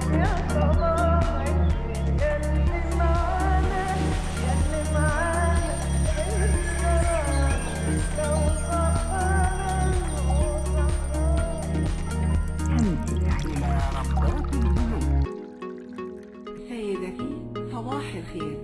سيدتي صباح الخير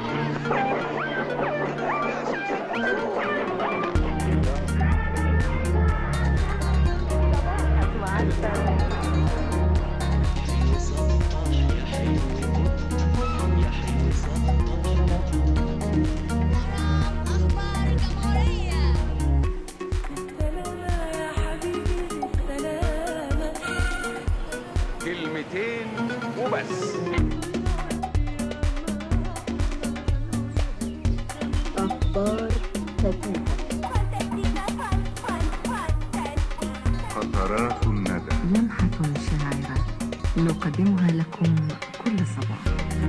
أخبار الجمهورية سلامة يا حبيبي سلامة كلمتين وبس فانتستيكا فان فان فانتستيكا قطرات الندى لمحة شاعرة نقدمها لكم كل صباح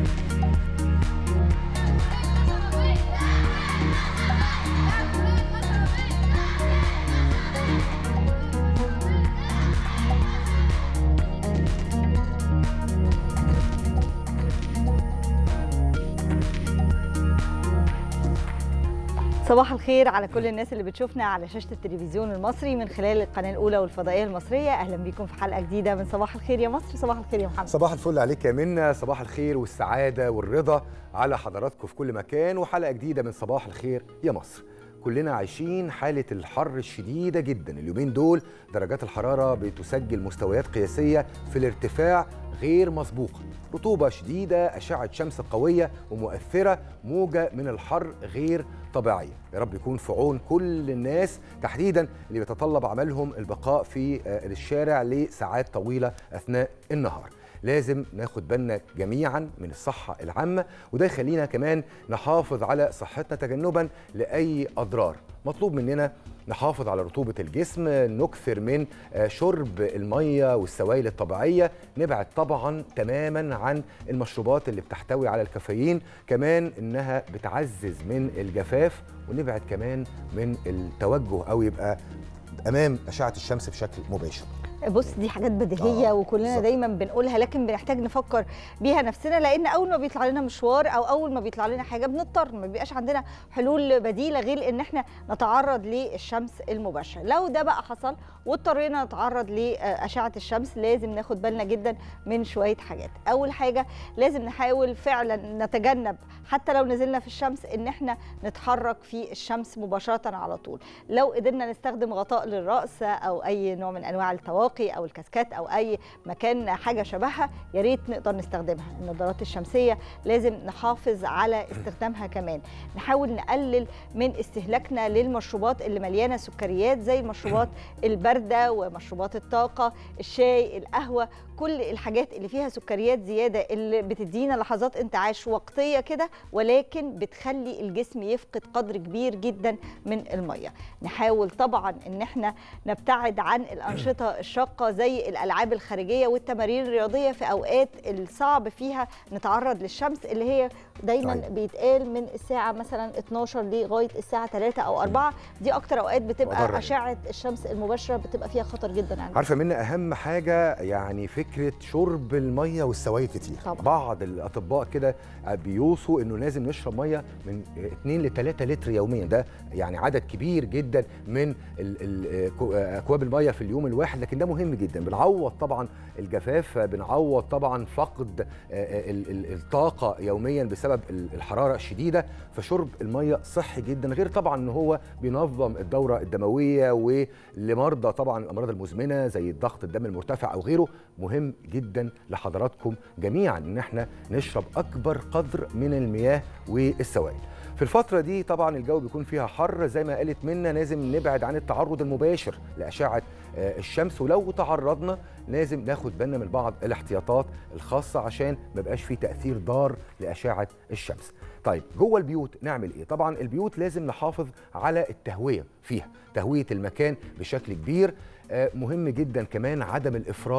صباح الخير على كل الناس اللي بتشوفنا على شاشة التلفزيون المصري من خلال القناة الأولى والفضائية المصرية أهلا بيكم في حلقة جديدة من صباح الخير يا مصر صباح الخير يا محمد صباح الفل عليك يا منى صباح الخير والسعادة والرضا على حضراتكم في كل مكان وحلقة جديدة من صباح الخير يا مصر كلنا عايشين حالة الحر الشديدة جدا اليومين دول درجات الحرارة بتسجل مستويات قياسية في الارتفاع غير مسبوقة رطوبة شديدة أشعة شمس قوية ومؤثرة موجة من الحر غير طبيعية يا رب يكون في عون كل الناس تحديدا اللي بيتطلب عملهم البقاء في آه، الشارع لساعات طويلة أثناء النهار لازم ناخد بالنا جميعا من الصحة العامة وده يخلينا كمان نحافظ على صحتنا تجنبا لأي أضرار مطلوب مننا نحافظ على رطوبة الجسم نكثر من آه، شرب المية والسوائل الطبيعية نبعد طبعا تماما عن المشروبات اللي بتحتوي على الكافيين كمان إنها بتعزز من الجفاف ونبعد كمان من التوجه أو يبقى أمام أشعة الشمس بشكل مباشر بص دي حاجات بديهية آه، وكلنا بالظبط. دايما بنقولها لكن بنحتاج نفكر بيها نفسنا لأن أول ما بيطلع لنا مشوار أو أول ما بيطلع لنا حاجة بنضطر ما بيبقاش عندنا حلول بديلة غير إن إحنا نتعرض للشمس المباشرة لو ده بقى حصل واضطرينا نتعرض لأشعة الشمس لازم ناخد بالنا جدا من شوية حاجات أول حاجة لازم نحاول فعلا نتجنب حتى لو نزلنا في الشمس إن إحنا نتحرك في الشمس مباشرة على طول لو قدرنا نستخدم غطاء للرأس أو أي نوع من أنواع التواقي أو الكاسكات أو أي مكان حاجة شبهها يا ريت نقدر نستخدمها النظارات الشمسية لازم نحافظ على استخدامها كمان نحاول نقلل من استهلاكنا للمشروبات اللي مليانة سكريات زي المشروبات الباردة ومشروبات الطاقة الشاي القهوة كل الحاجات اللي فيها سكريات زيادة اللي بتدينا لحظات انتعاش وقتية كده ولكن بتخلي الجسم يفقد قدر كبير جدا من المية نحاول طبعا ان احنا نبتعد عن الأنشطة الشاقة زي الألعاب الخارجية والتمارين الرياضية في أوقات الصعب فيها نتعرض للشمس اللي هي دايما صحيح. بيتقال من الساعة مثلا 12 لغاية الساعة 3 أو 4 دي أكتر أوقات مضرة بتبقى يعني. أشعة الشمس المباشرة بتبقى فيها خطر جدا عندنا عارفه منا اهم حاجه يعني فكره شرب الميه والسوائل كتير طبعا. بعض الاطباء كده بيوصوا انه لازم نشرب ميه من 2 ل 3 لتر يوميا ده يعني عدد كبير جدا من ال- ال- كو- اكواب الميه في اليوم الواحد لكن ده مهم جدا بنعوض طبعا الجفاف بنعوض طبعا فقد آه، ال- ال- الطاقه يوميا بسبب ال- الحراره الشديده فشرب الميه صحي جدا غير طبعا ان هو بينظم الدوره الدمويه ولمرضى طبعا الامراض المزمنه زي الضغط الدم المرتفع او غيره مهم جدا لحضراتكم جميعا ان احنا نشرب اكبر قدر من المياه والسوائل في الفترة دي طبعا الجو بيكون فيها حر زي ما قالت منا لازم نبعد عن التعرض المباشر لأشعة آه، الشمس ولو تعرضنا لازم ناخد بالنا من بعض الاحتياطات الخاصة عشان ما يبقاش في تأثير ضار لأشعة الشمس طيب جوه البيوت نعمل ايه طبعا البيوت لازم نحافظ على التهوية فيها تهوية المكان بشكل كبير آه، مهم جدا كمان عدم الافراط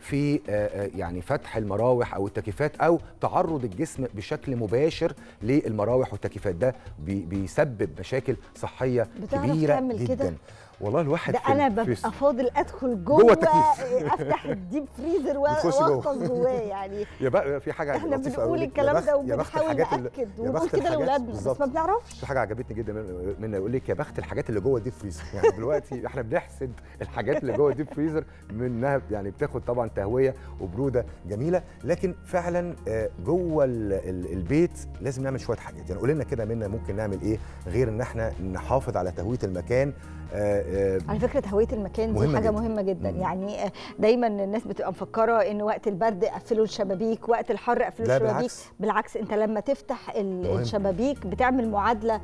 في آه، آه، يعني فتح المراوح او التكييفات او تعرض الجسم بشكل مباشر للمراوح والتكييفات ده بي- بيسبب مشاكل صحيه بتعرف كبيره تعمل جدا كده؟ والله الواحد ده في انا ال- في ببقى فاضل ادخل جوه, جوه التكييف. افتح الديب فريزر بتخش جوه. واغطس جواه يعني يا بقى في حاجه احنا لطيفة بنقول أوي. يا الكلام بخت- ده يا بخت وبنحاول الحاجات اللي- ناكد يا ونقول بخت كده الحاجات- لاولادنا بس بالظبط. ما بنعرفش في حاجه عجبتني جدا من- منا يقول لك يا بخت الحاجات اللي جوه الديب فريزر يعني دلوقتي احنا بنحسد الحاجات اللي جوه الديب فريزر منها يعني بتاخد طبعا تهويه وبروده جميله لكن فعلا آه، جوه ال- ال- البيت لازم نعمل شويه حاجات يعني قول لنا كده منا ممكن نعمل ايه غير ان احنا نحافظ على تهويه المكان آه، آه، على فكره هويه المكان دي مهمة حاجه جداً. مهمه جدا مم. يعني آه، دايما الناس بتبقى مفكره ان وقت البرد قفلوا الشبابيك وقت الحر قفلوا لا، الشبابيك بالعكس. بالعكس انت لما تفتح ال- مهم. الشبابيك بتعمل معادله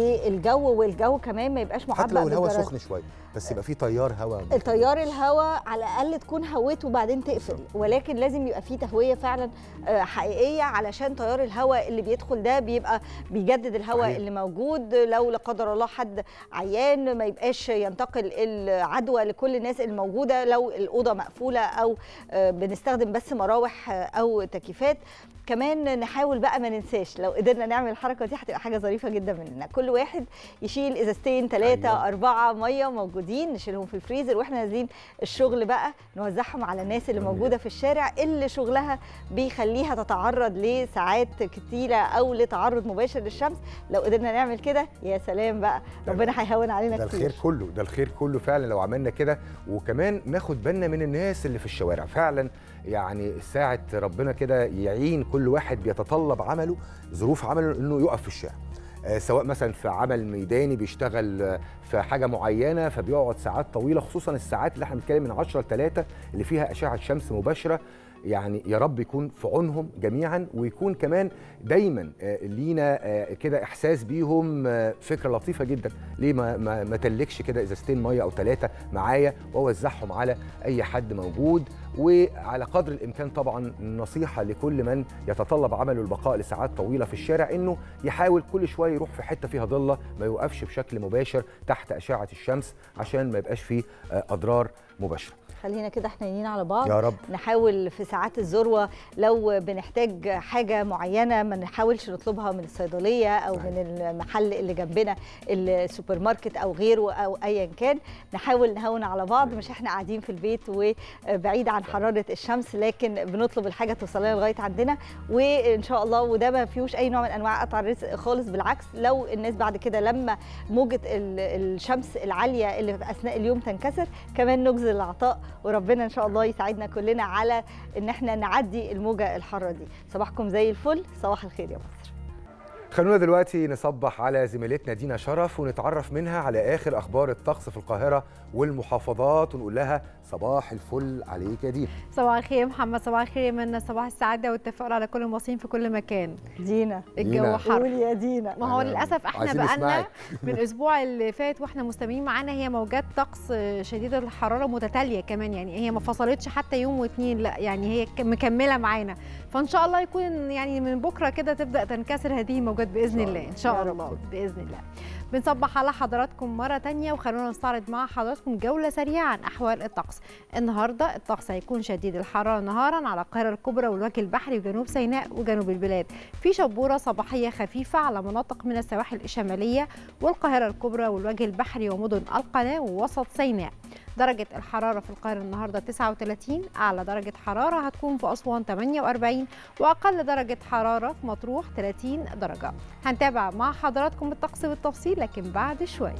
للجو والجو كمان ما يبقاش معبأ حتى لو الهواء بالجراد. سخن شويه بس يبقى في تيار هواء التيار الهواء على الاقل تكون هويته وبعدين تقفل ولكن لازم يبقى فيه تهويه فعلا آه، حقيقيه علشان تيار الهواء اللي بيدخل ده بيبقى بيجدد الهواء صحيح. اللي موجود لو لا قدر الله حد عيان ما يبقاش ينتقل العدوى لكل الناس الموجوده لو الاوضه مقفوله او آه، بنستخدم بس مراوح آه، او تكييفات كمان نحاول بقى ما ننساش لو قدرنا نعمل الحركه دي هتبقى حاجه ظريفه جدا مننا كل واحد يشيل ازازتين ثلاثه أيوة. أربعة مية موجودين نشيلهم في الفريزر واحنا نازلين الشغل بقى نوزعهم على الناس اللي جميل. موجودة في الشارع اللي شغلها بيخليها تتعرض لساعات كتيرة أو لتعرض مباشر للشمس لو قدرنا نعمل كده يا سلام بقى ده- ربنا هيهون علينا ده كتير الخير كله ده الخير كله فعلا لو عملنا كده وكمان ناخد بالنا من الناس اللي في الشوارع فعلا يعني ساعة ربنا كده يعين كل واحد بيتطلب عمله ظروف عمله انه يقف في الشارع آه، سواء مثلا في عمل ميداني بيشتغل آه، في حاجه معينه فبيقعد ساعات طويله خصوصا الساعات اللي احنا بنتكلم من 10 ل 3 اللي فيها اشعه شمس مباشره يعني يا رب يكون في عونهم جميعا ويكون كمان دايما آه، لينا آه، كده احساس بيهم آه، فكره لطيفه جدا ليه ما ما, ما تلكش كده ازازتين ميه او ثلاثه معايا واوزعهم على اي حد موجود وعلى قدر الامكان طبعا نصيحه لكل من يتطلب عمله البقاء لساعات طويله في الشارع انه يحاول كل شويه يروح في حته فيها ضله ما يوقفش بشكل مباشر تحت اشعه الشمس عشان ما يبقاش فيه آه، اضرار مباشره خلينا كده حنينين على بعض يا رب نحاول في ساعات الذروة لو بنحتاج حاجة معينة ما نحاولش نطلبها من الصيدلية أو صحيح. من المحل اللي جنبنا السوبر ماركت أو غيره أو أيا كان نحاول نهون على بعض مش احنا قاعدين في البيت وبعيد عن حرارة الشمس لكن بنطلب الحاجة توصل لنا لغاية عندنا وإن شاء الله وده ما فيهوش أي نوع من أنواع قطع الرزق خالص بالعكس لو الناس بعد كده لما موجة ال- الشمس العالية اللي في أثناء اليوم تنكسر كمان نجزل العطاء وربنا ان شاء الله يساعدنا كلنا على ان احنا نعدي الموجه الحاره دي صباحكم زي الفل صباح الخير يا مصر خلونا دلوقتي نصبح على زميلتنا دينا شرف ونتعرف منها على اخر اخبار الطقس في القاهره والمحافظات ونقول لها صباح الفل عليك يا دينا صباح الخير يا محمد صباح الخير يا منى صباح السعادة والتفاؤل على كل المصريين في كل مكان دينا الجو دينا. حر قول يا دينا ما هو أنا للاسف احنا عايزين بقالنا نسمعك. من الاسبوع اللي فات واحنا مستمرين معانا هي موجات طقس شديده الحراره متتاليه كمان يعني هي ما فصلتش حتى يوم واتنين لا يعني هي ك- مكمله معانا فان شاء الله يكون يعني من بكره كده تبدا تنكسر هذه الموجات باذن شاء الله الله. ان شاء يا رب. الله باذن الله بنصبح على حضراتكم مرة تانية وخلونا نستعرض مع حضراتكم جولة سريعة عن أحوال الطقس النهاردة الطقس هيكون شديد الحرارة نهارا على القاهرة الكبرى والوجه البحري وجنوب سيناء وجنوب البلاد في شبورة صباحية خفيفة على مناطق من السواحل الشمالية والقاهرة الكبرى والوجه البحري ومدن القناة ووسط سيناء درجة الحرارة في القاهرة النهاردة 39 أعلى درجة حرارة هتكون في أسوان 48 وأقل درجة حرارة في مطروح 30 درجة هنتابع مع حضراتكم الطقس بالتفصيل لكن بعد شوية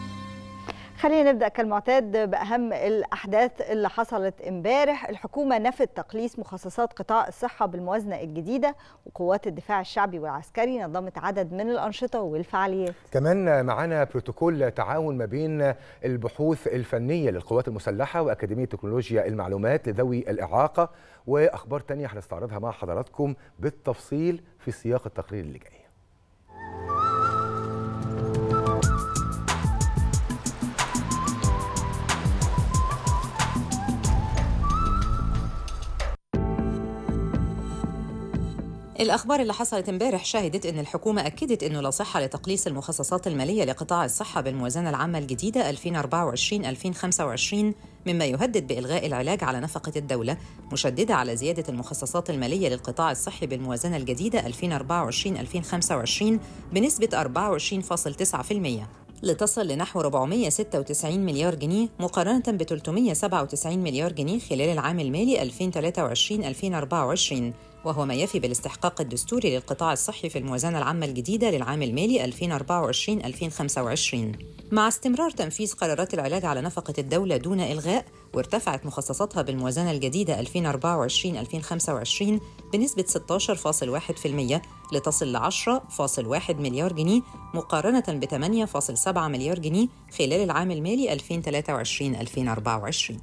خلينا نبدا كالمعتاد باهم الاحداث اللي حصلت امبارح الحكومه نفت تقليص مخصصات قطاع الصحه بالموازنه الجديده وقوات الدفاع الشعبي والعسكري نظمت عدد من الانشطه والفعاليات كمان معانا بروتوكول تعاون ما بين البحوث الفنيه للقوات المسلحه واكاديميه تكنولوجيا المعلومات لذوي الاعاقه واخبار تانية هنستعرضها مع حضراتكم بالتفصيل في سياق التقرير اللي جاي الأخبار اللي حصلت امبارح شهدت أن الحكومة أكدت أنه لا صحة لتقليص المخصصات المالية لقطاع الصحة بالموازنة العامة الجديدة 2024-2025 مما يهدد بإلغاء العلاج على نفقة الدولة مشددة على زيادة المخصصات المالية للقطاع الصحي بالموازنة الجديدة 2024-2025 بنسبة 24.9% لتصل لنحو 496 مليار جنيه مقارنة ب 397 مليار جنيه خلال العام المالي 2023-2024 وهو ما يفي بالاستحقاق الدستوري للقطاع الصحي في الموازنة العامة الجديدة للعام المالي 2024-2025 مع استمرار تنفيذ قرارات العلاج على نفقة الدولة دون إلغاء وارتفعت مخصصاتها بالموازنة الجديدة 2024-2025 بنسبة 16.1% لتصل ل 10.1 مليار جنيه مقارنة ب 8.7 مليار جنيه خلال العام المالي 2023-2024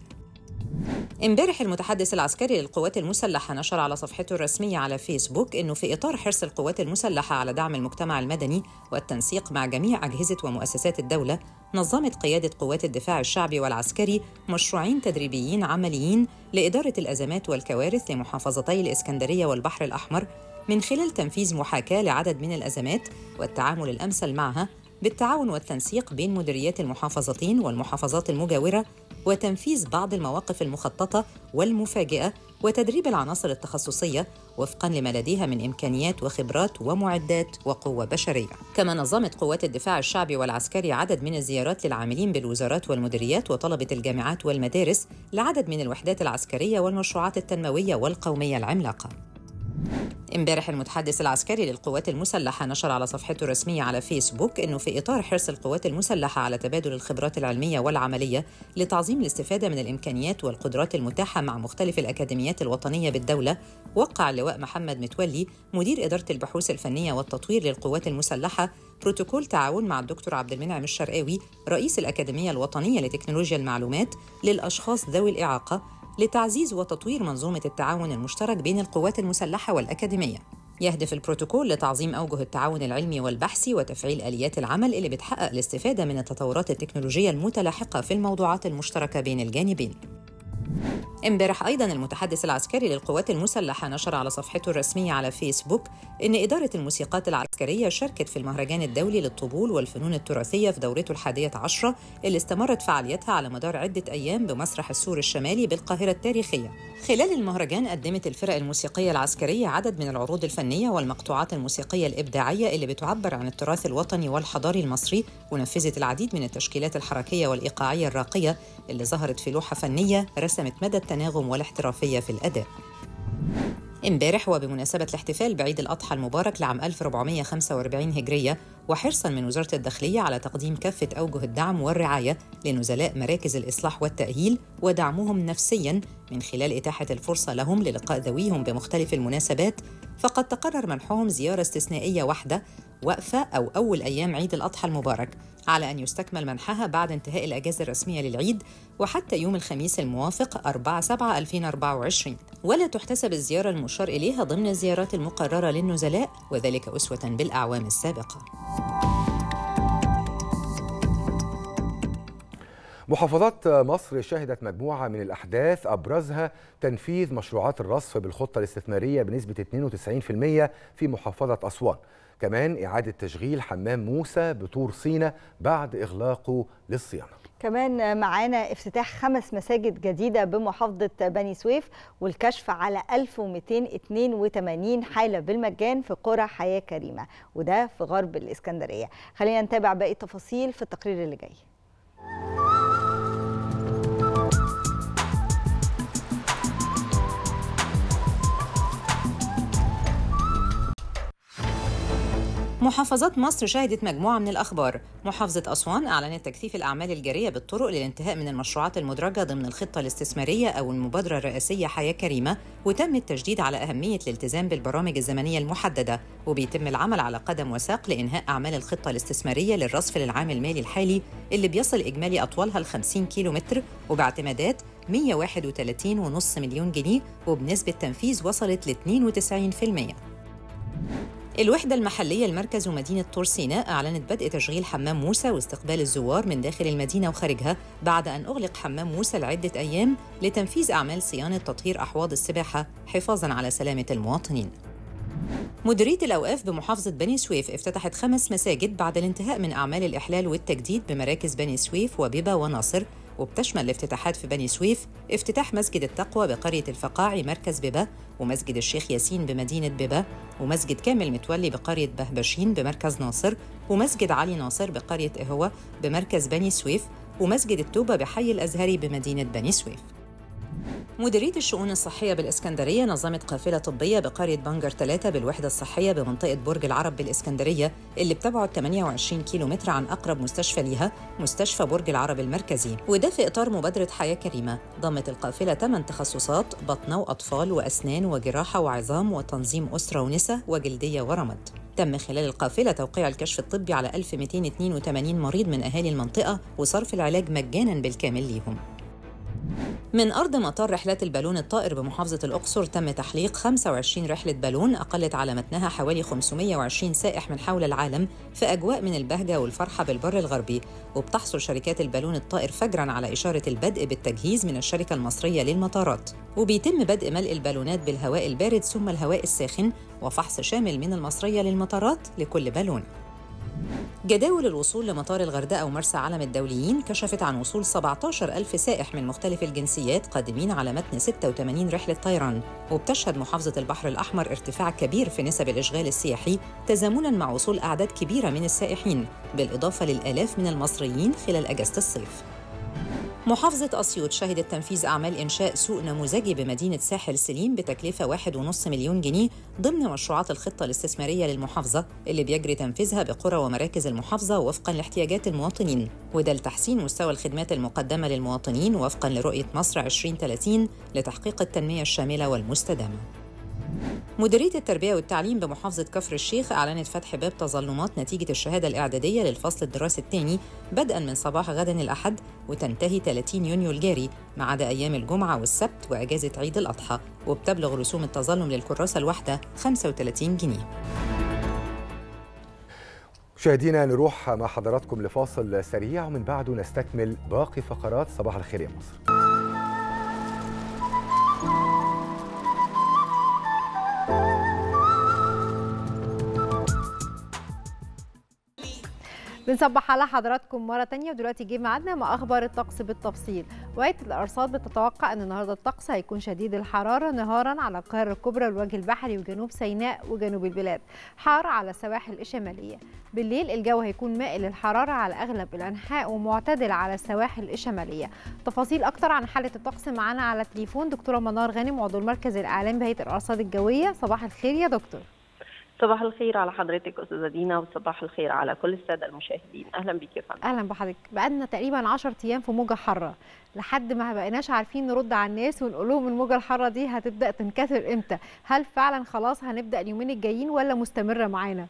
امبارح المتحدث العسكري للقوات المسلحة نشر على صفحته الرسمية على فيسبوك إنه في إطار حرص القوات المسلحة على دعم المجتمع المدني والتنسيق مع جميع أجهزة ومؤسسات الدولة نظمت قيادة قوات الدفاع الشعبي والعسكري مشروعين تدريبيين عمليين لإدارة الأزمات والكوارث لمحافظتي الإسكندرية والبحر الأحمر من خلال تنفيذ محاكاة لعدد من الأزمات والتعامل الأمثل معها بالتعاون والتنسيق بين مديريات المحافظتين والمحافظات المجاورة وتنفيذ بعض المواقف المخططة والمفاجئة وتدريب العناصر التخصصية وفقا لما لديها من إمكانيات وخبرات ومعدات وقوة بشرية كما نظمت قوات الدفاع الشعبي والعسكري عدد من الزيارات للعاملين بالوزارات والمديريات وطلبة الجامعات والمدارس لعدد من الوحدات العسكرية والمشروعات التنموية والقومية العملاقة امبارح المتحدث العسكري للقوات المسلحة نشر على صفحته الرسمية على فيسبوك أنه في إطار حرص القوات المسلحة على تبادل الخبرات العلمية والعملية لتعظيم الاستفادة من الإمكانيات والقدرات المتاحة مع مختلف الأكاديميات الوطنية بالدولة وقع اللواء محمد متولي مدير إدارة البحوث الفنية والتطوير للقوات المسلحة بروتوكول تعاون مع الدكتور عبد المنعم الشرقاوي رئيس الأكاديمية الوطنية لتكنولوجيا المعلومات للأشخاص ذوي الإعاقة لتعزيز وتطوير منظومة التعاون المشترك بين القوات المسلحة والأكاديمية. يهدف البروتوكول لتعظيم أوجه التعاون العلمي والبحثي وتفعيل آليات العمل اللي بتحقق الاستفادة من التطورات التكنولوجية المتلاحقة في الموضوعات المشتركة بين الجانبين. امبارح ايضا المتحدث العسكري للقوات المسلحه نشر على صفحته الرسميه على فيسبوك ان اداره الموسيقات العسكريه شاركت في المهرجان الدولي للطبول والفنون التراثيه في دورته الحادية عشرة اللي استمرت فعاليتها على مدار عده ايام بمسرح السور الشمالي بالقاهره التاريخيه. خلال المهرجان قدمت الفرق الموسيقيه العسكريه عدد من العروض الفنيه والمقطوعات الموسيقيه الابداعيه اللي بتعبر عن التراث الوطني والحضاري المصري ونفذت العديد من التشكيلات الحركيه والايقاعيه الراقيه اللي ظهرت في لوحه فنيه رسمت مدى التناغم والاحترافيه في الاداء. امبارح وبمناسبة الاحتفال بعيد الأضحى المبارك لعام 1445 هجرية وحرصا من وزارة الداخلية على تقديم كافة أوجه الدعم والرعاية لنزلاء مراكز الإصلاح والتأهيل ودعمهم نفسيا من خلال إتاحة الفرصة لهم للقاء ذويهم بمختلف المناسبات فقد تقرر منحهم زيارة استثنائية واحدة وقفة أو أول أيام عيد الأضحى المبارك على أن يستكمل منحها بعد انتهاء الأجازة الرسمية للعيد وحتى يوم الخميس الموافق 4 7 2024 ولا تحتسب الزيارة المشار إليها ضمن الزيارات المقررة للنزلاء وذلك أسوة بالأعوام السابقة محافظات مصر شهدت مجموعة من الأحداث أبرزها تنفيذ مشروعات الرصف بالخطة الاستثمارية بنسبة 92% في محافظة أسوان كمان إعادة تشغيل حمام موسى بطور سينا بعد إغلاقه للصيانة كمان معانا افتتاح خمس مساجد جديدة بمحافظة بني سويف والكشف على 1282 حالة بالمجان في قرى حياة كريمة وده في غرب الإسكندرية خلينا نتابع باقي التفاصيل في التقرير اللي جاي محافظات مصر شهدت مجموعة من الأخبار محافظة أسوان أعلنت تكثيف الأعمال الجارية بالطرق للانتهاء من المشروعات المدرجة ضمن الخطة الاستثمارية أو المبادرة الرئاسية حياة كريمة وتم التشديد على أهمية الالتزام بالبرامج الزمنية المحددة وبيتم العمل على قدم وساق لإنهاء أعمال الخطة الاستثمارية للرصف للعام المالي الحالي اللي بيصل إجمالي أطوالها ل 50 كيلو متر وباعتمادات 131.5 مليون جنيه وبنسبة تنفيذ وصلت ل 92% الوحدة المحلية المركز ومدينة طور سيناء أعلنت بدء تشغيل حمام موسى واستقبال الزوار من داخل المدينة وخارجها بعد أن أغلق حمام موسى لعدة أيام لتنفيذ أعمال صيانة تطهير أحواض السباحة حفاظاً على سلامة المواطنين. مديرية الأوقاف بمحافظة بني سويف افتتحت خمس مساجد بعد الانتهاء من أعمال الإحلال والتجديد بمراكز بني سويف وبيبا وناصر وبتشمل الافتتاحات في بني سويف افتتاح مسجد التقوى بقرية الفقاعي مركز ببا ومسجد الشيخ ياسين بمدينة ببا ومسجد كامل متولي بقرية بهبشين بمركز ناصر ومسجد علي ناصر بقرية إهوة بمركز بني سويف ومسجد التوبة بحي الأزهري بمدينة بني سويف مديرية الشؤون الصحية بالإسكندرية نظمت قافلة طبية بقرية بنجر 3 بالوحدة الصحية بمنطقة برج العرب بالإسكندرية اللي بتبعد 28 كيلومتر عن أقرب مستشفى ليها مستشفى برج العرب المركزي وده في إطار مبادرة حياة كريمة ضمت القافلة 8 تخصصات بطنة وأطفال وأسنان وجراحة وعظام وتنظيم أسرة ونساء وجلدية ورمد تم خلال القافلة توقيع الكشف الطبي على 1282 مريض من أهالي المنطقة وصرف العلاج مجانا بالكامل ليهم من أرض مطار رحلات البالون الطائر بمحافظة الأقصر تم تحليق 25 رحلة بالون أقلت على متنها حوالي 520 سائح من حول العالم في أجواء من البهجة والفرحة بالبر الغربي وبتحصل شركات البالون الطائر فجرا على إشارة البدء بالتجهيز من الشركة المصرية للمطارات وبيتم بدء ملء البالونات بالهواء البارد ثم الهواء الساخن وفحص شامل من المصرية للمطارات لكل بالون جداول الوصول لمطار الغردقة ومرسى علم الدوليين كشفت عن وصول 17 ألف سائح من مختلف الجنسيات قادمين على متن 86 رحلة طيران وبتشهد محافظة البحر الأحمر ارتفاع كبير في نسب الإشغال السياحي تزامنا مع وصول أعداد كبيرة من السائحين بالإضافة للآلاف من المصريين خلال أجازة الصيف محافظة أسيوط شهدت تنفيذ أعمال إنشاء سوق نموذجي بمدينة ساحل سليم بتكلفة 1.5 مليون جنيه ضمن مشروعات الخطة الاستثمارية للمحافظة اللي بيجري تنفيذها بقرى ومراكز المحافظة وفقا لاحتياجات المواطنين وده لتحسين مستوى الخدمات المقدمة للمواطنين وفقا لرؤية مصر 2030 لتحقيق التنمية الشاملة والمستدامة مديرية التربية والتعليم بمحافظة كفر الشيخ أعلنت فتح باب تظلمات نتيجة الشهادة الإعدادية للفصل الدراسي الثاني بدءا من صباح غد الأحد وتنتهي 30 يونيو الجاري ما عدا أيام الجمعة والسبت وأجازة عيد الأضحى وبتبلغ رسوم التظلم للكراسة الواحدة 35 جنيه مشاهدينا نروح مع حضراتكم لفاصل سريع ومن بعده نستكمل باقي فقرات صباح الخير يا مصر بنصبح على حضراتكم مرة تانية ودلوقتي جه ميعادنا مع أخبار الطقس بالتفصيل وقت الأرصاد بتتوقع أن النهاردة الطقس هيكون شديد الحرارة نهارا على القاهرة الكبرى والوجه البحري وجنوب سيناء وجنوب البلاد حار على السواحل الشمالية بالليل الجو هيكون مائل للحرارة على أغلب الأنحاء ومعتدل على السواحل الشمالية تفاصيل أكتر عن حالة الطقس معانا على التليفون دكتورة منار غانم عضو المركز الإعلامي بهيئة الأرصاد الجوية صباح الخير يا دكتور صباح الخير على حضرتك استاذه دينا وصباح الخير على كل الساده المشاهدين اهلا بيك يا فندم اهلا بحضرتك بقالنا تقريبا 10 ايام في موجه حاره لحد ما بقيناش عارفين نرد على الناس ونقول لهم الموجه الحاره دي هتبدا تنكسر امتى هل فعلا خلاص هنبدا اليومين الجايين ولا مستمره معانا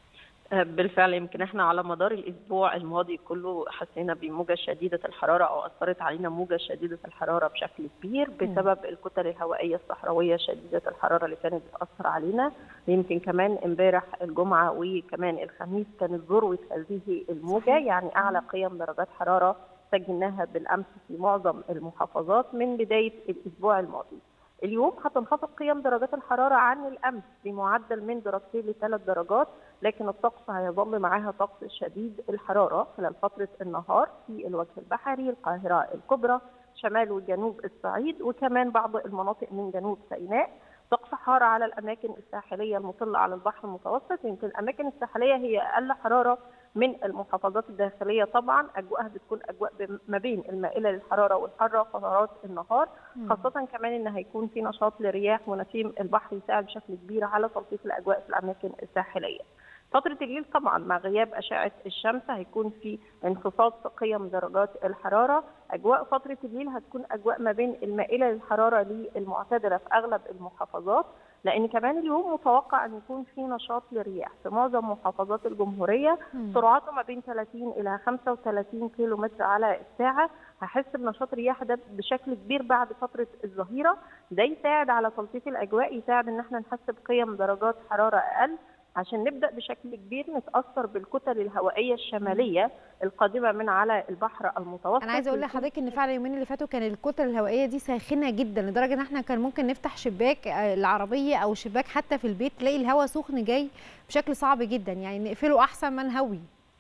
بالفعل يمكن احنا على مدار الاسبوع الماضي كله حسينا بموجه شديده الحراره او اثرت علينا موجه شديده الحراره بشكل كبير بسبب الكتل الهوائيه الصحراويه شديده الحراره اللي كانت بتاثر علينا يمكن كمان امبارح الجمعه وكمان الخميس كانت ذروه هذه الموجه يعني اعلى قيم درجات حراره سجلناها بالامس في معظم المحافظات من بدايه الاسبوع الماضي. اليوم هتنخفض قيم درجات الحرارة عن الأمس بمعدل من درجتين لثلاث درجات لكن الطقس هيظل معاها طقس شديد الحرارة خلال فترة النهار في الوجه البحري القاهرة الكبرى شمال وجنوب الصعيد وكمان بعض المناطق من جنوب سيناء طقس حار على الأماكن الساحلية المطلة على البحر المتوسط يمكن الأماكن الساحلية هي أقل حرارة من المحافظات الداخلية طبعا أجواءها بتكون أجواء ما بين المائلة للحرارة والحارة فترات النهار خاصة كمان إن هيكون في نشاط لرياح ونسيم البحر يساعد بشكل كبير على تلطيف الأجواء في الأماكن الساحلية. فترة الليل طبعا مع غياب أشعة الشمس هيكون في انخفاض في قيم درجات الحرارة أجواء فترة الليل هتكون أجواء ما بين المائلة للحرارة للمعتدلة في أغلب المحافظات لان كمان اليوم متوقع ان يكون في نشاط للرياح في معظم محافظات الجمهوريه سرعته ما بين 30 الى 35 كيلو متر على الساعه هحس بنشاط الرياح ده بشكل كبير بعد فتره الظهيره ده يساعد على تلطيف الاجواء يساعد ان احنا نحس بقيم درجات حراره اقل عشان نبدا بشكل كبير نتاثر بالكتل الهوائيه الشماليه القادمه من على البحر المتوسط انا عايزه اقول لحضرتك ان فعلا اليومين اللي فاتوا كان الكتل الهوائيه دي ساخنه جدا لدرجه ان احنا كان ممكن نفتح شباك العربيه او شباك حتى في البيت تلاقي الهواء سخن جاي بشكل صعب جدا يعني نقفله احسن ما نهوي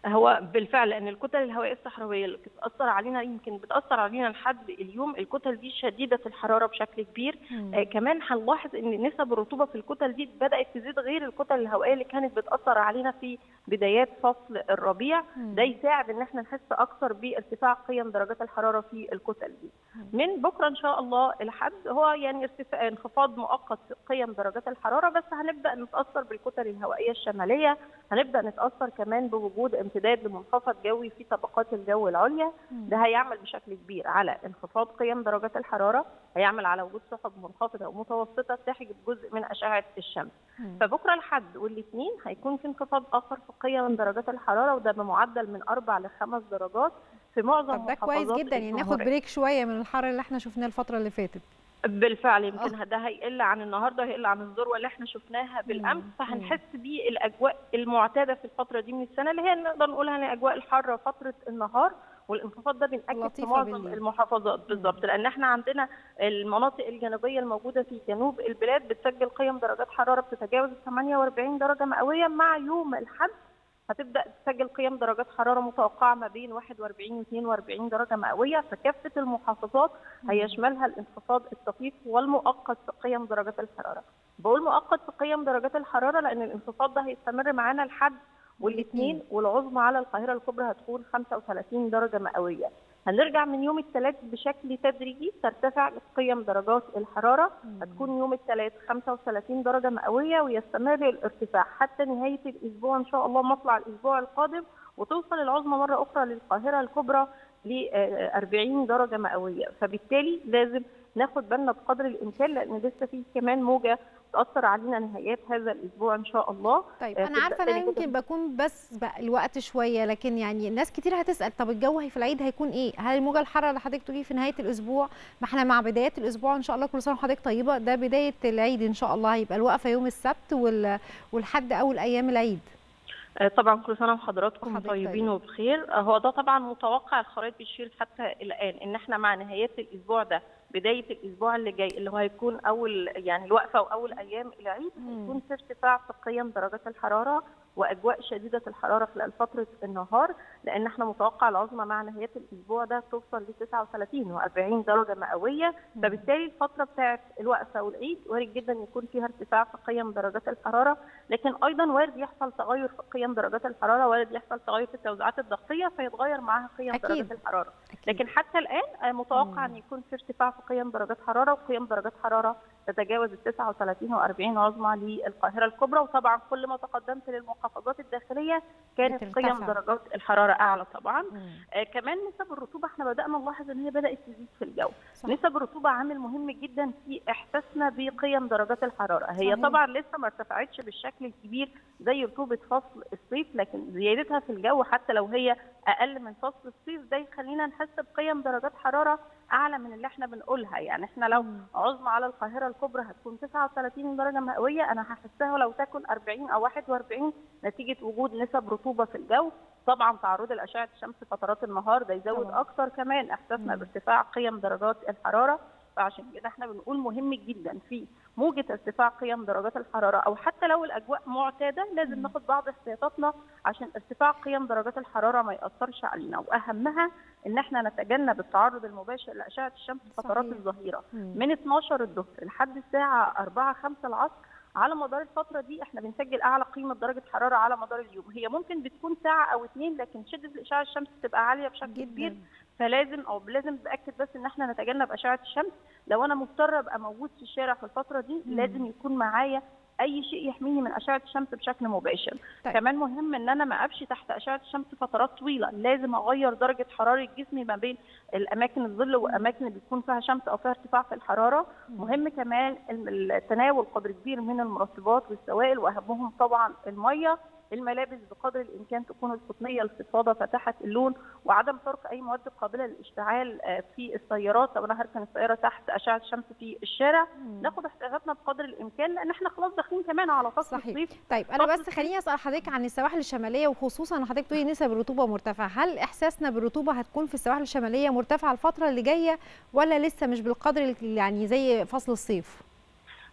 هو بالفعل لان الكتل الهوائيه الصحراويه اللي بتاثر علينا يمكن بتاثر علينا لحد اليوم الكتل دي شديده الحراره بشكل كبير آه كمان هنلاحظ ان نسب الرطوبه في الكتل دي بدات تزيد غير الكتل الهوائيه اللي كانت بتاثر علينا في بدايات فصل الربيع ده يساعد ان احنا نحس اكثر بارتفاع قيم درجات الحراره في الكتل دي من بكره ان شاء الله الحد هو يعني ارتفاع انخفاض مؤقت في قيم درجات الحراره بس هنبدا نتاثر بالكتل الهوائيه الشماليه هنبدا نتاثر كمان بوجود امتداد لمنخفض جوي في طبقات الجو العليا ده هيعمل بشكل كبير على انخفاض قيم درجات الحراره هيعمل على وجود سحب منخفضه ومتوسطه تحجب جزء من اشعه الشمس فبكره الحد والاثنين هيكون في انخفاض اخر في قيم درجات الحراره وده بمعدل من اربع لخمس درجات في معظم طب ده كويس محافظات جدا يعني ناخد الجمهورية. بريك شويه من الحر اللي احنا شفناه الفتره اللي فاتت بالفعل يمكن ده هيقل عن النهارده هيقل عن الذروه اللي احنا شفناها بالامس فهنحس بالاجواء المعتاده في الفتره دي من السنه اللي هي نقدر نقولها ان اجواء الحاره فتره النهار والانخفاض ده بينأكد في لطيفة معظم بالليل. المحافظات بالظبط لان احنا عندنا المناطق الجنوبيه الموجوده في جنوب البلاد بتسجل قيم درجات حراره بتتجاوز 48 درجه مئويه مع يوم الحد هتبدا تسجل قيم درجات حراره متوقعه ما بين 41 و 42 درجه مئويه فكافه المحافظات هيشملها الانخفاض الطفيف والمؤقت في قيم درجات الحراره. بقول مؤقت في قيم درجات الحراره لان الانخفاض ده هيستمر معانا لحد والاثنين والعظمى على القاهره الكبرى هتكون 35 درجه مئويه. هنرجع من يوم الثلاث بشكل تدريجي ترتفع قيم درجات الحراره هتكون يوم الثلاث 35 درجه مئويه ويستمر الارتفاع حتى نهايه الاسبوع ان شاء الله مطلع الاسبوع القادم وتوصل العظمى مره اخرى للقاهره الكبرى ل 40 درجه مئويه فبالتالي لازم ناخد بالنا بقدر الامكان لان لسه في كمان موجه تاثر علينا نهايات هذا الاسبوع ان شاء الله طيب آه، انا تبدأ عارفه انا تاني كده يمكن بكون بس بقى الوقت شويه لكن يعني ناس كتير هتسال طب الجو هي في العيد هيكون ايه هل الموجه الحاره اللي حضرتك تقولي في نهايه الاسبوع ما احنا مع بدايه الاسبوع ان شاء الله كل سنه وحضرتك طيبه ده بدايه العيد ان شاء الله هيبقى الوقفه يوم السبت وال... والحد اول ايام العيد آه، طبعا كل سنه وحضراتكم وحضرتك طيبين طيب. وبخير آه، هو ده طبعا متوقع الخرائط بتشير حتى الان ان احنا مع نهايات الاسبوع ده بدايه الاسبوع اللي جاي اللي هو هيكون اول يعني الوقفه واول ايام العيد هيكون في ارتفاع في قيم درجات الحراره واجواء شديده الحراره خلال فتره النهار لان احنا متوقع العظمى مع نهايه الاسبوع ده توصل ل 39 و40 درجه مئويه فبالتالي الفتره بتاعه الوقفه والعيد وارد جدا يكون فيها ارتفاع في قيم درجات الحراره لكن ايضا وارد يحصل تغير في قيم درجات الحراره وارد يحصل تغير في التوزيعات الضغطيه فيتغير معاها قيم أكيد. درجات الحراره أكيد. لكن حتى الان آه، متوقع ان يكون في ارتفاع في قيم درجات حراره وقيم درجات حراره تتجاوز ال 39 و40 عظمى للقاهره الكبرى وطبعا كل ما تقدمت للمحافظات الداخليه كانت بترتفع. قيم درجات الحراره اعلى طبعا مم. آه كمان نسب الرطوبه احنا بدانا نلاحظ ان هي بدات تزيد في الجو صح. نسب الرطوبه عامل مهم جدا في احساسنا بقيم درجات الحراره هي صحيح. طبعا لسه ما ارتفعتش بالشكل الكبير زي رطوبه فصل الصيف لكن زيادتها في الجو حتى لو هي اقل من فصل الصيف ده يخلينا نحس بقيم درجات حراره اعلى من اللي احنا بنقولها يعني احنا لو عظمى على القاهره الكبرى هتكون 39 درجه مئويه انا هحسها لو تكن 40 او 41 نتيجه وجود نسب رطوبه في الجو طبعا تعرض لاشعه الشمس فترات النهار ده يزود طبعاً. اكتر كمان احساسنا بارتفاع قيم درجات الحراره فعشان كده احنا بنقول مهم جدا في موجة ارتفاع قيم درجات الحرارة أو حتى لو الأجواء معتادة لازم ناخد بعض احتياطاتنا عشان ارتفاع قيم درجات الحرارة ما يأثرش علينا وأهمها إن احنا نتجنب التعرض المباشر لأشعة الشمس فترات صحيح. الظهيرة مم. من 12 الظهر لحد الساعة 4 5 العصر على مدار الفترة دي احنا بنسجل أعلى قيمة درجة حرارة على مدار اليوم هي ممكن بتكون ساعة أو اتنين لكن شدة الإشعاع الشمس تبقى عالية بشكل جداً. كبير فلازم او لازم نتاكد بس ان احنا نتجنب اشعه الشمس لو انا مضطره ابقى موجود في الشارع في الفتره دي مم. لازم يكون معايا اي شيء يحميني من اشعه الشمس بشكل مباشر طيب. كمان مهم ان انا ما اقفش تحت اشعه الشمس فترات طويله لازم اغير درجه حراره جسمي ما بين الاماكن الظل واماكن اللي بيكون فيها شمس او فيها ارتفاع في الحراره مهم كمان ال- تناول قدر كبير من المرطبات والسوائل واهمهم طبعا الميه الملابس بقدر الامكان تكون القطنيه الفضفاضه فاتحه اللون وعدم ترك اي مواد قابله للاشتعال آه، في السيارات لو انا هركن السياره تحت اشعه الشمس في الشارع ناخد احتياطاتنا بقدر الامكان لان احنا خلاص داخلين كمان على فصل صحيح. الصيف طيب انا فصل بس خليني اسال حضرتك عن السواحل الشماليه وخصوصا ان حضرتك تقولي نسب الرطوبه مرتفعه هل احساسنا بالرطوبه هتكون في السواحل الشماليه مرتفعه الفتره اللي جايه ولا لسه مش بالقدر اللي يعني زي فصل الصيف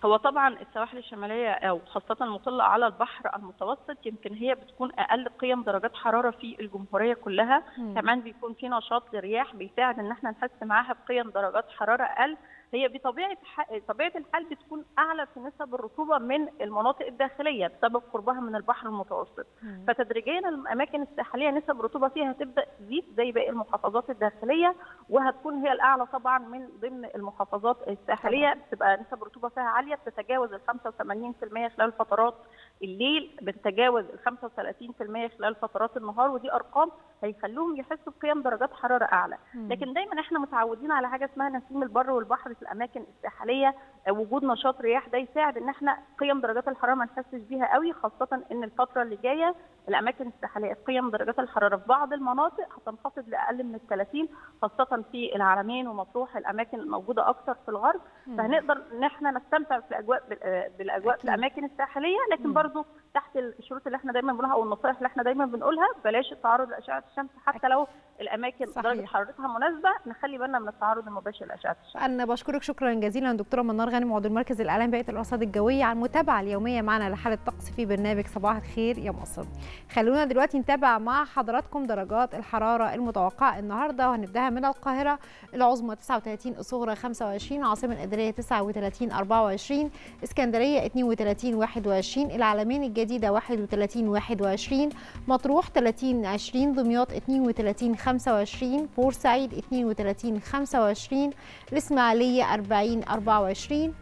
هو طبعا السواحل الشماليه او خاصه المطله على البحر المتوسط يمكن هي بتكون اقل قيم درجات حراره في الجمهوريه كلها مم. كمان بيكون في نشاط للرياح بيساعد ان احنا نحس معاها بقيم درجات حراره اقل هي بطبيعه ح- طبيعه الحال بتكون اعلى في نسب الرطوبه من المناطق الداخليه بسبب قربها من البحر المتوسط مم. فتدريجيا الاماكن الساحليه نسب الرطوبه فيها هتبدا تزيد زي باقي المحافظات الداخليه وهتكون هي الاعلى طبعا من ضمن المحافظات الساحليه بتبقى نسب الرطوبه فيها عاليه بتتجاوز ال 85% خلال فترات الليل بتتجاوز ال 35% خلال فترات النهار ودي ارقام هيخلوهم يحسوا بقيم درجات حراره اعلى لكن دايما احنا متعودين على حاجه اسمها نسيم البر والبحر في الاماكن الساحليه آه، وجود نشاط رياح ده يساعد ان احنا قيم درجات الحراره ما نحسش بيها قوي خاصه ان الفتره اللي جايه الاماكن الساحليه قيم درجات الحراره في بعض المناطق هتنخفض لاقل من ال 30 خاصه في العلمين ومطروح الاماكن الموجوده اكثر في الغرب فهنقدر ان احنا نستمتع في الاجواء بال- آه، بالاجواء في الاماكن الساحليه لكن برضو تحت الشروط اللي احنا دايما بنقولها او النصائح اللي احنا دايما بنقولها بلاش التعرض لاشعه الشمس حتى لو الاماكن صحيح. درجه حرارتها مناسبه نخلي بالنا من التعرض المباشر لاشعه الشمس أنا بشكرك شكرا جزيلا دكتورة منار غانم عضو المركز الإعلامي بهيئة الأرصاد الجوية على المتابعة اليومية معنا لحالة الطقس في برنامج صباح الخير يا مصر. خلونا دلوقتي نتابع مع حضراتكم درجات الحرارة المتوقعة النهاردة وهنبداها من القاهرة العظمى 39 الصغرى 25 العاصمة الإدارية 39 24 اسكندرية 32 21 العلمين الجديدة 31 21 مطروح 30 20 دمياط 32 25 بورسعيد 32 25 الإسماعيلية 40 24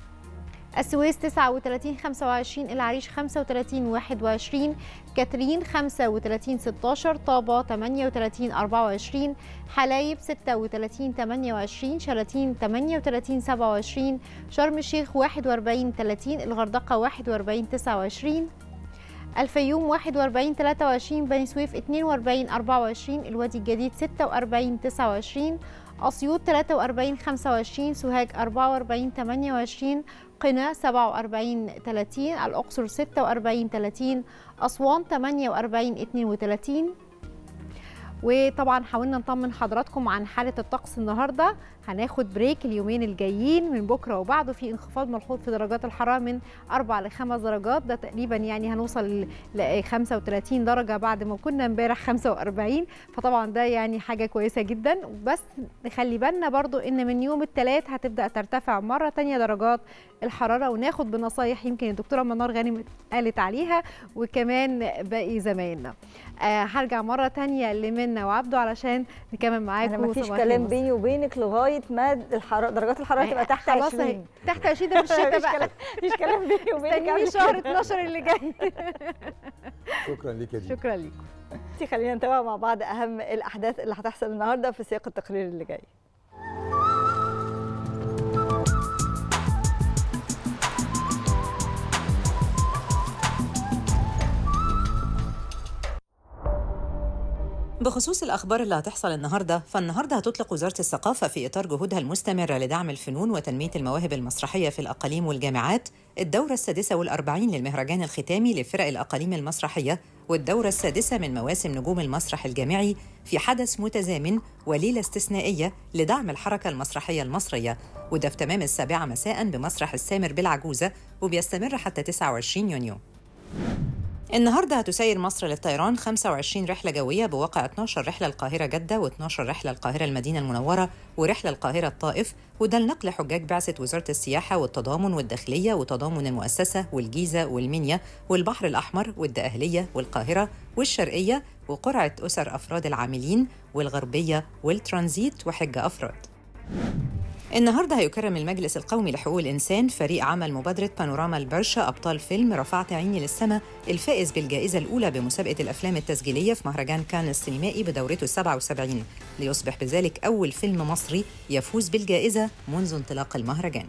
السويس 39 25 العريش 35 21 كاترين 35 16 طابة 38 24 حلايب 36 28 شلاتين 38 27 شرم الشيخ 41 30 الغردقة 41 29 الفيوم 41 23 بني سويف 42 24 الوادي الجديد 46 29 أسيوط 43 25 سوهاج 44 28 قنا 47 30 الأقصر 46 30 أسوان 48 32 وطبعا حاولنا نطمن حضراتكم عن حالة الطقس النهاردة هناخد بريك اليومين الجايين من بكرة وبعده في انخفاض ملحوظ في درجات الحرارة من 4 ل 5 درجات ده تقريبا يعني هنوصل ل 35 درجة بعد ما كنا امبارح 45 فطبعا ده يعني حاجة كويسة جدا بس نخلي بالنا برضو ان من يوم الثلاث هتبدأ ترتفع مرة تانية درجات الحرارة وناخد بنصايح يمكن الدكتورة منار غانم قالت عليها وكمان باقي زمايلنا آه هرجع مرة تانية لمنى وعبده علشان نكمل معاكم انا مفيش صباح الخير كلام مصر. بيني وبينك لغايه ما الحراره درجات الحراره تبقى تحت خلاص أهي. 20 تحت 20 ده في الشتاء مفيش بقى كلام- مفيش كلام بيني وبينك استنيني قبل شهر كده. 12 اللي جاي شكرا ليك يا دينا شكرا ليكم دلوقتي خلينا نتابع مع بعض اهم الاحداث اللي هتحصل النهارده في سياق التقرير اللي جاي بخصوص الأخبار اللي هتحصل النهاردة فالنهاردة هتطلق وزارة الثقافة في إطار جهودها المستمرة لدعم الفنون وتنمية المواهب المسرحية في الأقاليم والجامعات الدورة السادسة والأربعين للمهرجان الختامي لفرق الأقاليم المسرحية والدورة السادسة من مواسم نجوم المسرح الجامعي في حدث متزامن وليلة استثنائية لدعم الحركة المسرحية المصرية وده في تمام السابعة مساء بمسرح السامر بالعجوزة وبيستمر حتى 29 يونيو النهارده هتسير مصر للطيران 25 رحله جويه بواقع 12 رحله القاهره جده و12 رحله القاهره المدينه المنوره ورحله القاهره الطائف وده لنقل حجاج بعثه وزاره السياحه والتضامن والداخليه وتضامن المؤسسه والجيزه والمنيا والبحر الاحمر والدقهليه والقاهره والشرقيه وقرعه اسر افراد العاملين والغربيه والترانزيت وحجه افراد النهارده هيكرم المجلس القومي لحقوق الانسان فريق عمل مبادره بانوراما البرشا ابطال فيلم رفعت عيني للسماء الفائز بالجائزه الاولى بمسابقه الافلام التسجيليه في مهرجان كان السينمائي بدورته ال 77 ليصبح بذلك اول فيلم مصري يفوز بالجائزه منذ انطلاق المهرجان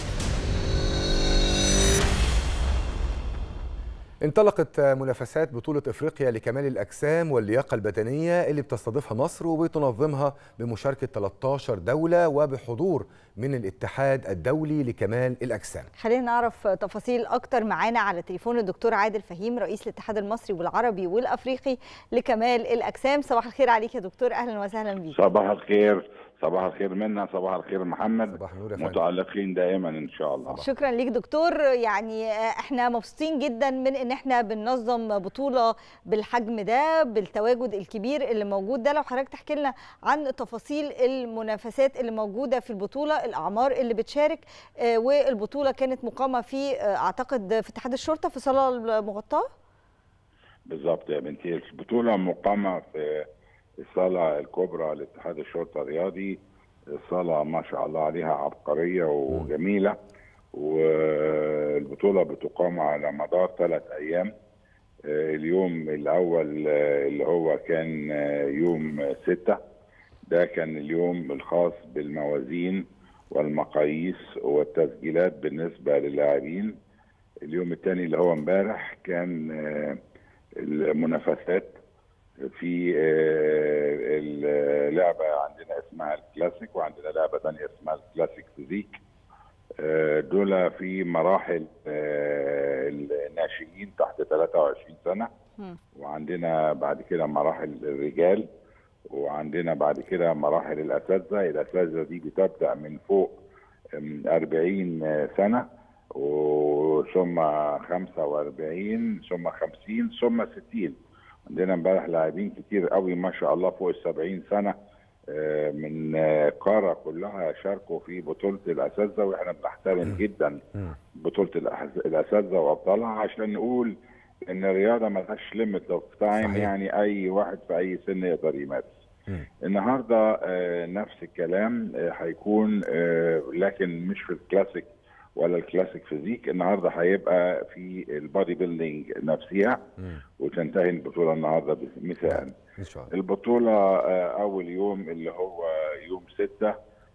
انطلقت منافسات بطولة افريقيا لكمال الاجسام واللياقة البدنية اللي بتستضيفها مصر وبتنظمها بمشاركة 13 دولة وبحضور من الاتحاد الدولي لكمال الاجسام. خلينا نعرف تفاصيل اكتر معانا على تليفون الدكتور عادل فهيم رئيس الاتحاد المصري والعربي والافريقي لكمال الاجسام صباح الخير عليك يا دكتور اهلا وسهلا بيك صباح الخير صباح الخير منا صباح الخير محمد صباح النور يا فندم متألقين دائما ان شاء الله شكرا ليك دكتور يعني احنا مبسوطين جدا من ان احنا بننظم بطوله بالحجم ده بالتواجد الكبير اللي موجود ده لو حضرتك تحكي لنا عن تفاصيل المنافسات اللي موجوده في البطوله الاعمار اللي بتشارك آه، والبطوله كانت مقامه في آه، اعتقد في اتحاد الشرطه في صاله المغطاه بالظبط يا بنتي البطولة مقامة في الصالة الكبرى لاتحاد الشرطة الرياضي الصالة ما شاء الله عليها عبقرية وجميلة والبطولة بتقام على مدار ثلاث أيام آه، اليوم الأول آه، اللي هو كان آه، يوم ستة ده كان اليوم الخاص بالموازين والمقاييس والتسجيلات بالنسبة للاعبين اليوم الثاني اللي هو امبارح كان آه، المنافسات في آه، اللعبة عندنا اسمها الكلاسيك وعندنا لعبة ثانية اسمها الكلاسيك فيزيك آه، دول في مراحل آه، الناشئين تحت 23 سنة وعندنا بعد كده مراحل الرجال وعندنا بعد كده مراحل الأساتذة الأساتذة دي بتبدأ من فوق أم، 40 سنة وثم 45 ثم 50 ثم 60 عندنا امبارح لاعبين كتير قوي ما شاء الله فوق ال 70 سنه آه، من آه، قاره كلها شاركوا في بطوله الاساتذه واحنا بنحترم جدا بطوله الأحز- الاساتذه وابطالها عشان نقول ان الرياضه ملهاش ليميت اوف تايم صحيح. يعني اي واحد في اي سن يقدر يمارس النهارده آه، نفس الكلام آه، هيكون آه، لكن مش في الكلاسيك ولا الكلاسيك فيزيك النهارده هيبقى في البادي بيلدينج نفسها وتنتهي البطوله النهارده مساء ان شاء الله البطوله آه، اول يوم اللي هو يوم ستة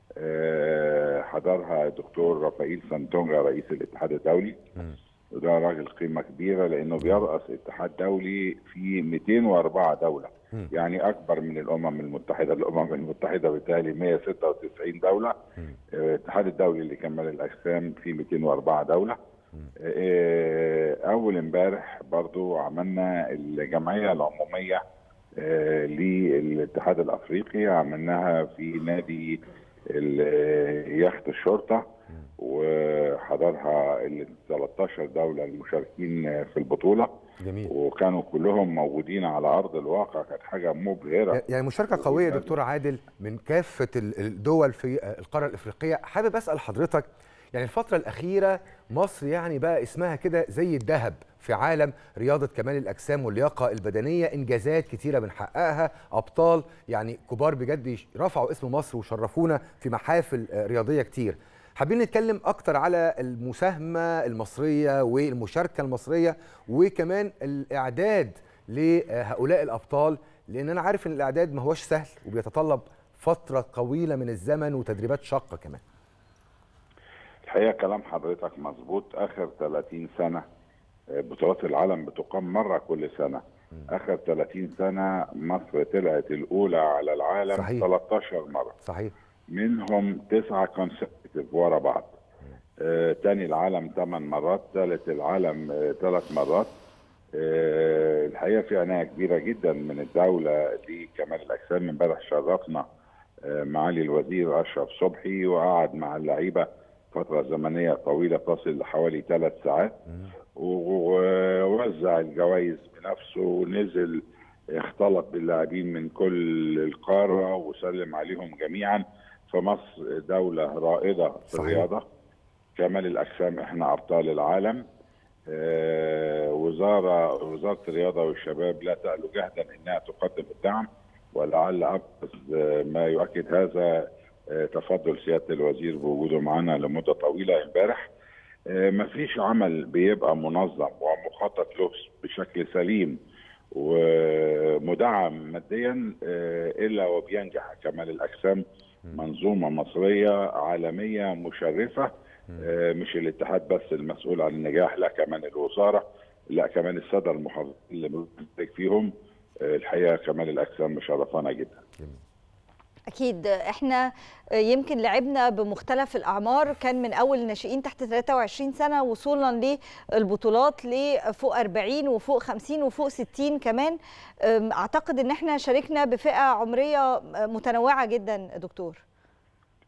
آه، حضرها الدكتور رافائيل سانتونجا رئيس الاتحاد الدولي وده راجل قيمه كبيره لانه بيرأس اتحاد دولي في 204 دوله مم. يعني اكبر من الامم المتحده الامم المتحده بالتالي 196 دوله آه، الاتحاد الدولي لكمال الاجسام في 204 دوله آه، اول امبارح برضو عملنا الجمعيه العموميه آه، للاتحاد الافريقي عملناها في نادي ال- يخت الشرطه وحضرها ال 13 دوله المشاركين في البطوله جميل وكانوا كلهم موجودين على ارض الواقع كانت حاجه مبهره يعني مشاركه قويه دكتور عادل من كافه ال- الدول في القاره الافريقيه حابب اسال حضرتك يعني الفتره الاخيره مصر يعني بقى اسمها كده زي الذهب في عالم رياضه كمال الاجسام واللياقه البدنيه انجازات كتيره بنحققها ابطال يعني كبار بجد يش- رفعوا اسم مصر وشرفونا في محافل آه، رياضيه كتير حابين نتكلم اكتر على المساهمه المصريه والمشاركه المصريه وكمان الاعداد لهؤلاء الابطال لان انا عارف ان الاعداد ما هوش سهل وبيتطلب فتره طويله من الزمن وتدريبات شاقه كمان الحقيقه كلام حضرتك مظبوط اخر 30 سنه آه، بطولات العالم بتقام مره كل سنه اخر 30 سنه مصر طلعت الاولى على العالم صحيح. 13 مره صحيح منهم تسعه كونسيكتيف ورا بعض آه، تاني العالم ثمان مرات ثالث العالم آه، ثلاث مرات آه، الحقيقه في عنايه كبيره جدا من الدوله لكمال الاجسام امبارح شرفنا آه، معالي الوزير اشرف صبحي وقعد مع اللعيبه فتره زمنيه طويله تصل لحوالي ثلاث ساعات و- ووزع الجوائز بنفسه ونزل اختلط باللاعبين من كل القاره وسلم عليهم جميعا فمصر دوله رائده في صحيح. الرياضه كمال الاجسام احنا ابطال العالم آه، وزاره وزاره الرياضه والشباب لا تألو جهدا انها تقدم الدعم ولعل ابرز آه، ما يؤكد هذا آه، تفضل سياده الوزير بوجوده معنا لمده طويله امبارح آه، مفيش عمل بيبقى منظم ومخطط له بشكل سليم ومدعم ماديا آه، الا وبينجح كمال الاجسام منظومه مصريه عالميه مشرفه آه، مش الاتحاد بس المسؤول عن النجاح لا كمان الوزاره لا كمان الساده المحافظين اللي بنشارك فيهم آه، الحقيقه كمال الاجسام مشرفانا جدا اكيد احنا يمكن لعبنا بمختلف الاعمار كان من اول الناشئين تحت 23 سنه وصولا للبطولات لفوق 40 وفوق 50 وفوق 60 كمان أم، اعتقد ان احنا شاركنا بفئه عمريه متنوعه جدا دكتور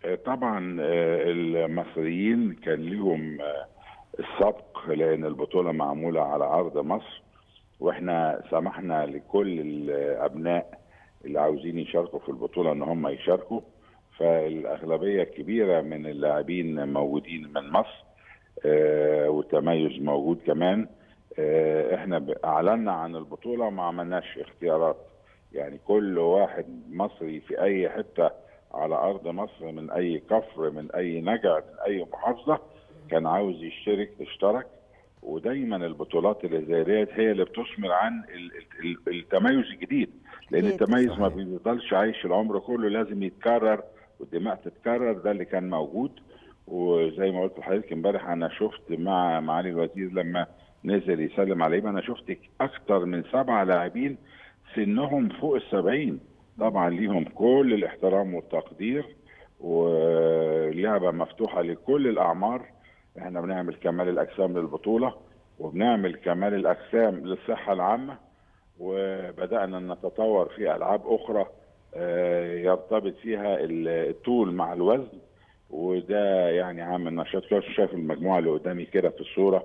آه، طبعا آه، المصريين كان ليهم آه، السبق لان البطوله معموله على ارض مصر واحنا سمحنا لكل الابناء اللي عاوزين يشاركوا في البطوله ان هم يشاركوا فالاغلبيه الكبيره من اللاعبين موجودين من مصر آه، والتميز موجود كمان آه، احنا ب- اعلنا عن البطوله وما عملناش اختيارات يعني كل واحد مصري في اي حته على ارض مصر من اي كفر من اي نجع من اي محافظه كان عاوز يشترك اشترك ودايما البطولات اللي زي ديت هي اللي بتثمر عن ال- ال- ال- التميز الجديد لان أكيد. التميز ما صحيح. بيفضلش عايش العمر كله لازم يتكرر والدماء تتكرر ده اللي كان موجود وزي ما قلت لحضرتك امبارح انا شفت مع معالي الوزير لما نزل يسلم عليهم انا شفت اكتر من سبعه لاعبين سنهم فوق السبعين طبعا ليهم كل الاحترام والتقدير ولعبه مفتوحه لكل الاعمار احنا بنعمل كمال الاجسام للبطوله وبنعمل كمال الاجسام للصحه العامه وبدانا نتطور في العاب اخرى آه، يرتبط فيها ال- الطول مع الوزن وده يعني عامل نشاط كويس شايف المجموعه اللي قدامي كده في الصوره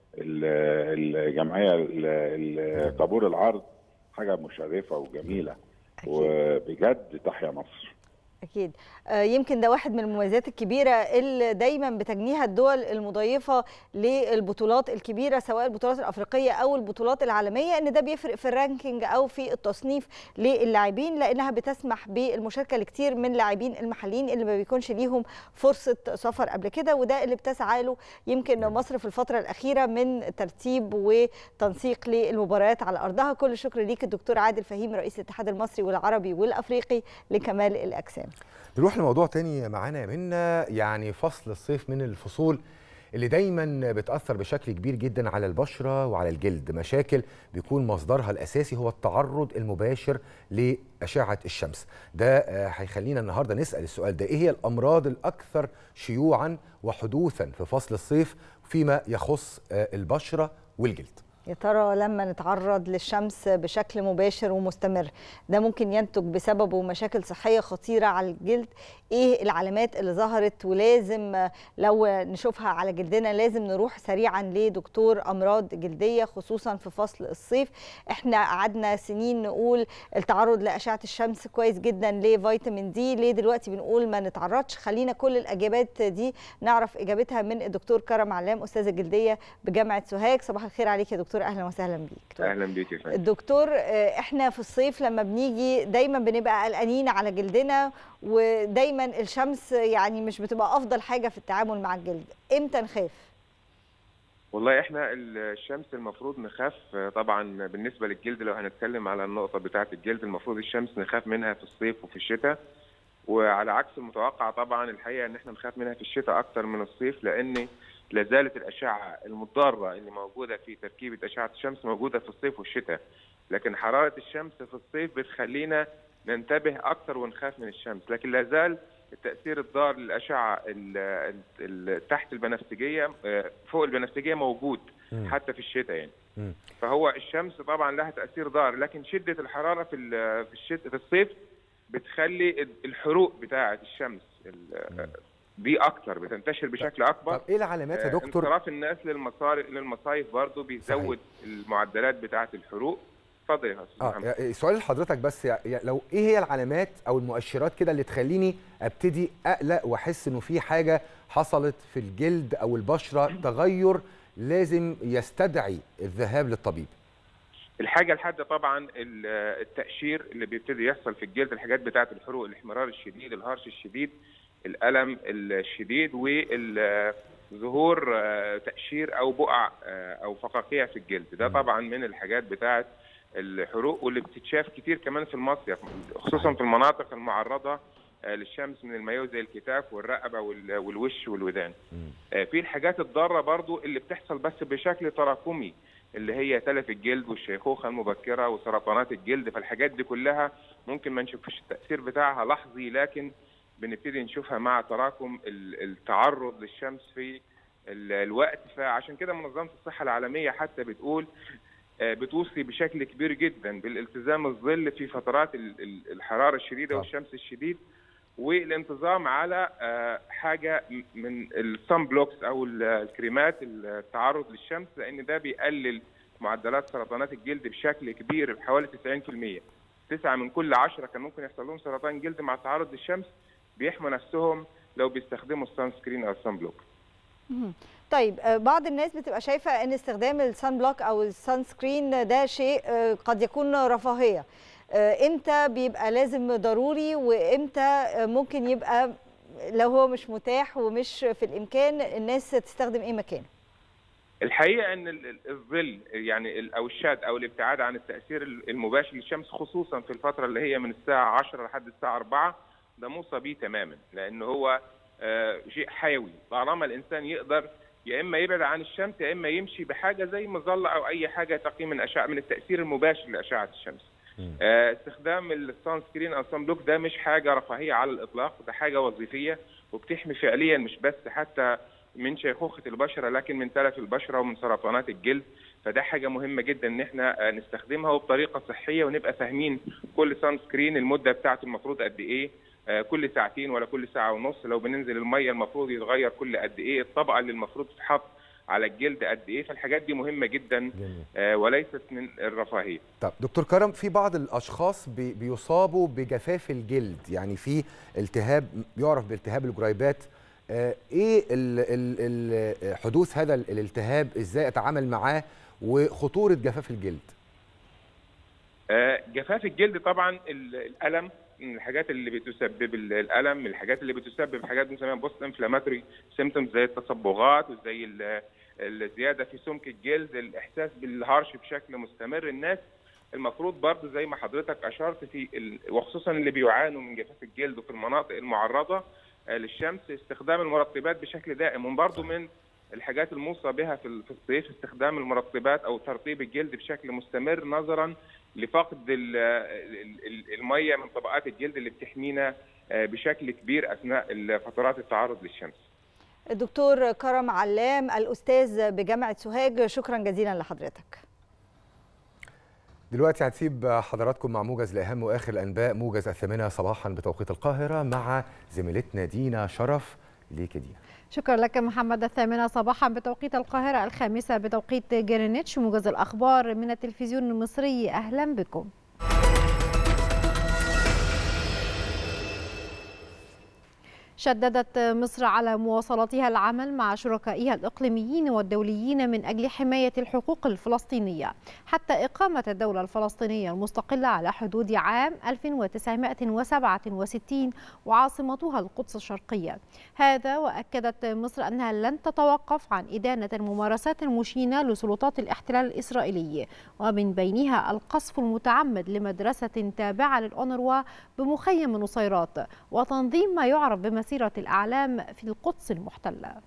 ال- الجمعيه ال- ال- طابور العرض حاجه مشرفه وجميله أكيد. وبجد تحيا مصر أكيد آه، يمكن ده واحد من المميزات الكبيرة اللي دايما بتجنيها الدول المضيفة للبطولات الكبيرة سواء البطولات الأفريقية أو البطولات العالمية إن ده بيفرق في الرانكينج أو في التصنيف للاعبين لأنها بتسمح بالمشاركة لكتير من اللاعبين المحليين اللي ما بيكونش ليهم فرصة سفر قبل كده وده اللي بتسعى له يمكن مصر في الفترة الأخيرة من ترتيب وتنسيق للمباريات على أرضها كل الشكر ليك الدكتور عادل فهيم رئيس الاتحاد المصري والعربي والأفريقي لكمال الأجسام نروح لموضوع تاني معانا يا منا يعني فصل الصيف من الفصول اللي دايما بتأثر بشكل كبير جدا على البشرة وعلى الجلد مشاكل بيكون مصدرها الأساسي هو التعرض المباشر لأشعة الشمس ده آه، هيخلينا النهاردة نسأل السؤال ده إيه هي الأمراض الأكثر شيوعا وحدوثا في فصل الصيف فيما يخص آه، البشرة والجلد يا ترى لما نتعرض للشمس بشكل مباشر ومستمر ده ممكن ينتج بسببه مشاكل صحية خطيرة على الجلد ايه العلامات اللي ظهرت ولازم آه، لو نشوفها على جلدنا لازم نروح سريعا لدكتور امراض جلدية خصوصا في فصل الصيف احنا قعدنا سنين نقول التعرض لأشعة الشمس كويس جدا لفيتامين دي ليه دلوقتي بنقول ما نتعرضش خلينا كل الاجابات دي نعرف اجابتها من الدكتور كرم علام استاذ الجلدية بجامعة سوهاج صباح الخير عليك يا دكتور اهلا وسهلا بيك اهلا بيك يا فندم الدكتور آه، احنا في الصيف لما بنيجي دايما بنبقى قلقانين على جلدنا ودايما الشمس يعني مش بتبقى افضل حاجه في التعامل مع الجلد امتى نخاف والله احنا الشمس المفروض نخاف طبعا بالنسبه للجلد لو هنتكلم على النقطه بتاعه الجلد المفروض الشمس نخاف منها في الصيف وفي الشتاء وعلى عكس المتوقع طبعا الحقيقه ان احنا نخاف منها في الشتاء اكتر من الصيف لان لا زالت الاشعه المضاره اللي موجوده في تركيبه اشعه الشمس موجوده في الصيف والشتاء لكن حراره الشمس في الصيف بتخلينا ننتبه اكتر ونخاف من الشمس لكن لا زال التاثير الضار للاشعه ال- ال- ال- تحت البنفسجيه آه، فوق البنفسجيه موجود مم. حتى في الشتاء يعني مم. فهو الشمس طبعا لها تاثير ضار لكن شده الحراره في ال- في الشتاء في الصيف بتخلي ال- الحروق بتاعه الشمس ال- دي اكتر بتنتشر بشكل اكبر طب إيه العلامات يا آه، دكتور انصراف الناس للمصار للمصايف برضه بيزود المعدلات بتاعه الحروق اتفضل يا استاذ محمد اه سؤال لحضرتك بس يا- يا- لو ايه هي العلامات او المؤشرات كده اللي تخليني ابتدي اقلق واحس انه في حاجه حصلت في الجلد او البشره تغير لازم يستدعي الذهاب للطبيب الحاجه الحاده طبعا ال- التقشير اللي بيبتدي يحصل في الجلد الحاجات بتاعه الحروق الاحمرار الشديد الهرش الشديد الالم الشديد وظهور تقشير او بقع آه، او فقاقيع في الجلد ده طبعا من الحاجات بتاعه الحروق واللي بتتشاف كتير كمان في المصيف خصوصا في المناطق المعرضه آه، للشمس من المايو زي الكتاف والرقبه وال- والوش والودان آه، في الحاجات الضاره برضو اللي بتحصل بس بشكل تراكمي اللي هي تلف الجلد والشيخوخه المبكره وسرطانات الجلد فالحاجات دي كلها ممكن ما نشوفش التاثير بتاعها لحظي لكن بنبتدي نشوفها مع تراكم ال- التعرض للشمس في ال- الوقت فعشان كده منظمه الصحه العالميه حتى بتقول آه، بتوصي بشكل كبير جدا بالالتزام الظل في فترات ال- ال- الحراره الشديده طب. والشمس الشديد والانتظام على آه، حاجه م- من الصن بلوكس او ال- الكريمات التعرض للشمس لان ده بيقلل معدلات سرطانات الجلد بشكل كبير بحوالي 90% تسعة من كل عشرة كان ممكن يحصل لهم سرطان جلد مع التعرض للشمس بيحموا نفسهم لو بيستخدموا السان سكرين او السان بلوك مهم. طيب آه، بعض الناس بتبقى شايفه ان استخدام السان بلوك او السان سكرين ده شيء آه، قد يكون رفاهيه آه، امتى بيبقى لازم ضروري وامتى آه، ممكن يبقى لو هو مش متاح ومش في الامكان الناس تستخدم ايه مكانه الحقيقه ان ال- ال- الظل يعني ال- او الشاد او الابتعاد عن التاثير ال- المباشر للشمس خصوصا في الفتره اللي هي من الساعه 10 لحد الساعه 4 ده موصى بيه تماما لان هو آه، شيء حيوي طالما الانسان يقدر يا اما يبعد عن الشمس يا اما يمشي بحاجه زي مظله او اي حاجه تقي من اشعه من التاثير المباشر لاشعه الشمس. آه، استخدام السان سكرين او السان بلوك ده مش حاجه رفاهيه على الاطلاق ده حاجه وظيفيه وبتحمي فعليا مش بس حتى من شيخوخه البشره لكن من تلف البشره ومن سرطانات الجلد فده حاجه مهمه جدا ان احنا آه، نستخدمها وبطريقه صحيه ونبقى فاهمين كل سان سكرين المده بتاعته المفروض قد ايه آه، كل ساعتين ولا كل ساعه ونص لو بننزل الميه المفروض يتغير كل قد ايه الطبقه اللي المفروض تتحط على الجلد قد ايه فالحاجات دي مهمه جدا آه، وليست من الرفاهيه طب دكتور كرم في بعض الاشخاص بي بيصابوا بجفاف الجلد يعني في التهاب يعرف بالتهاب الجريبات آه، ايه ال ال ال حدوث هذا ال- الالتهاب ازاي اتعامل معاه وخطوره جفاف الجلد آه، جفاف الجلد طبعا ال- الالم من الحاجات اللي بتسبب ال- الالم من الحاجات اللي بتسبب حاجات بنسميها بوست انفلاماتوري سيمتومز زي التصبغات وزي ال- الزياده في سمك الجلد الاحساس بالهرش بشكل مستمر الناس المفروض برضه زي ما حضرتك اشرت في ال- وخصوصا اللي بيعانوا من جفاف الجلد وفي المناطق المعرضه آه، للشمس استخدام المرطبات بشكل دائم وبرضه من الحاجات الموصى بها في ال- في الصيف استخدام المرطبات او ترطيب الجلد بشكل مستمر نظرا لفقد ال- ال- ال- الميه من طبقات الجلد اللي بتحمينا آه، بشكل كبير اثناء فترات التعرض للشمس. الدكتور كرم علام الاستاذ بجامعه سوهاج شكرا جزيلا لحضرتك دلوقتي هتسيب حضراتكم مع موجز لاهم واخر الانباء موجز الثامنه صباحا بتوقيت القاهره مع زميلتنا دينا شرف ليك يا دينا شكرا لك محمد الثامنة صباحا بتوقيت القاهرة الخامسة بتوقيت جرينتش موجز الأخبار من التلفزيون المصري أهلا بكم شددت مصر على مواصلتها العمل مع شركائها الإقليميين والدوليين من أجل حماية الحقوق الفلسطينية حتى إقامة الدولة الفلسطينية المستقلة على حدود عام 1967 وعاصمتها القدس الشرقية هذا وأكدت مصر أنها لن تتوقف عن إدانة الممارسات المشينة لسلطات الاحتلال الإسرائيلي ومن بينها القصف المتعمد لمدرسة تابعة للأونروا بمخيم نصيرات وتنظيم ما يعرف بمسيرة الأعلام في القدس المحتلة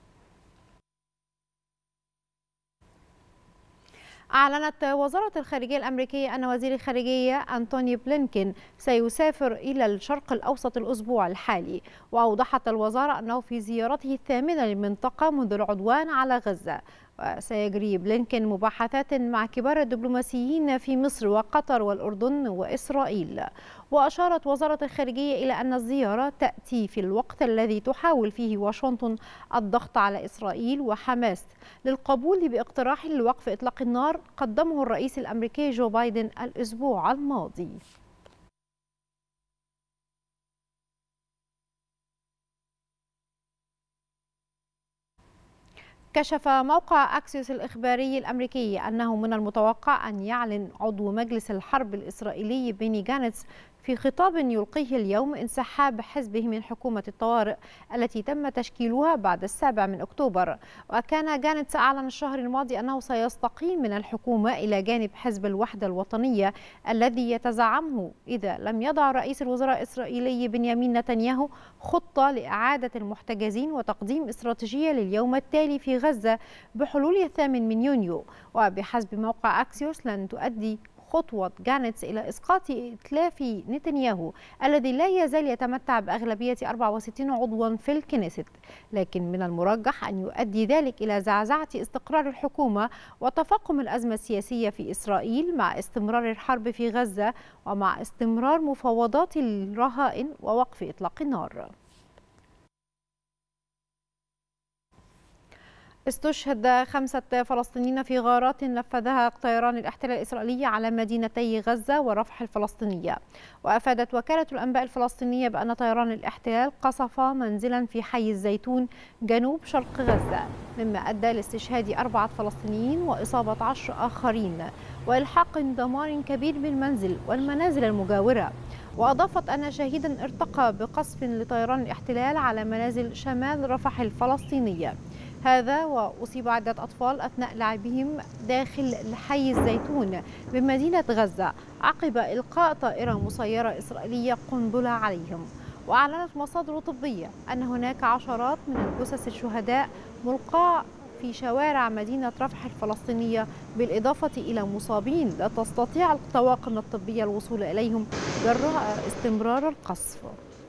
أعلنت وزارة الخارجية الأمريكية أن وزير الخارجية أنتوني بلينكين سيسافر إلى الشرق الأوسط الأسبوع الحالي وأوضحت الوزارة أنه في زيارته الثامنة للمنطقة منذ العدوان على غزة وسيجري بلينكين مباحثات مع كبار الدبلوماسيين في مصر وقطر والأردن وإسرائيل وأشارت وزارة الخارجية إلى أن الزيارة تأتي في الوقت الذي تحاول فيه واشنطن الضغط على إسرائيل وحماس للقبول باقتراح لوقف إطلاق النار قدمه الرئيس الأمريكي جو بايدن الأسبوع الماضي كشف موقع أكسيوس الإخباري الأمريكي أنه من المتوقع أن يعلن عضو مجلس الحرب الإسرائيلي بيني جانتس في خطاب يلقيه اليوم انسحاب حزبه من حكومة الطوارئ التي تم تشكيلها بعد السابع من أكتوبر وكان جانتس أعلن الشهر الماضي أنه سيستقيل من الحكومة إلى جانب حزب الوحدة الوطنية الذي يتزعمه إذا لم يضع رئيس الوزراء الإسرائيلي بنيامين نتنياهو خطة لإعادة المحتجزين وتقديم استراتيجية لليوم التالي في غزة بحلول الثامن من يونيو وبحسب موقع أكسيوس لن تؤدي خطوة جانتس إلى إسقاط إتلاف نتنياهو الذي لا يزال يتمتع بأغلبية 64 عضوا في الكنيست لكن من المرجح أن يؤدي ذلك إلى زعزعة استقرار الحكومة وتفاقم الأزمة السياسية في إسرائيل مع استمرار الحرب في غزة ومع استمرار مفاوضات الرهائن ووقف إطلاق النار استشهد خمسة فلسطينيين في غارات نفذها طيران الاحتلال الإسرائيلي على مدينتي غزة ورفح الفلسطينية وأفادت وكالة الأنباء الفلسطينية بأن طيران الاحتلال قصف منزلا في حي الزيتون جنوب شرق غزة مما أدى لاستشهاد أربعة فلسطينيين وإصابة عشر آخرين وإلحاق دمار كبير بالمنزل والمنازل المجاورة وأضافت أن شهيدا ارتقى بقصف لطيران الاحتلال على منازل شمال رفح الفلسطينية هذا وأصيب عدة أطفال أثناء لعبهم داخل حي الزيتون بمدينة غزة عقب إلقاء طائرة مسيرة إسرائيلية قنبلة عليهم وأعلنت مصادر طبية أن هناك عشرات من الجثث الشهداء ملقاة في شوارع مدينة رفح الفلسطينية بالإضافة إلى مصابين لا تستطيع الطواقم الطبية الوصول إليهم جراء استمرار القصف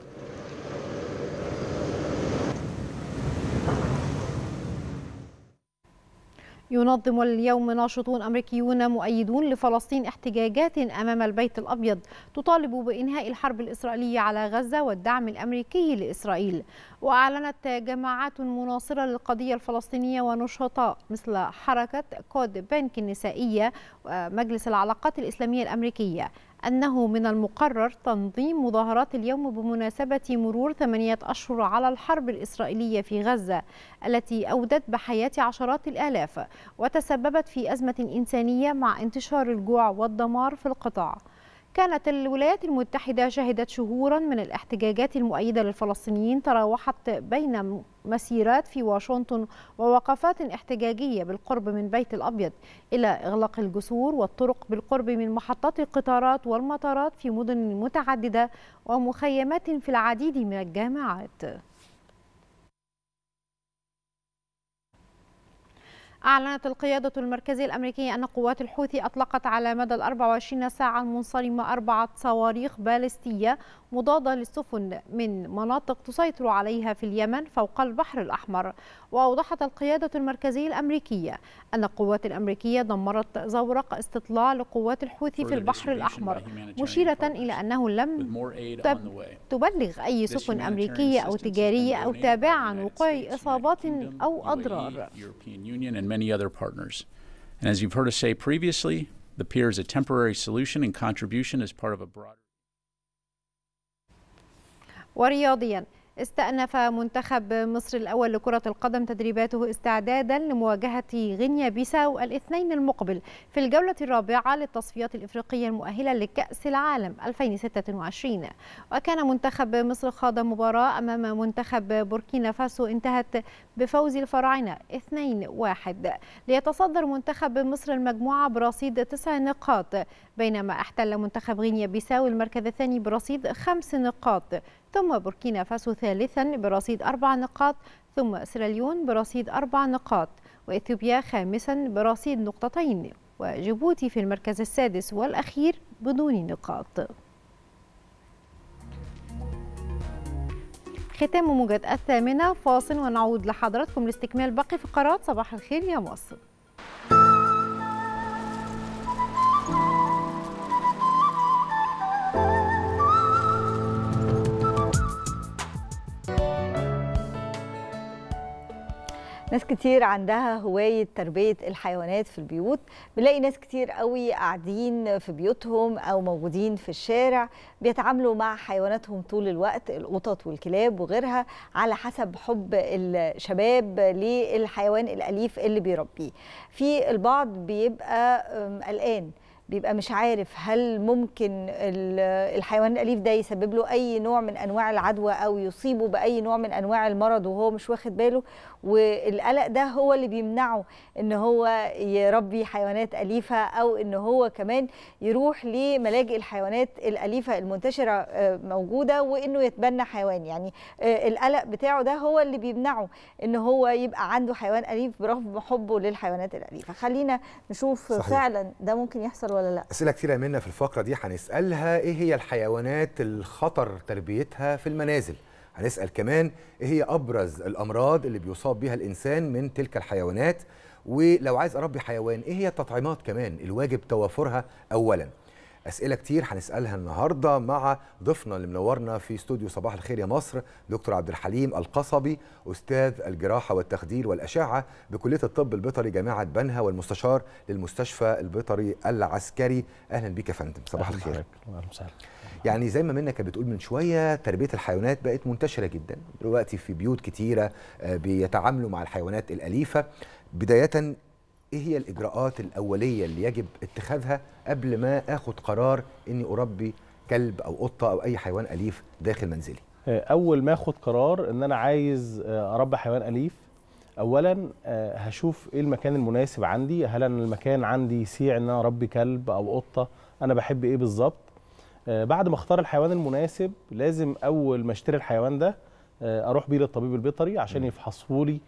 ينظم اليوم ناشطون أمريكيون مؤيدون لفلسطين احتجاجات أمام البيت الأبيض تطالب بإنهاء الحرب الإسرائيلية على غزة والدعم الأمريكي لإسرائيل وأعلنت جماعات مناصرة للقضية الفلسطينية ونشطاء مثل حركة كود بنك النسائية ومجلس العلاقات الإسلامية الأمريكية أنه من المقرر تنظيم مظاهرات اليوم بمناسبة مرور ثمانية أشهر على الحرب الإسرائيلية في غزة التي أودت بحياة عشرات الآلاف وتسببت في أزمة إنسانية مع انتشار الجوع والدمار في القطاع كانت الولايات المتحدة شهدت شهورا من الاحتجاجات المؤيدة للفلسطينيين تراوحت بين مسيرات في واشنطن ووقفات احتجاجية بالقرب من بيت الأبيض إلى إغلاق الجسور والطرق بالقرب من محطات القطارات والمطارات في مدن متعددة ومخيمات في العديد من الجامعات أعلنت القيادة المركزية الأمريكية أن قوات الحوثي أطلقت على مدى ال 24 ساعة المنصرمة أربعة صواريخ باليستية مضادة للسفن من مناطق تسيطر عليها في اليمن فوق البحر الأحمر وأوضحت القيادة المركزية الأمريكية أن القوات الأمريكية دمرت زورق استطلاع لقوات الحوثي في البحر الأحمر مشيرة إلى أنه لم تب تبلغ أي سفن أمريكية أو تجارية أو تابعة عن وقوع إصابات أو أضرار many other partners. And as you've heard us say previously, the pier is a temporary solution and contribution as part of a broader. ورياضيا استأنف منتخب مصر الأول لكرة القدم تدريباته استعدادا لمواجهة غينيا بيساو الاثنين المقبل في الجولة الرابعة للتصفيات الإفريقية المؤهلة لكأس العالم 2026 وكان منتخب مصر خاض مباراة أمام منتخب بوركينا فاسو انتهت بفوز الفراعنة 2-1 ليتصدر منتخب مصر المجموعة برصيد تسع نقاط بينما احتل منتخب غينيا بيساو المركز الثاني برصيد خمس نقاط ثم بوركينا فاسو ثالثا برصيد أربع نقاط ثم سيراليون برصيد أربع نقاط وإثيوبيا خامسا برصيد نقطتين وجيبوتي في المركز السادس والأخير بدون نقاط ختام موجة الثامنة فاصل ونعود لحضراتكم لاستكمال باقي فقرات صباح الخير يا مصر ناس كتير عندها هواية تربية الحيوانات في البيوت بنلاقي ناس كتير قوي قاعدين في بيوتهم أو موجودين في الشارع بيتعاملوا مع حيواناتهم طول الوقت القطط والكلاب وغيرها على حسب حب الشباب للحيوان الأليف اللي بيربيه في البعض بيبقى قلقان بيبقى مش عارف هل ممكن الحيوان الأليف ده يسبب له أي نوع من أنواع العدوى أو يصيبه بأي نوع من أنواع المرض وهو مش واخد باله والقلق ده هو اللي بيمنعه ان هو يربي حيوانات أليفة أو ان هو كمان يروح لملاجئ الحيوانات الأليفة المنتشرة موجودة وانه يتبنى حيوان يعني القلق بتاعه ده هو اللي بيمنعه ان هو يبقى عنده حيوان أليف برغم حبه للحيوانات الأليفة خلينا نشوف صحيح. فعلا ده ممكن يحصل ولا ولا لا اسئله كتيره منا في الفقره دي هنسالها ايه هي الحيوانات الخطر تربيتها في المنازل هنسال كمان ايه هي ابرز الامراض اللي بيصاب بها الانسان من تلك الحيوانات ولو عايز اربي حيوان ايه هي التطعيمات كمان الواجب توافرها اولا اسئله كتير هنسالها النهارده مع ضيفنا اللي منورنا في استوديو صباح الخير يا مصر دكتور عبد الحليم القصبي استاذ الجراحه والتخدير والاشعه بكليه الطب البيطري جامعه بنها والمستشار للمستشفى البيطري العسكري اهلا بيك يا فندم صباح أهلاً الخير بحضرتك. أهلاً وسهلاً. يعني زي ما منى كانت بتقول من شويه تربيه الحيوانات بقت منتشره جدا دلوقتي في بيوت كتيره آه، بيتعاملوا مع الحيوانات الاليفه بدايه ايه هي الاجراءات الاوليه اللي يجب اتخاذها قبل ما اخد قرار اني اربي كلب او قطه او اي حيوان اليف داخل منزلي آه، اول ما اخد قرار ان انا عايز آه، اربي حيوان اليف اولا آه، هشوف ايه المكان المناسب عندي هل انا المكان عندي يسيع ان انا اربي كلب او قطه انا بحب ايه بالظبط آه، بعد ما اختار الحيوان المناسب لازم اول ما اشتري الحيوان ده آه، اروح بيه للطبيب البيطري عشان يفحصه لي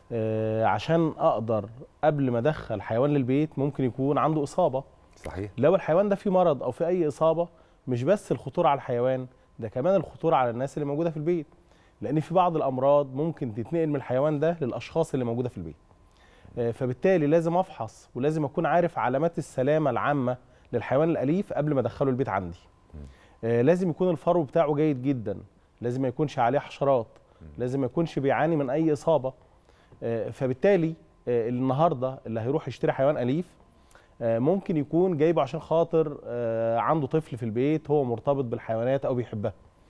آه، عشان اقدر قبل ما ادخل حيوان للبيت ممكن يكون عنده اصابه صحيح لو الحيوان ده فيه مرض او في اي اصابه مش بس الخطوره على الحيوان ده كمان الخطوره على الناس اللي موجوده في البيت لان في بعض الامراض ممكن تتنقل من الحيوان ده للاشخاص اللي موجوده في البيت آه، فبالتالي لازم افحص ولازم اكون عارف علامات السلامه العامه للحيوان الاليف قبل ما ادخله البيت عندي آه، لازم يكون الفرو بتاعه جيد جدا لازم ما يكونش عليه حشرات لازم ما يكونش بيعاني من اي اصابه آه، فبالتالي آه، النهارده اللي هيروح يشتري حيوان اليف آه، ممكن يكون جايبه عشان خاطر آه، عنده طفل في البيت هو مرتبط بالحيوانات او بيحبها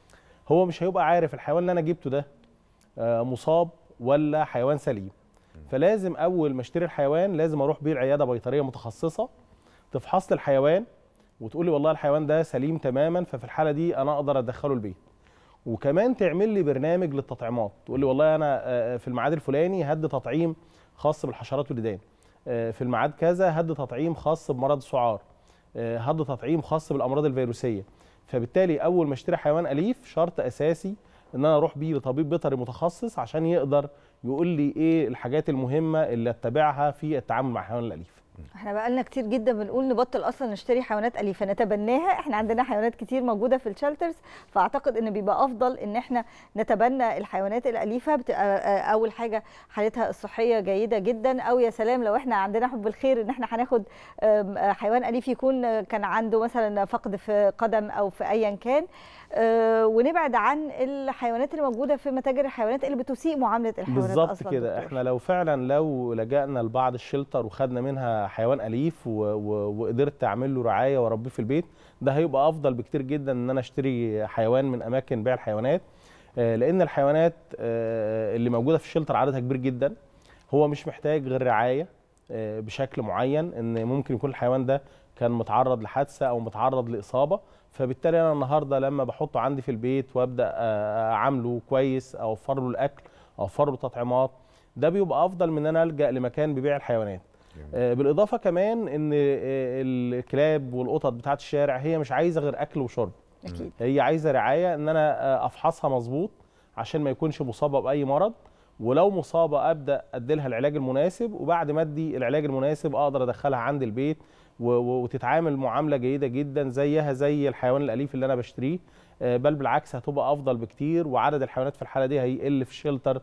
هو مش هيبقى عارف الحيوان اللي انا جبته ده آه، مصاب ولا حيوان سليم فلازم اول ما اشتري الحيوان لازم اروح بيه العياده بيطريه متخصصه تفحص لي الحيوان وتقول لي والله الحيوان ده سليم تماما ففي الحاله دي انا اقدر ادخله البيت وكمان تعمل لي برنامج للتطعيمات تقول لي والله انا آه، في الميعاد الفلاني هدي تطعيم خاص بالحشرات والديدان آه، في الميعاد كذا هدي تطعيم خاص بمرض السعار آه، هدي تطعيم خاص بالامراض الفيروسيه فبالتالي اول ما اشتري حيوان اليف شرط اساسي ان انا اروح بيه لطبيب بيطري متخصص عشان يقدر يقول لي ايه الحاجات المهمه اللي اتبعها في التعامل مع الحيوان الاليف احنا بقالنا كتير جدا بنقول نبطل اصلا نشتري حيوانات اليفه نتبناها احنا عندنا حيوانات كتير موجوده في الشلترز فاعتقد ان بيبقى افضل ان احنا نتبنى الحيوانات الاليفه بتبقى آه، اول حاجه حالتها الصحيه جيده جدا او يا سلام لو احنا عندنا حب الخير ان احنا هناخد آم، آه، حيوان اليف يكون آه، كان عنده مثلا فقد في قدم او في ايا كان آه، ونبعد عن الحيوانات اللي موجوده في متاجر الحيوانات اللي بتسيء معامله الحيوانات بالظبط اصلا كده دكتور. احنا لو فعلا لو لجأنا لبعض الشلتر وخدنا منها حيوان اليف و... و... وقدرت اعمل له رعايه واربيه في البيت ده هيبقى افضل بكتير جدا ان انا اشتري حيوان من اماكن بيع الحيوانات آه، لان الحيوانات آه، اللي موجوده في الشلتر عددها كبير جدا هو مش محتاج غير رعايه آه، بشكل معين ان ممكن يكون الحيوان ده كان متعرض لحادثه او متعرض لاصابه فبالتالي انا النهارده لما بحطه عندي في البيت وابدا آه، اعامله كويس اوفر له الاكل اوفر له تطعيمات ده بيبقى افضل من ان انا الجا لمكان بيبيع الحيوانات آه، بالاضافه كمان ان آه، الكلاب والقطط بتاعت الشارع هي مش عايزه غير اكل وشرب اكيد هي عايزه رعايه ان انا آه، افحصها مظبوط عشان ما يكونش مصابه باي مرض ولو مصابه ابدا اديلها العلاج المناسب وبعد ما ادي العلاج المناسب اقدر ادخلها عندي البيت و- و- وتتعامل معامله جيده جدا زيها زي الحيوان الاليف اللي انا بشتريه آه، بل بالعكس هتبقى افضل بكتير وعدد الحيوانات في الحاله دي هيقل في الشلتر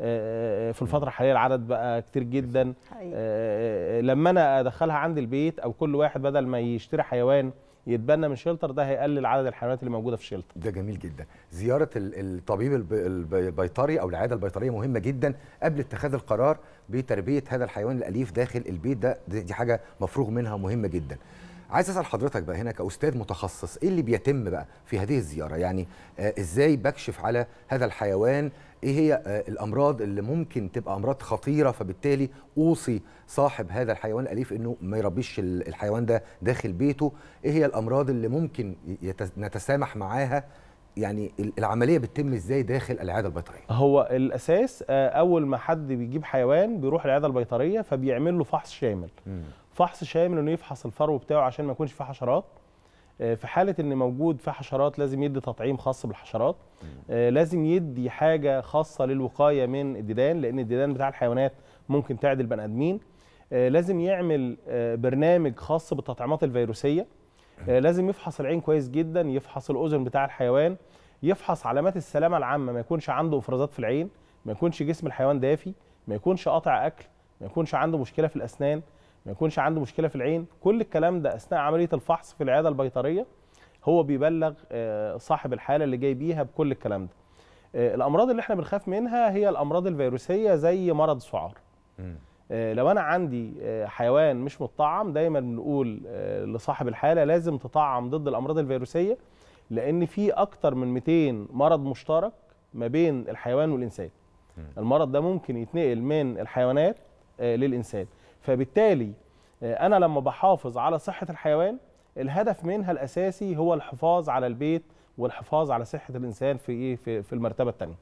آه، في الفتره الحاليه العدد بقى كتير جدا حقيقي. آه، لما انا ادخلها عندي البيت او كل واحد بدل ما يشتري حيوان يتبنى من شلتر ده هيقلل عدد الحيوانات اللي موجوده في الشلتر ده جميل جدا زياره ال- الطبيب الب- الب- البيطري او العياده البيطريه مهمه جدا قبل اتخاذ القرار بتربيه هذا الحيوان الاليف داخل البيت ده دي دي حاجه مفروغ منها مهمه جدا عايز اسال حضرتك بقى هنا كاستاذ متخصص ايه اللي بيتم بقى في هذه الزياره يعني آه ازاي بكشف على هذا الحيوان ايه هي آه الامراض اللي ممكن تبقى امراض خطيره فبالتالي اوصي صاحب هذا الحيوان الاليف انه ما يربيش ال- الحيوان ده داخل بيته ايه هي الامراض اللي ممكن يت- نتسامح معاها يعني ال- العمليه بتتم ازاي داخل العياده البيطريه هو الاساس آه، اول ما حد بيجيب حيوان بيروح العياده البيطريه فبيعمل له فحص شامل فحص شامل انه يفحص الفرو بتاعه عشان ما يكونش فيه حشرات آه، في حاله ان موجود فيه حشرات لازم يدي تطعيم خاص بالحشرات آه، لازم يدي حاجه خاصه للوقايه من الديدان لان الديدان بتاع الحيوانات ممكن تعدي البني ادمين آه، لازم يعمل آه، برنامج خاص بالتطعيمات الفيروسيه آه، لازم يفحص العين كويس جدا يفحص الاذن بتاع الحيوان يفحص علامات السلامه العامه ما يكونش عنده افرازات في العين ما يكونش جسم الحيوان دافي ما يكونش قاطع اكل ما يكونش عنده مشكله في الاسنان ما يكونش عنده مشكله في العين كل الكلام ده اثناء عمليه الفحص في العياده البيطريه هو بيبلغ آه، صاحب الحاله اللي جاي بيها بكل الكلام ده آه، الامراض اللي احنا بنخاف منها هي الامراض الفيروسيه زي مرض السعار آه، لو انا عندي آه، حيوان مش متطعم دايما بنقول آه، لصاحب الحاله لازم تطعم ضد الامراض الفيروسيه لان في اكتر من 200 مرض مشترك ما بين الحيوان والانسان المرض ده ممكن يتنقل من الحيوانات آه، للانسان فبالتالي آه، انا لما بحافظ على صحه الحيوان الهدف منها الاساسي هو الحفاظ على البيت والحفاظ على صحه الانسان في ايه في, في المرتبه الثانيه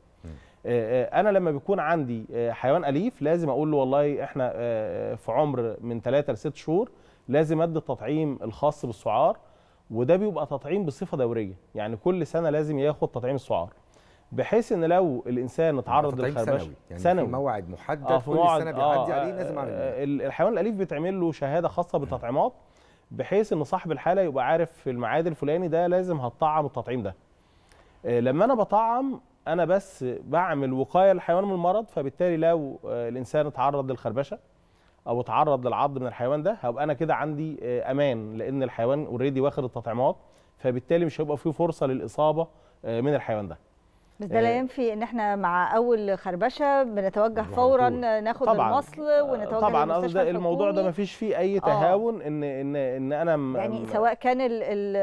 انا لما بيكون عندي آه، حيوان اليف لازم اقول له والله احنا آه، في عمر من 3 ل 6 شهور لازم ادي التطعيم الخاص بالسعار وده بيبقى تطعيم بصفه دوريه يعني كل سنه لازم ياخد تطعيم السعار بحيث ان لو الانسان اتعرض تطعيم للخربشه سنوي يعني في موعد محدد آه، في كل موعد- سنه آه، بيعدي عليه آه، لازم اعمل آه، ده. ال- الحيوان الاليف بيتعمل له شهاده خاصه بالتطعيمات بحيث ان صاحب الحاله يبقى عارف في الميعاد الفلاني ده لازم هتطعم التطعيم ده آه، لما انا بطعم انا بس بعمل وقايه للحيوان من المرض فبالتالي لو آه، الانسان اتعرض للخربشه او اتعرض للعض من الحيوان ده هبقى انا كده عندي آه، امان لان الحيوان اوريدي واخد التطعيمات فبالتالي مش هيبقى فيه فرصه للاصابه آه، من الحيوان ده بس ده لا آه، ينفي ان احنا مع اول خربشه بنتوجه فورا ناخد طبعاً. المصل ونتوجه طبعا للمستشفى قصدي الموضوع ده الحكومي. ما فيش فيه اي آه. تهاون ان ان ان انا م- يعني م- سواء كان ال-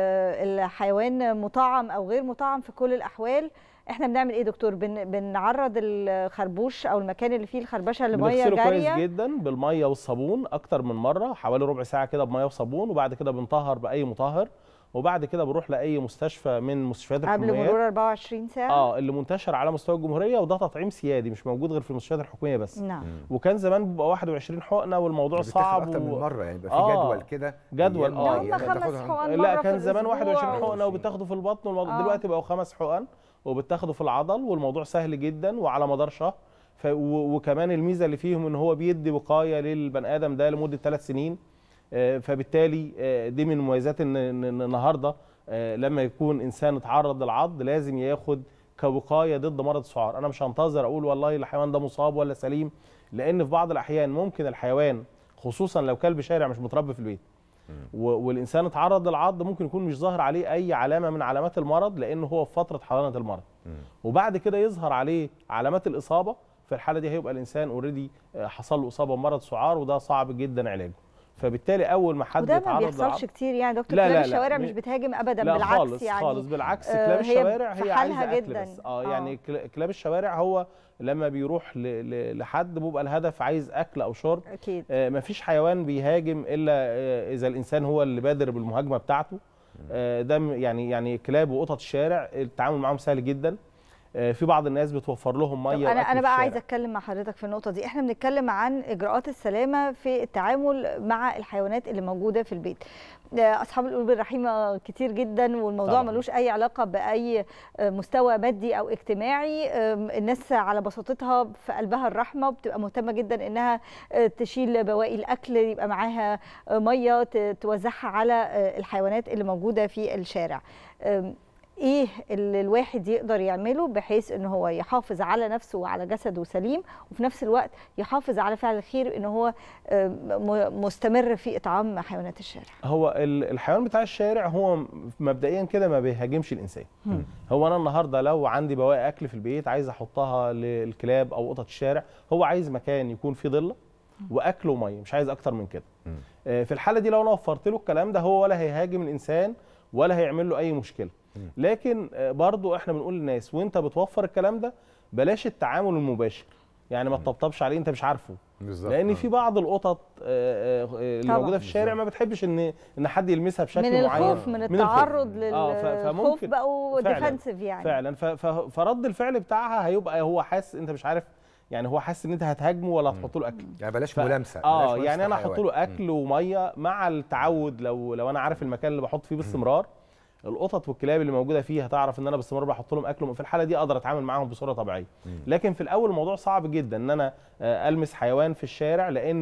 ال- الحيوان مطعم او غير مطعم في كل الاحوال احنا بنعمل ايه دكتور بن بنعرض الخربوش او المكان اللي فيه الخربشه لميه بنغسله كويس جاريه جدا بالميه والصابون اكتر من مره حوالي ربع ساعه كده بميه وصابون وبعد كده بنطهر باي مطهر وبعد كده بنروح لاي مستشفى من مستشفيات قبل الحكوميه مرور 24 ساعه اه اللي منتشر على مستوى الجمهوريه وده تطعيم سيادي مش موجود غير في المستشفيات الحكوميه بس نعم وكان زمان بيبقى 21 حقنه والموضوع بتاخد صعب اكتر من و- مره يعني يبقى في آه، جدول كده جدول أيام اه معينة هم خمس تاخدها. حقن لا مرة كان في زمان الأسبوع. 21 حقنه وبتاخده في البطن والموضوع آه. دلوقتي بقوا خمس حقن وبتاخده في العضل والموضوع سهل جدا وعلى مدار شهر ف و- وكمان الميزه اللي فيهم ان هو بيدي وقايه للبني ادم ده لمده ثلاث سنين آه، فبالتالي آه، دي من مميزات ان إن- إن النهارده آه، لما يكون انسان اتعرض للعض لازم ياخد كوقايه ضد مرض السعار انا مش هنتظر اقول والله الحيوان ده مصاب ولا سليم لان في بعض الاحيان ممكن الحيوان خصوصا لو كلب شارع مش متربي في البيت و- والانسان اتعرض للعض ممكن يكون مش ظاهر عليه اي علامه من علامات المرض لانه هو في فتره حضانه المرض وبعد كده يظهر عليه علامات الاصابه في الحاله دي هيبقى الانسان اوريدي حصل له اصابه بمرض سعار وده صعب جدا علاجه فبالتالي اول ما حد وده ما يتعرض بيحصلش للعض- كتير يعني دكتور لا، كلاب لا، لا، الشوارع م- مش بتهاجم ابدا لا بالعكس خالص يعني خالص بالعكس آه، كلاب هي الشوارع في هي حالها عايزه اكل جداً. بس اه آه. يعني كلا- كلاب الشوارع هو لما بيروح ل- ل- لحد بيبقى الهدف عايز اكل او شرب اكيد آه مفيش حيوان بيهاجم الا آه اذا الانسان هو اللي بادر بالمهاجمه بتاعته آه ده م- يعني يعني كلاب وقطط الشارع التعامل معاهم سهل جدا آه في بعض الناس بتوفر لهم طب ميه انا وأكل انا في بقى الشارع. عايزه اتكلم مع حضرتك في النقطه دي احنا بنتكلم عن اجراءات السلامه في التعامل مع الحيوانات اللي موجوده في البيت آه، اصحاب القلوب الرحيمه كتير جدا والموضوع طبعاً. ملوش اي علاقه باي آه، مستوى مادي او اجتماعي آم، الناس على بساطتها في قلبها الرحمه بتبقى مهتمه جدا انها آه، تشيل بواقي الاكل يبقى معاها آه، ميه ت- توزعها على آه، الحيوانات اللي موجوده في الشارع آم، ايه اللي الواحد يقدر يعمله بحيث ان هو يحافظ على نفسه وعلى جسده سليم وفي نفس الوقت يحافظ على فعل الخير ان هو آه، م- مستمر في اطعام حيوانات الشارع هو ال- الحيوان بتاع الشارع هو م- مبدئيا كده ما بيهاجمش الانسان مم. هو انا النهارده لو عندي بواقي اكل في البيت عايز احطها للكلاب او قطط الشارع هو عايز مكان يكون فيه ضله واكل وميه مش عايز اكتر من كده آه، في الحاله دي لو انا وفرت له الكلام ده هو ولا هيهاجم الانسان ولا هيعمل له اي مشكله لكن آه، برضو احنا بنقول للناس وانت بتوفر الكلام ده بلاش التعامل المباشر يعني ما تطبطبش عليه انت مش عارفه بالظبط لان آه. في بعض القطط آه، آه، اللي طبعاً. موجوده في الشارع ما بتحبش ان ان حد يلمسها بشكل من معين الخوف من الخوف. التعرض آه، ف- للخوف فممكن- بقوا فعلاً. ديفنسيف يعني فعلا ف- ف- فرد الفعل بتاعها هيبقى هو حاسس انت مش عارف يعني هو حاسس ان انت هتهاجمه ولا هتحط له اكل يعني بلاش ف- ملامسه اه بلاش يعني ملامسة انا حيوان. احط له اكل وميه مع التعود لو لو انا عارف المكان اللي بحط فيه باستمرار القطط والكلاب اللي موجوده فيه هتعرف ان انا باستمرار بحط لهم اكل في الحاله دي اقدر اتعامل معاهم بصوره طبيعيه لكن في الاول الموضوع صعب جدا ان انا آه، المس حيوان في الشارع لانه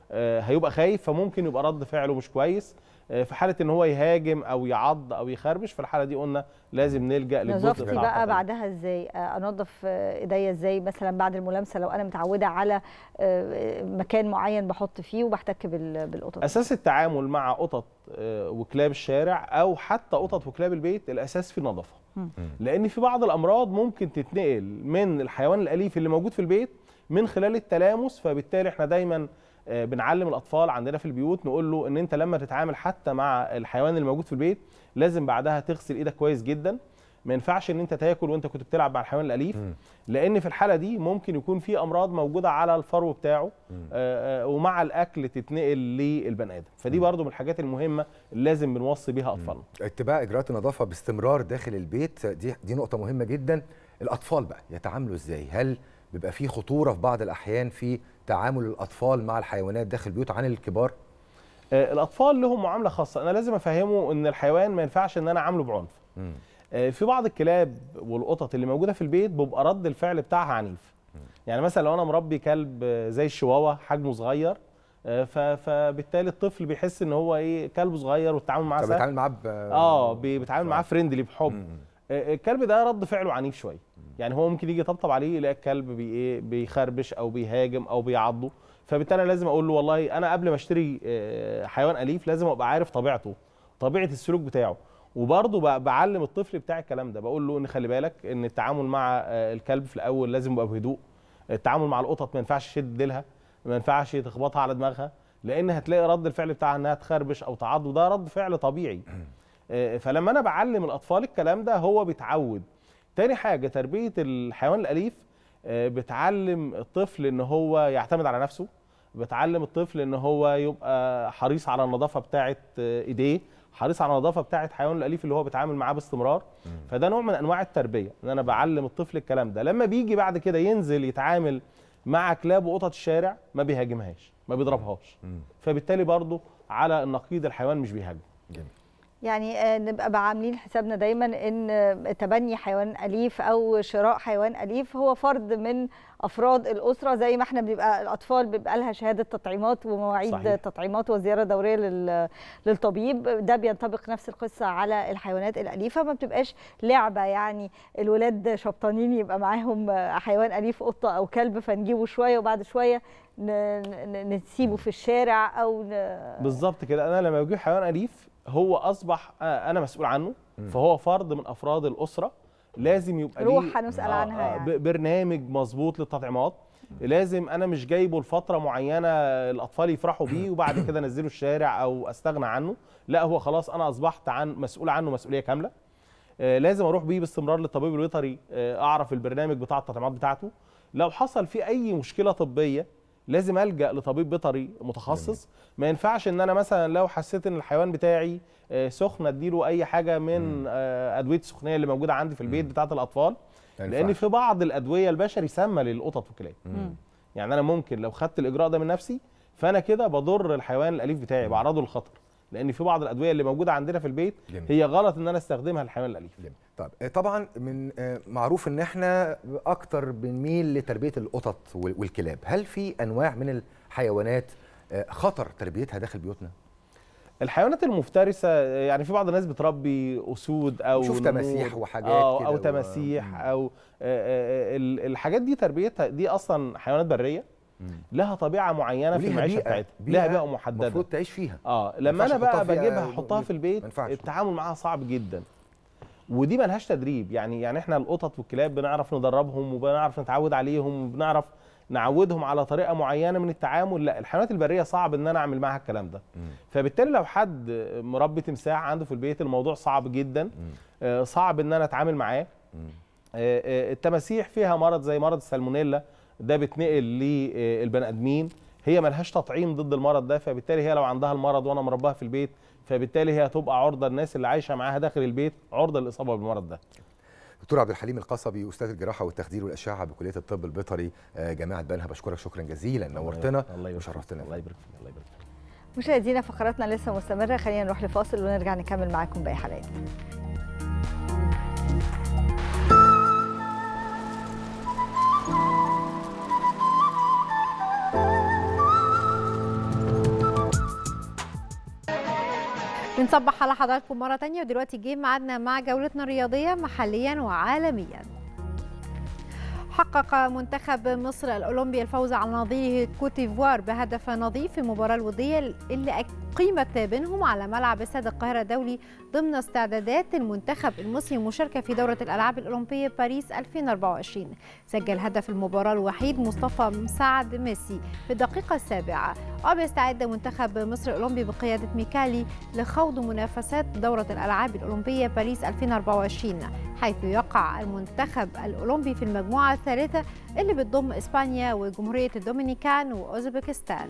آه، هيبقى خايف فممكن يبقى رد فعله مش كويس آه، في حاله ان هو يهاجم او يعض او يخربش في الحاله دي قلنا لازم نلجا للجزء نظافتي بتاع بقى التطعيم. بعدها ازاي آه، انظف آه، ايديا ازاي مثلا بعد الملامسه لو انا متعوده على آه، مكان معين بحط فيه وبحتك بال- بالقطط اساس التعامل مع قطط آه، وكلاب الشارع او حتى قطط وكلاب البيت الاساس في النظافه مم. لان في بعض الامراض ممكن تتنقل من الحيوان الاليف اللي موجود في البيت من خلال التلامس فبالتالي احنا دايما آه، بنعلم الاطفال عندنا في البيوت نقول له ان انت لما تتعامل حتى مع الحيوان اللي موجود في البيت لازم بعدها تغسل ايدك كويس جدا ما ينفعش ان انت تاكل وانت كنت بتلعب مع الحيوان الاليف لان في الحاله دي ممكن يكون في امراض موجوده على الفرو بتاعه آه، آه، ومع الاكل تتنقل للبني ادم فدي برضو من الحاجات المهمه اللي لازم بنوصي بيها اطفالنا اتباع اجراءات النظافه باستمرار داخل البيت دي دي نقطه مهمه جدا الاطفال بقى يتعاملوا ازاي هل بيبقى في خطوره في بعض الاحيان في تعامل الاطفال مع الحيوانات داخل البيوت عن الكبار آه، الاطفال لهم معامله خاصه انا لازم افهمه ان الحيوان ما ينفعش ان انا اعامله بعنف آه، في بعض الكلاب والقطط اللي موجوده في البيت بيبقى رد الفعل بتاعها عنيف يعني مثلا لو انا مربي كلب آه، زي الشواوا حجمه صغير آه، ف- فبالتالي الطفل بيحس ان هو ايه كلب صغير والتعامل معاه طب سهل بيتعامل معاه ب- اه بي- بيتعامل معاه فريندلي بحب آه، الكلب ده رد فعله عنيف شويه يعني هو ممكن يجي يطبطب عليه يلاقي الكلب بي ايه بيخربش او بيهاجم او بيعضه فبالتالي انا لازم اقول له والله انا قبل ما اشتري آه، حيوان اليف لازم ابقى عارف طبيعته طبيعه السلوك بتاعه وبرضه ب- بعلم الطفل بتاعي الكلام ده بقول له ان خلي بالك ان التعامل مع آه، الكلب في الاول لازم يبقى بهدوء التعامل مع القطط ما ينفعش تشد ديلها ما ينفعش تخبطها على دماغها لان هتلاقي رد الفعل بتاعها انها تخربش او تعض وده رد فعل طبيعي آه، فلما انا بعلم الاطفال الكلام ده هو بيتعود تاني حاجه تربيه الحيوان الاليف آه، بتعلم الطفل ان هو يعتمد على نفسه بتعلم الطفل ان هو يبقى حريص على النظافه بتاعه آه، ايديه حريص على النظافه بتاعه حيوان الاليف اللي هو بيتعامل معاه باستمرار فده نوع من انواع التربيه ان انا بعلم الطفل الكلام ده لما بيجي بعد كده ينزل يتعامل مع كلاب وقطط الشارع ما بيهاجمهاش ما بيضربهاش فبالتالي برضه على النقيض الحيوان مش بيهاجم يعني آه، نبقى بقى عاملين حسابنا دايما ان آه، تبني حيوان اليف او شراء حيوان اليف هو فرد من افراد الاسره زي ما احنا بنبقى الاطفال بيبقى لها شهاده تطعيمات ومواعيد صحيح. تطعيمات وزياره دوريه لل- للطبيب ده بينطبق نفس القصه على الحيوانات الاليفه ما بتبقاش لعبه يعني الولاد شبطانين يبقى معاهم آه، حيوان اليف قطه او كلب فنجيبه شويه وبعد شويه ن- ن- نسيبه في الشارع او ن- بالظبط كده انا لما بجيب حيوان اليف هو اصبح آه، انا مسؤول عنه فهو فرد من افراد الاسره لازم يبقى ليه روح هنسأل عنها يعني. ب- برنامج مظبوط للتطعيمات لازم انا مش جايبه لفتره معينه الاطفال يفرحوا بيه وبعد كده انزله الشارع او استغنى عنه لا هو خلاص انا اصبحت عن مسؤول عنه مسؤوليه كامله آه، لازم اروح بيه باستمرار للطبيب البيطري آه، اعرف البرنامج بتاع التطعيمات بتاعته لو حصل فيه اي مشكله طبيه لازم الجا لطبيب بيطري متخصص ما ينفعش ان انا مثلا لو حسيت ان الحيوان بتاعي آه، سخن اديله اي حاجه من آه، ادويه السخونيه اللي موجوده عندي في البيت بتاعه الاطفال ما لان ينفعش. في بعض الادويه البشري سامه للقطط والكلاب يعني انا ممكن لو خدت الاجراء ده من نفسي فانا كده بضر الحيوان الاليف بتاعي بعرضه للخطر لان في بعض الادويه اللي موجوده عندنا في البيت جميل. هي غلط ان انا استخدمها للحيوان الاليف طيب آه، طبعا من آه، معروف ان احنا اكتر بنميل لتربيه القطط وال- والكلاب هل في انواع من الحيوانات آه، خطر تربيتها داخل بيوتنا الحيوانات المفترسه يعني في بعض الناس بتربي اسود او بشوف نمور، تماسيح وحاجات آه كده او و- تماسيح او آه، آه، ال- الحاجات دي تربيتها دي اصلا حيوانات بريه لها طبيعه معينه في وليها المعيشه بيئة- بتاعتها بيئة لها بيئه محدده المفروض تعيش فيها اه ما لما ينفعش انا بقى أحطها فيها بجيبها احطها في البيت ما ينفعش. التعامل معاها صعب جدا ودي ملهاش تدريب يعني يعني احنا القطط والكلاب بنعرف ندربهم وبنعرف نتعود عليهم وبنعرف نعودهم على طريقه معينه من التعامل لا الحيوانات البريه صعب ان انا اعمل معاها الكلام ده فبالتالي لو حد مربي تمساح عنده في البيت الموضوع صعب جدا آه، صعب ان انا اتعامل معاه آه، آه، التماسيح فيها مرض زي مرض السالمونيلا ده بيتنقل للبني ادمين هي ملهاش تطعيم ضد المرض ده فبالتالي هي لو عندها المرض وانا مرباها في البيت فبالتالي هي هتبقى عرضه الناس اللي عايشه معاها داخل البيت عرضه للاصابه بالمرض ده دكتور عبد الحليم القصبي استاذ الجراحه والتخدير والاشعه بكليه الطب البيطري آه، جامعه بنها بشكرك شكرا جزيلا نورتنا الله وشرفتنا الله يبارك فيك الله يبارك فيك مشاهدينا فقراتنا لسه مستمره خلينا نروح لفاصل ونرجع نكمل معاكم باقي حلقات بنصبح على حضراتكم مرة تانية ودلوقتي جه ميعادنا مع جولتنا الرياضية محليا وعالميا حقق منتخب مصر الأولمبي الفوز على نظيره كوتيفوار بهدف نظيف في المباراة الودية اللي أقيمت بينهم على ملعب استاد القاهرة الدولي ضمن استعدادات المنتخب المصري المشاركة في دورة الألعاب الأولمبية باريس 2024 سجل هدف المباراة الوحيد مصطفى مساعد ميسي في الدقيقة السابعة وبيستعد منتخب مصر الأولمبي بقيادة ميكالي لخوض منافسات دورة الألعاب الأولمبية باريس 2024 حيث يقع المنتخب الأولمبي في المجموعة الثالثة اللي بتضم إسبانيا وجمهورية الدومينيكان وأوزبكستان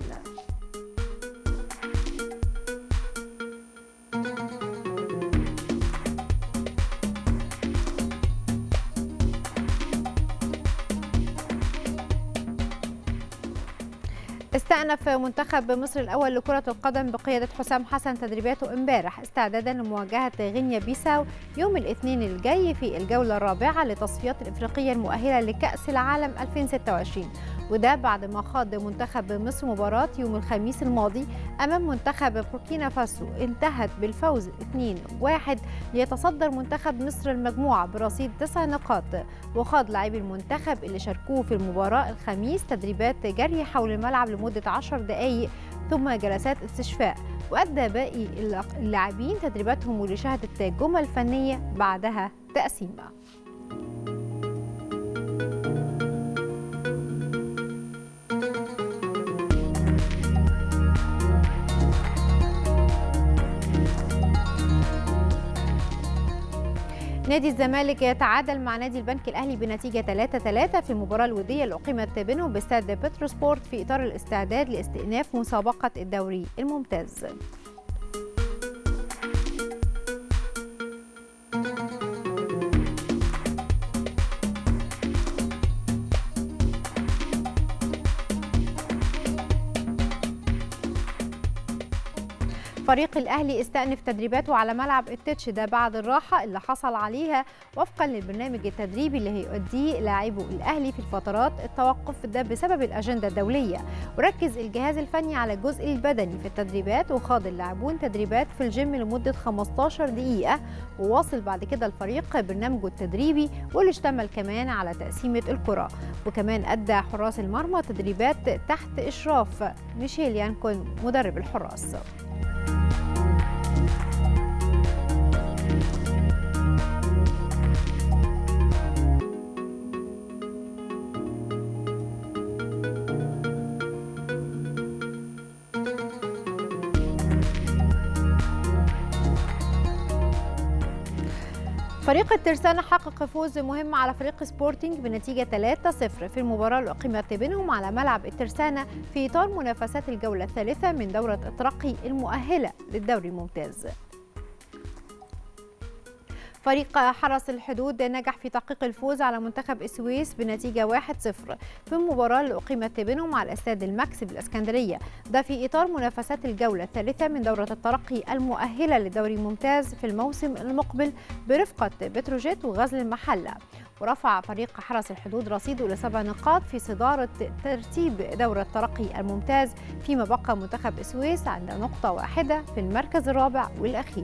استأنف منتخب مصر الأول لكرة القدم بقيادة حسام حسن تدريباته امبارح استعدادا لمواجهة غينيا بيساو يوم الاثنين الجاي في الجولة الرابعة لتصفيات الإفريقية المؤهلة لكأس العالم 2026 وده بعد ما خاض منتخب مصر مباراة يوم الخميس الماضي أمام منتخب بوركينا فاسو انتهت بالفوز 2-1 ليتصدر منتخب مصر المجموعة برصيد 9 نقاط وخاض لاعبي المنتخب اللي شاركوه في المباراة الخميس تدريبات جري حول الملعب لمدة 10 دقائق ثم جلسات استشفاء وأدى باقي اللاعبين تدريباتهم واللي شهدت جمل فنية بعدها تقسيمة نادي الزمالك يتعادل مع نادي البنك الاهلي بنتيجه 3-3 في المباراه الوديه اللي اقيمت بينهم باستاد بتروسبورت في اطار الاستعداد لاستئناف مسابقه الدوري الممتاز. فريق الاهلي استأنف تدريباته على ملعب التتش ده بعد الراحه اللي حصل عليها وفقا للبرنامج التدريبي اللي هيؤديه لاعبو الاهلي في الفترات التوقف ده بسبب الاجنده الدوليه وركز الجهاز الفني على الجزء البدني في التدريبات وخاض اللاعبون تدريبات في الجيم لمده 15 دقيقه وواصل بعد كده الفريق برنامجه التدريبي واللي اشتمل كمان على تقسيمه الكره وكمان ادى حراس المرمى تدريبات تحت اشراف ميشيل يانكون مدرب الحراس فريق الترسانة حقق فوز مهم على فريق سبورتنج بنتيجة 3-0 في المباراة اللي أقيمت بينهم على ملعب الترسانة في إطار منافسات الجولة الثالثة من دورة الترقي المؤهلة للدوري الممتاز. فريق حرس الحدود نجح في تحقيق الفوز على منتخب السويس بنتيجة 1-0 في المباراة اللي أقيمت بينهم على استاد الماكس بالإسكندرية ده في إطار منافسات الجولة الثالثة من دورة الترقي المؤهلة للدوري الممتاز في الموسم المقبل برفقة بتروجيت وغزل المحلة ورفع فريق حرس الحدود رصيده لسبع نقاط في صدارة ترتيب دورة الترقي الممتاز فيما بقى منتخب السويس عند نقطة واحدة في المركز الرابع والأخير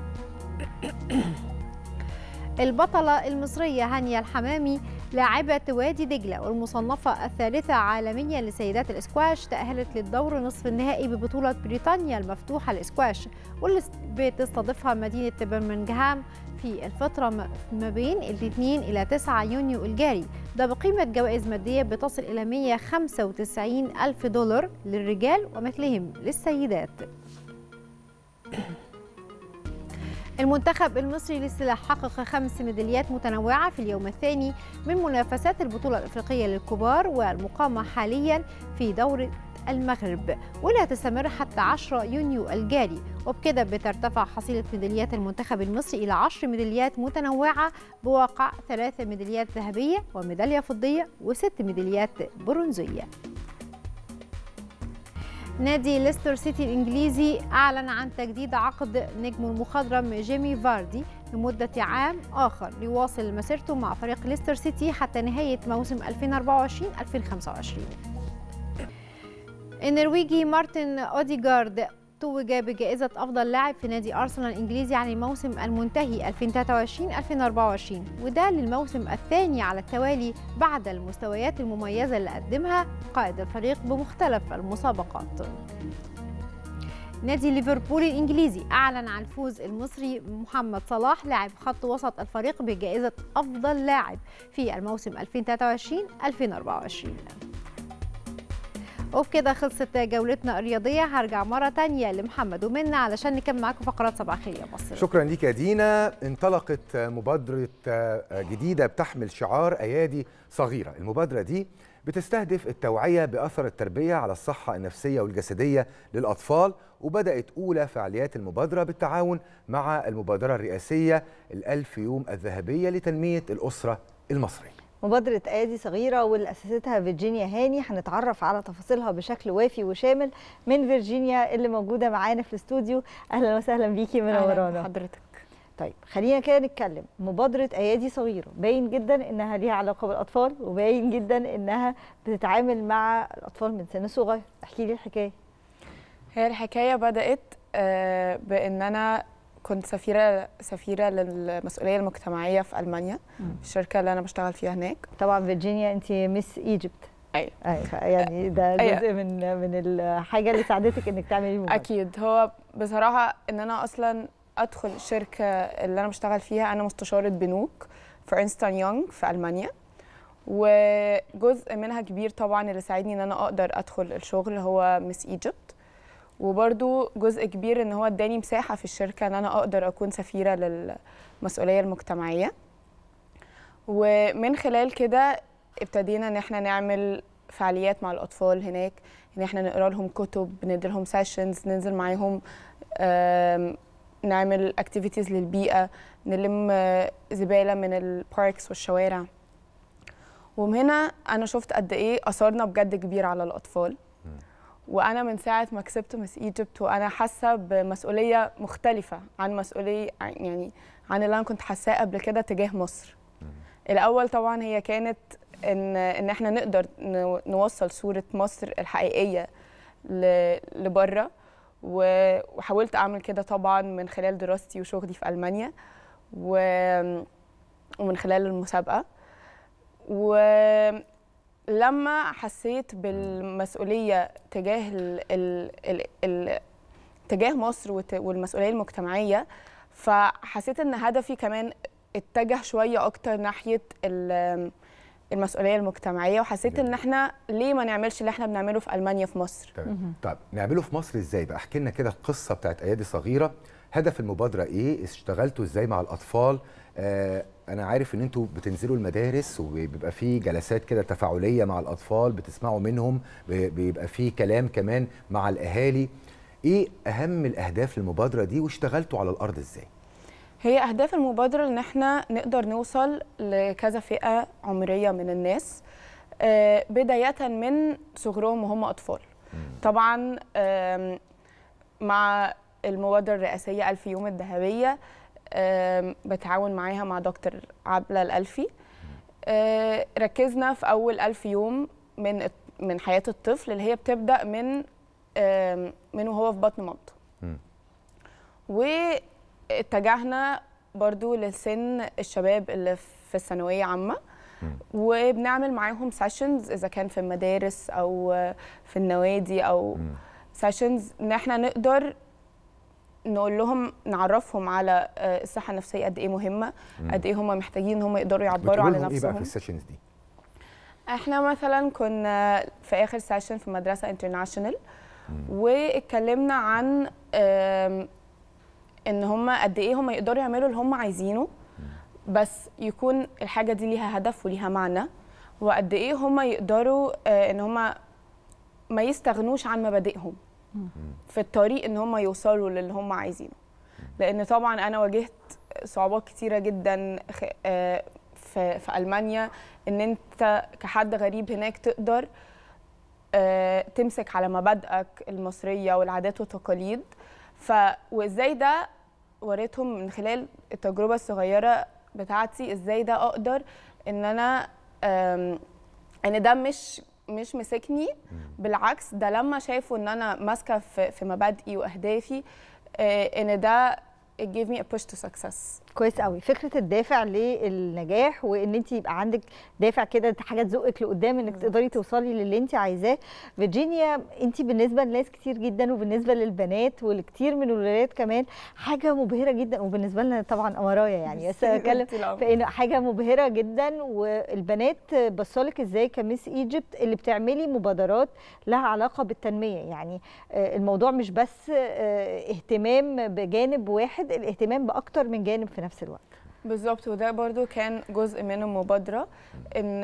البطلة المصرية هانيا الحمامي لاعبة وادي دجلة والمصنفة الثالثة عالميا لسيدات الاسكواش تأهلت للدور نصف النهائي ببطولة بريطانيا المفتوحة للاسكواش واللي بتستضيفها مدينة برمنغهام في الفترة ما بين الاثنين إلى 9 يونيو الجاري ده بقيمة جوائز مادية بتصل إلى 195 ألف دولار للرجال ومثلهم للسيدات المنتخب المصري للسلاح حقق خمس ميداليات متنوعة في اليوم الثاني من منافسات البطولة الأفريقية للكبار والمقامة حاليا في دورة المغرب واللي هتستمر حتى 10 يونيو الجاري وبكده بترتفع حصيلة ميداليات المنتخب المصري إلى 10 ميداليات متنوعة بواقع ثلاث ميداليات ذهبية وميدالية فضية وست ميداليات برونزية نادي ليستر سيتي الإنجليزي أعلن عن تجديد عقد نجمه المخضرم جيمي فاردي لمدة عام آخر ليواصل مسيرته مع فريق ليستر سيتي حتى نهاية موسم 2024-2025 النرويجي مارتن أوديغارد توج بجائزة أفضل لاعب في نادي أرسنال الإنجليزي عن الموسم المنتهي 2023-2024 وده للموسم الثاني على التوالي بعد المستويات المميزة اللي قدمها قائد الفريق بمختلف المسابقات نادي ليفربول الإنجليزي أعلن عن الفوز المصري محمد صلاح لاعب خط وسط الفريق بجائزة أفضل لاعب في الموسم 2023-2024 وبكده خلصت جولتنا الرياضية هرجع مرة تانية لمحمد ومنى علشان نكمل معاكم فقرات صباح الخير يا مصر شكرا ليك يا دينا انطلقت مبادرة جديدة بتحمل شعار أيادي صغيرة المبادرة دي بتستهدف التوعية بأثر التربية على الصحة النفسية والجسدية للأطفال وبدأت أولى فعاليات المبادرة بالتعاون مع المبادرة الرئاسية الألف يوم الذهبية لتنمية الأسرة المصرية مبادرة أيادي صغيرة واللي أسستها فيرجينيا هاني هنتعرف على تفاصيلها بشكل وافي وشامل من فيرجينيا اللي موجودة معانا في الاستوديو أهلا وسهلا بيكي منورانا حضرتك طيب خلينا كده نتكلم مبادرة أيادي صغيرة باين جدا إنها ليها علاقة بالأطفال وباين جدا إنها بتتعامل مع الأطفال من سن صغير احكي لي الحكاية هي الحكايه بدات آه، بان انا كنت سفيره سفيره للمسؤوليه المجتمعيه في المانيا الشركه اللي انا بشتغل فيها هناك طبعا فيرجينيا أنت ميس إيجيبت ايوه أيوة يعني ده أيوة. جزء من من الحاجة اللي ساعدتك إنك تعملي المبادرة اكيد هو بصراحه ان انا اصلا ادخل الشركه اللي انا بشتغل فيها انا مستشاره بنوك في ارنستون يونغ في المانيا وجزء منها كبير طبعا اللي ساعدني ان انا اقدر ادخل الشغل هو مس ايجيبت وبرده جزء كبير ان هو اداني مساحه في الشركه ان انا اقدر اكون سفيره للمسؤوليه المجتمعيه ومن خلال كده ابتدينا ان احنا نعمل فعاليات مع الاطفال هناك ان احنا نقرا لهم كتب ندي لهم سيشنز ننزل معاهم آم، نعمل اكتيفيتيز للبيئه نلم آه، زباله من الباركس والشوارع ومن هنا انا شفت قد ايه اثرنا بجد كبير على الاطفال وانا من ساعه ما كسبت مس ايجيبت وانا حاسه بمسؤوليه مختلفه عن مسؤوليه عن- يعني عن اللي انا كنت حاساه قبل كده تجاه مصر الاول طبعا هي كانت ان ان احنا نقدر نو- نوصل صوره مصر الحقيقيه ل- لبره و- وحاولت اعمل كده طبعا من خلال دراستي وشغلي في المانيا و- ومن خلال المسابقه ولما حسيت بالمسؤوليه تجاه ال ال ال ال تجاه مصر وت- والمسؤوليه المجتمعيه فحسيت ان هدفي كمان اتجه شويه اكتر ناحيه ال- المسؤوليه المجتمعيه وحسيت ان احنا ليه ما نعملش اللي احنا بنعمله في المانيا في مصر تمام طيب نعمله في مصر ازاي بقى احكي لنا كده القصه بتاعت ايادي صغيره هدف المبادره ايه اشتغلتوا ازاي مع الاطفال آه انا عارف ان انتوا بتنزلوا المدارس وبيبقى في جلسات كده تفاعليه مع الاطفال بتسمعوا منهم ب- بيبقى في كلام كمان مع الاهالي ايه اهم الاهداف للمبادره دي واشتغلتوا على الارض ازاي هي اهداف المبادره ان احنا نقدر نوصل لكذا فئه عمريه من الناس آه، بدايه من صغرهم وهم اطفال طبعا آم، مع المبادره الرئاسيه ألف يوم الذهبيه آم، بتعاون معاها مع دكتور عبلة الألفي آه، ركزنا في أول ألف يوم من من حياة الطفل اللي هي بتبدأ من آم، من وهو في بطن مامته واتجهنا برضو لسن الشباب اللي في الثانوية عامة وبنعمل معاهم سيشنز إذا كان في المدارس أو في النوادي أو سيشنز إن احنا نقدر نقول لهم نعرفهم على آه، الصحة النفسية قد إيه مهمة مم. قد إيه هم محتاجين إن هم يقدروا يعبروا بتقولوا على لهم ايه بقى في نفسهم السيشنز دي احنا مثلا كنا في اخر سيشن في مدرسه انترناشونال واتكلمنا عن آم، ان هم قد ايه هم يقدروا يعملوا اللي هم عايزينه بس يكون الحاجه دي ليها هدف وليها معنى وقد ايه هم يقدروا آه، ان هم ما يستغنوش عن مبادئهم في الطريق ان هم يوصلوا للي هم عايزينه لان طبعا انا واجهت صعوبات كتيره جدا خ- آه، في في المانيا ان انت كحد غريب هناك تقدر آه، تمسك على مبادئك المصريه والعادات والتقاليد ف وازاي ده وريتهم من خلال التجربه الصغيره بتاعتي ازاي ده اقدر ان انا آم، ان ده مش مش مسكني بالعكس ده لما شافوا ان انا ماسكه في, في مبادئي واهدافي آه، ان ده it gave me a push to success كويس قوي فكره الدافع للنجاح وان انت يبقى عندك دافع كده حاجه تزقك لقدام انك تقدري توصلي للي انت عايزاه فيرجينيا انت بالنسبه لناس كتير جدا وبالنسبه للبنات ولكتير من الولاد كمان حاجه مبهره جدا وبالنسبه لنا طبعا امرايا يعني بس ميرسي بتكلم قلتي الأمر. في انه حاجه مبهره جدا والبنات بصلك ازاي كميس ايجيبت اللي بتعملي مبادرات لها علاقه بالتنميه يعني آه، الموضوع مش بس آه، اهتمام بجانب واحد الاهتمام باكتر من جانب في نفس الوقت بالظبط وده برضو كان جزء من المبادرة ان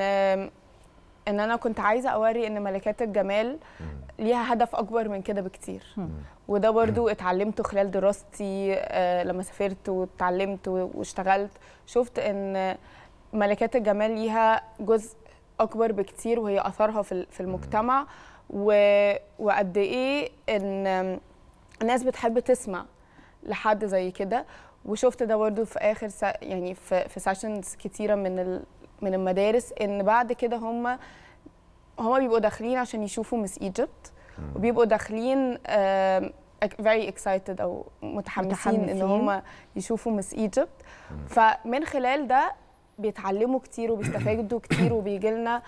ان انا كنت عايزة اوري ان ملكات الجمال ليها هدف اكبر من كده بكتير وده برضو اتعلمته خلال دراستي آه، لما سافرت واتعلمت و- واشتغلت شفت ان ملكات الجمال ليها جزء اكبر بكتير وهي اثرها في ال- في المجتمع و- وقد ايه ان الناس بتحب تسمع لحد زي كده وشفت ده برضو في اخر سا يعني في في سيشنز كتيره من ال من المدارس ان بعد كده هم هم بيبقوا داخلين عشان يشوفوا مس ايجيبت وبيبقوا داخلين آم، اك- very excited او متحمسين ان متحمسين. هم يشوفوا مس ايجيبت فمن خلال ده بيتعلموا كتير وبيستفادوا كتير وبيجي لنا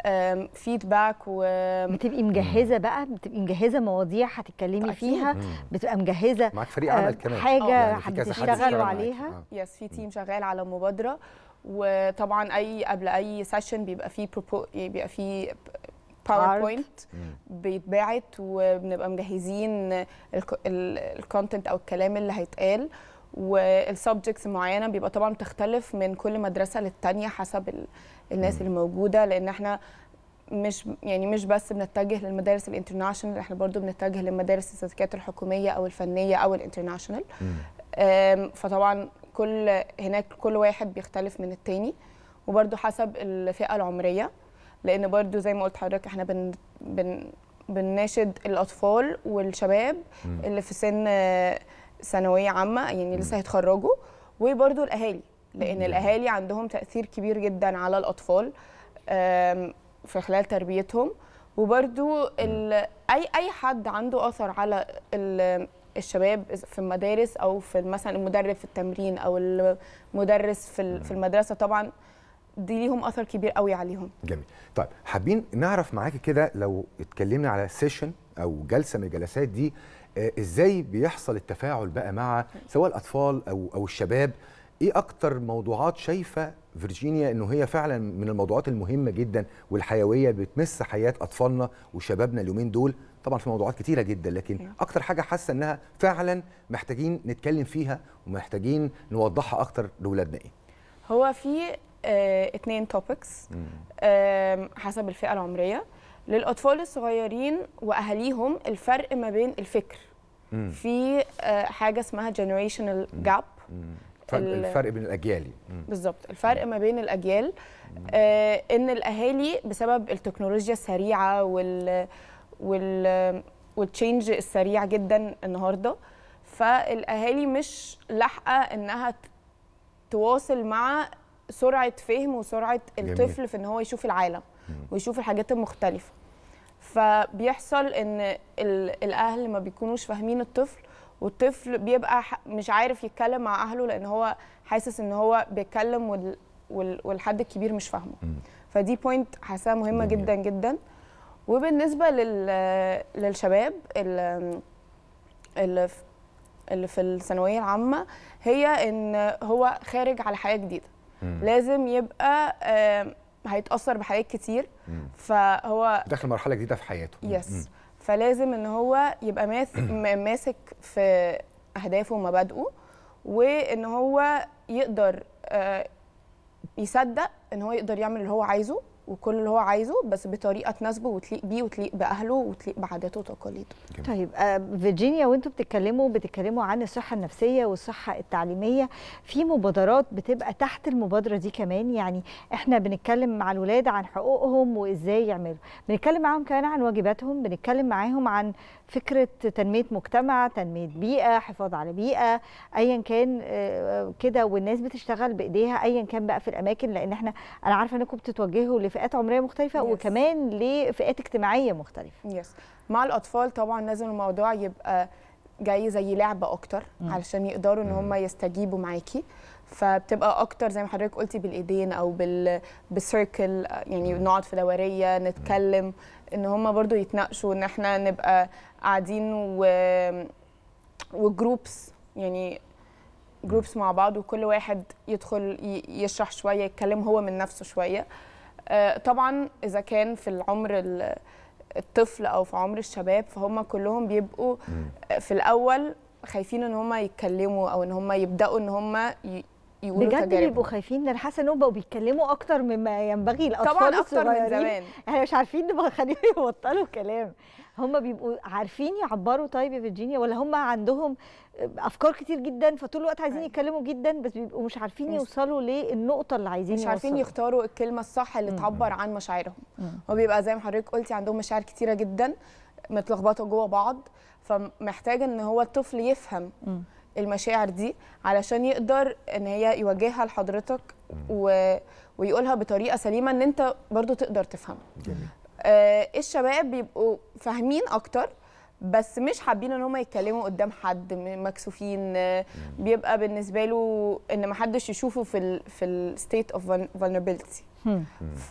فيدباك و بتبقي مجهزه بقى بتبقي مجهزه مواضيع هتتكلمي فيها بتبقى مجهزه معاك فريق عمل آه، كمان حاجه يعني في كذا حد بتشتغلوا بيشتغل معاكي. عليها آه. يس في تيم شغال على مبادره وطبعا اي قبل اي سيشن بيبقى فيه برو بيبقى فيه باوربوينت بيتبعت وبنبقى مجهزين الكونتنت او الكلام اللي هيتقال والسبجكتس معينه بيبقى طبعا بتختلف من كل مدرسه للتانيه حسب ال- الناس اللي موجوده لان احنا مش يعني مش بس بنتجه للمدارس الانترناشونال احنا برضو بنتجه للمدارس السيرتيفيكات الحكوميه او الفنيه او الانترناشونال أم، فطبعا كل هناك كل واحد بيختلف من التاني وبرضو حسب الفئة العمرية لأن برضو زي ما قلت حضرتك احنا بن بن بنناشد الأطفال والشباب مم. اللي في سن آه، ثانوية عامة يعني لسه هيتخرجوا وبرضو الأهالي لأن مم. الأهالي عندهم تأثير كبير جدا على الأطفال آم، في خلال تربيتهم وبرضو ال- أي أي حد عنده أثر على ال- الشباب في المدارس او في مثلا المدرب في التمرين او المدرس في ال- في المدرسه طبعا دي ليهم اثر كبير قوي عليهم جميل طيب حابين نعرف معاكي كده لو اتكلمنا على سيشن او جلسه من الجلسات دي آه، ازاي بيحصل التفاعل بقى مع سواء الاطفال او او الشباب ايه اكتر موضوعات شايفه فيرجينيا انه هي فعلا من الموضوعات المهمه جدا والحيويه بتمس حياه اطفالنا وشبابنا اليومين دول طبعا في موضوعات كتيره جدا لكن اكتر حاجه حاسه انها فعلا محتاجين نتكلم فيها ومحتاجين نوضحها اكتر لاولادنا ايه هو في آه اتنين توبكس حسب الفئه العمريه للاطفال الصغيرين واهاليهم الفرق ما بين الفكر مم. في آه حاجه اسمها generational gap فرق ال- الفرق بين الاجيال مم. بالظبط الفرق ما بين الاجيال آه ان الاهالي بسبب التكنولوجيا السريعه وال وال والتشينج السريع جدا النهارده فالاهالي مش لاحقه انها ت- تواصل مع سرعه فهم وسرعه جميل. الطفل في ان هو يشوف العالم ويشوف الحاجات المختلفه فبيحصل ان ال- الاهل ما بيكونوش فاهمين الطفل والطفل بيبقى ح- مش عارف يتكلم مع اهله لان هو حاسس ان هو بيتكلم وال- وال- والحد الكبير مش فاهمه فدي بوينت حاساها مهمه جميل. جدا جدا وبالنسبه لل للشباب ال- اللي في اللي في الثانويه العامه هي ان هو خارج على حياه جديده مم. لازم يبقى آم، هيتاثر بحاجات كتير مم. فهو داخل مرحله جديده في حياته مم. يس فلازم ان هو يبقى ماس م- ماسك في اهدافه ومبادئه وان هو يقدر آه، يصدق ان هو يقدر يعمل اللي هو عايزه وكل اللي هو عايزه بس بطريقه تناسبه وتليق بيه وتليق باهله وتليق بعاداته وتقاليده طيب آه، فيرجينيا وانتوا بتتكلموا بتتكلموا عن الصحه النفسيه والصحه التعليميه في مبادرات بتبقى تحت المبادره دي كمان يعني احنا بنتكلم مع الولاد عن حقوقهم وازاي يعملوا بنتكلم معاهم كمان عن واجباتهم بنتكلم معاهم عن فكره تنميه مجتمع تنميه بيئه حفاظ على بيئه ايا كان آه، كده والناس بتشتغل بايديها ايا كان بقى في الاماكن لان احنا انا عارفه انكم بتتوجهوا لفئات عمريه مختلفه Yes. وكمان لفئات اجتماعيه مختلفه يس مع الاطفال طبعا لازم الموضوع يبقى جاي زي لعبه اكتر مم. علشان يقدروا ان هم يستجيبوا معاكي فبتبقى اكتر زي ما حضرتك قلتي بالايدين او بال بالسيركل يعني نقعد في دوريه نتكلم ان هم برضو يتناقشوا ان احنا نبقى قاعدين و وجروبس يعني جروبس مع بعض وكل واحد يدخل ي- يشرح شويه يتكلم هو من نفسه شويه آه، طبعا اذا كان في العمر ال- الطفل او في عمر الشباب فهم كلهم بيبقوا في الاول خايفين ان هم يتكلموا او ان هم يبداوا ان هم ي- يقولوا بجد تجاربهم. بيبقوا خايفين ده انا حاسه انهم بقوا بيتكلموا اكتر مما ينبغي الاطفال طبعاً أكتر من الصغيرين زمان. احنا مش عارفين نبقى خليهم يبطلوا كلام هم بيبقوا عارفين يعبروا طيب يا فيرجينيا ولا هم عندهم افكار كتير جدا فطول الوقت عايزين يتكلموا جدا بس بيبقوا مش عارفين مش- يوصلوا للنقطه اللي عايزين مش عارفين يوصلوا. يختاروا الكلمه الصح اللي تعبر عن مشاعرهم هو بيبقى زي ما حضرتك قلتي عندهم مشاعر كتيره جدا متلخبطه جوه بعض فمحتاج ان هو الطفل يفهم مم. المشاعر دي علشان يقدر ان هي يوجهها لحضرتك و... ويقولها بطريقه سليمه ان انت برضو تقدر تفهمها آه الشباب بيبقوا فاهمين اكتر بس مش حابين ان هم يتكلموا قدام حد م- مكسوفين آه، بيبقى بالنسبه له ان ما حدش يشوفه في ال في الستيت اوف vulnerability هم. ف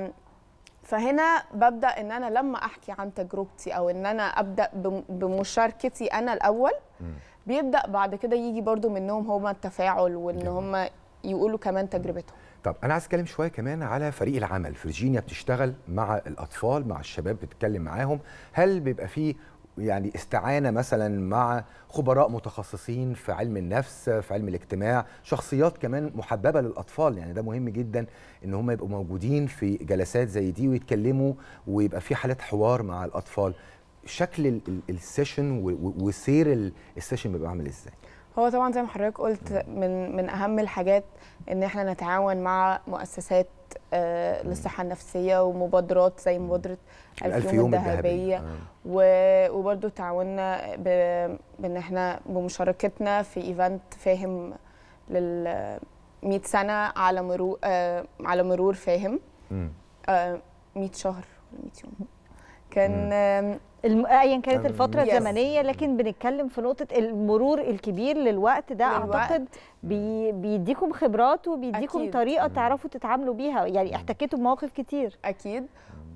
فهنا ببدا ان انا لما احكي عن تجربتي او ان انا ابدا بم- بمشاركتي انا الاول بيبدا بعد كده يجي برضو منهم هما التفاعل وان هم يقولوا كمان تجربتهم طب انا عايز اتكلم شويه كمان على فريق العمل فيرجينيا بتشتغل مع الاطفال مع الشباب بتتكلم معاهم هل بيبقى فيه يعني استعانه مثلا مع خبراء متخصصين في علم النفس في علم الاجتماع شخصيات كمان محببه للاطفال يعني ده مهم جدا ان هم يبقوا موجودين في جلسات زي دي ويتكلموا ويبقى في حالات حوار مع الاطفال شكل ال- ال- السيشن و- و- وسير ال- السيشن بيبقى عامل ازاي هو طبعا زي ما حضرتك قلت من من اهم الحاجات ان احنا نتعاون مع مؤسسات آه، للصحه النفسيه ومبادرات زي مبادره الف يوم الذهبيه آه. و- وبرضو تعاوننا ب- بان احنا بمشاركتنا في ايفنت فاهم لل 100 سنه على مرور آه، على مرور فاهم مم. آه، 100 شهر ولا 100 يوم كان آم، الم... ايا كانت آه، الفتره Yes. الزمنيه لكن بنتكلم في نقطه المرور الكبير للوقت ده للوقت. اعتقد بي... بيديكم خبرات وبيديكم أكيد. طريقه تعرفوا تتعاملوا بيها يعني احتكيتوا بمواقف كتير اكيد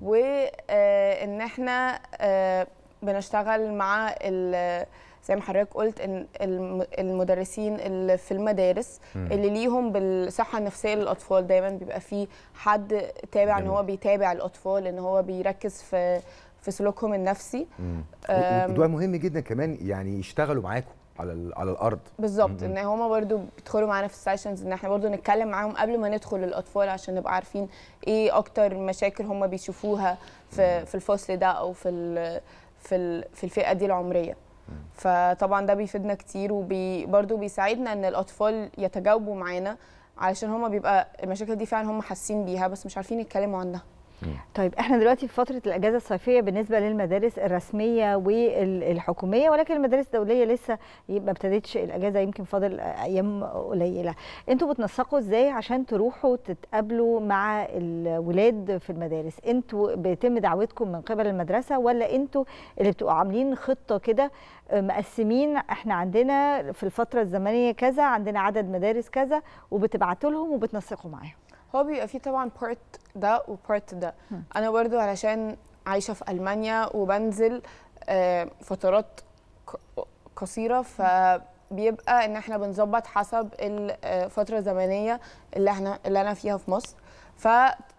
وان احنا آه، بنشتغل مع ال- زي ما حضرتك قلت ان الم- المدرسين اللي في المدارس مم. اللي ليهم بالصحه النفسيه للاطفال دايما بيبقى في حد تابع ان جميل. هو بيتابع الاطفال ان هو بيركز في في سلوكهم النفسي مم. أم. وده مهم جدا كمان يعني يشتغلوا معاكم على ال- على الارض بالظبط ان هما برضو بيدخلوا معانا في السيشنز ان احنا برضو نتكلم معاهم قبل ما ندخل الاطفال عشان نبقى عارفين ايه اكتر مشاكل هما بيشوفوها في في الفصل ده او في ال في ال في الفئه دي العمريه فطبعا ده بيفيدنا كتير وبرضو بيساعدنا ان الاطفال يتجاوبوا معانا علشان هما بيبقى المشاكل دي فعلا هم حاسين بيها بس مش عارفين يتكلموا عنها طيب احنا دلوقتي في فتره الاجازه الصيفيه بالنسبه للمدارس الرسميه والحكوميه ولكن المدارس الدوليه لسه ما ابتدتش الاجازه يمكن فاضل ايام قليله انتوا بتنسقوا ازاي عشان تروحوا تتقابلوا مع الولاد في المدارس انتوا بيتم دعوتكم من قبل المدرسه ولا انتوا اللي بتبقوا عاملين خطه كده مقسمين احنا عندنا في الفتره الزمنيه كذا عندنا عدد مدارس كذا وبتبعتوا لهم وبتنسقوا معاهم هو بيبقى فيه طبعا بارت ده وبارت ده انا برضو علشان عايشه في المانيا وبنزل آه، فترات ق- قصيره فبيبقى ان احنا بنظبط حسب الفتره الزمنيه اللي احنا اللي انا فيها في مصر ف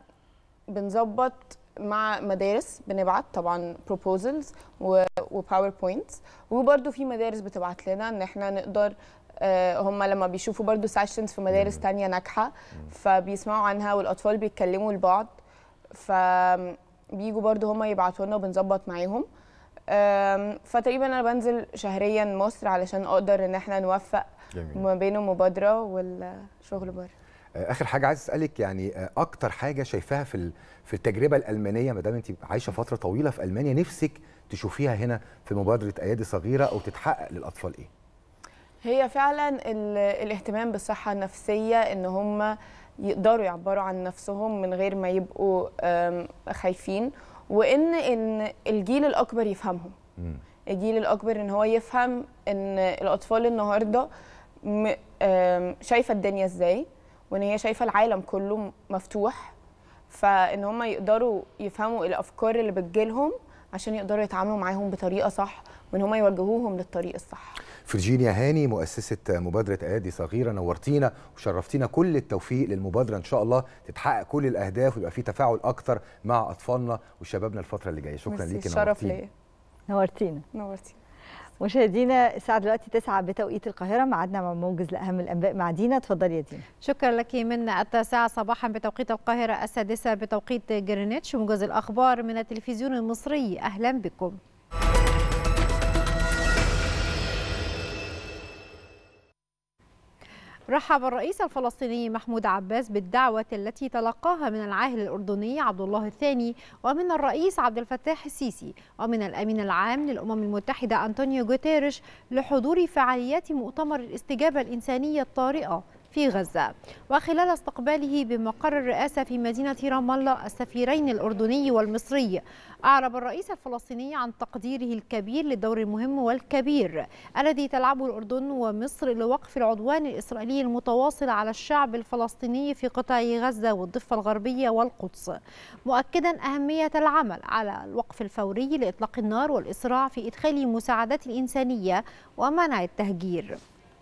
بنظبط مع مدارس بنبعت طبعا proposals وباوربوينتس وبرده في مدارس بتبعت لنا ان احنا نقدر آه، هم لما بيشوفوا برضو سيشنز في مدارس تانية ناجحة فبيسمعوا عنها والأطفال بيتكلموا لبعض فبيجوا برضو هم يبعتوا لنا وبنظبط معاهم آم، فتقريبا أنا بنزل شهريا مصر علشان أقدر إن احنا نوفق جميل. ما بين المبادرة والشغل بره آه، اخر حاجه عايز اسالك يعني آه، اكتر حاجه شايفاها في ال- في التجربه الالمانيه ما دام انت عايشه فتره طويله في المانيا نفسك تشوفيها هنا في مبادره ايادي صغيره او تتحقق للاطفال ايه هي فعلا ال- الاهتمام بالصحة النفسية ان هم يقدروا يعبروا عن نفسهم من غير ما يبقوا آم، خايفين وان ان الجيل الاكبر يفهمهم الجيل الاكبر ان هو يفهم ان الاطفال النهارده م- آم، شايفه الدنيا ازاي وان هي شايفه العالم كله مفتوح فان هم يقدروا يفهموا الافكار اللي بتجيلهم عشان يقدروا يتعاملوا معاهم بطريقه صح وان هم يوجهوهم للطريق الصح فرجينيا هاني مؤسسة مبادرة أيادي صغيرة نورتينا وشرفتينا كل التوفيق للمبادرة إن شاء الله تتحقق كل الأهداف ويبقى في تفاعل أكتر مع أطفالنا وشبابنا الفترة اللي جاية شكرا ميرسي، ليكي الشرف نورتينا. ليا نورتينا نورتي مشاهدينا الساعه دلوقتي 9 بتوقيت القاهره ميعادنا مع موجز لاهم الانباء مع دينا اتفضلي يا دينا شكرا لك من التاسعة صباحا بتوقيت القاهرة السادسة بتوقيت جرينتش موجز الأخبار من التلفزيون المصري أهلا بكم رحب الرئيس الفلسطيني محمود عباس بالدعوة التي تلقاها من العاهل الأردني عبد الله الثاني ومن الرئيس عبد الفتاح السيسي ومن الأمين العام للأمم المتحدة أنطونيو غوتيريش لحضور فعاليات مؤتمر الاستجابة الإنسانية الطارئة في غزة وخلال استقباله بمقر الرئاسة في مدينة رام الله السفيرين الأردني والمصري أعرب الرئيس الفلسطيني عن تقديره الكبير للدور المهم والكبير الذي تلعبه الأردن ومصر لوقف العدوان الإسرائيلي المتواصل على الشعب الفلسطيني في قطاع غزة والضفة الغربية والقدس مؤكدا أهمية العمل على الوقف الفوري لإطلاق النار والإسراع في إدخال المساعدات الإنسانية ومنع التهجير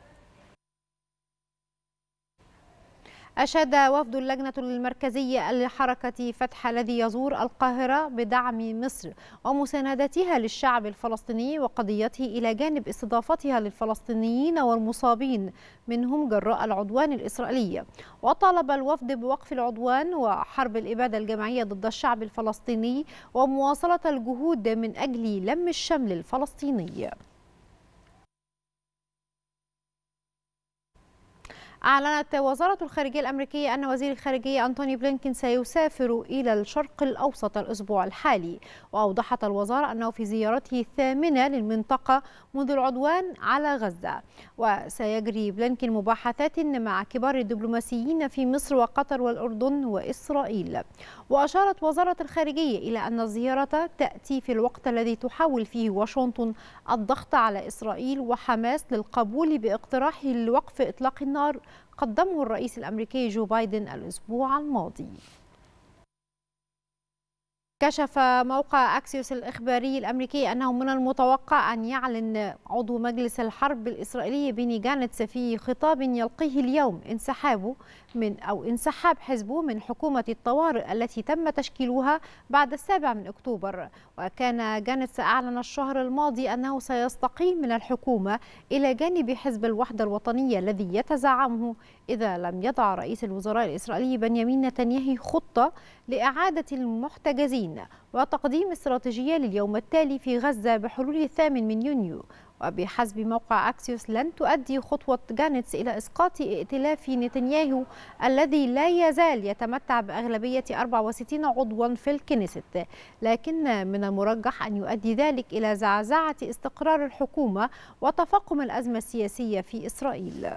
أشاد وفد اللجنة المركزية لحركة فتح الذي يزور القاهرة بدعم مصر ومساندتها للشعب الفلسطيني وقضيته إلى جانب استضافتها للفلسطينيين والمصابين منهم جراء العدوان الإسرائيلي وطالب الوفد بوقف العدوان وحرب الإبادة الجماعية ضد الشعب الفلسطيني ومواصلة الجهود من أجل لم الشمل الفلسطيني أعلنت وزارة الخارجية الأمريكية أن وزير الخارجية أنتوني بلينكين سيسافر إلى الشرق الأوسط الأسبوع الحالي وأوضحت الوزارة أنه في زيارته الثامنة للمنطقة منذ العدوان على غزة وسيجري بلينكين مباحثات مع كبار الدبلوماسيين في مصر وقطر والأردن وإسرائيل وأشارت وزارة الخارجية إلى أن الزيارة تأتي في الوقت الذي تحاول فيه واشنطن الضغط على إسرائيل وحماس للقبول باقتراحه لوقف إطلاق النار قدمه الرئيس الأمريكي جو بايدن الأسبوع الماضي كشف موقع أكسيوس الإخباري الأمريكي أنه من المتوقع أن يعلن عضو مجلس الحرب الإسرائيلي بيني جانتس في خطاب يلقيه اليوم انسحابه من أو انسحاب حزبه من حكومة الطوارئ التي تم تشكيلها بعد السابع من أكتوبر وكان جانتس أعلن الشهر الماضي أنه سيستقيل من الحكومة إلى جانب حزب الوحدة الوطنية الذي يتزعمه إذا لم يضع رئيس الوزراء الإسرائيلي بنيامين نتنياهو خطة لإعادة المحتجزين وتقديم استراتيجية لليوم التالي في غزة بحلول الثامن من يونيو وبحسب موقع أكسيوس لن تؤدي خطوة جانتس إلى إسقاط ائتلاف نتنياهو الذي لا يزال يتمتع بأغلبية 64 عضوا في الكنيست لكن من المرجح أن يؤدي ذلك إلى زعزعة استقرار الحكومة وتفاقم الأزمة السياسية في إسرائيل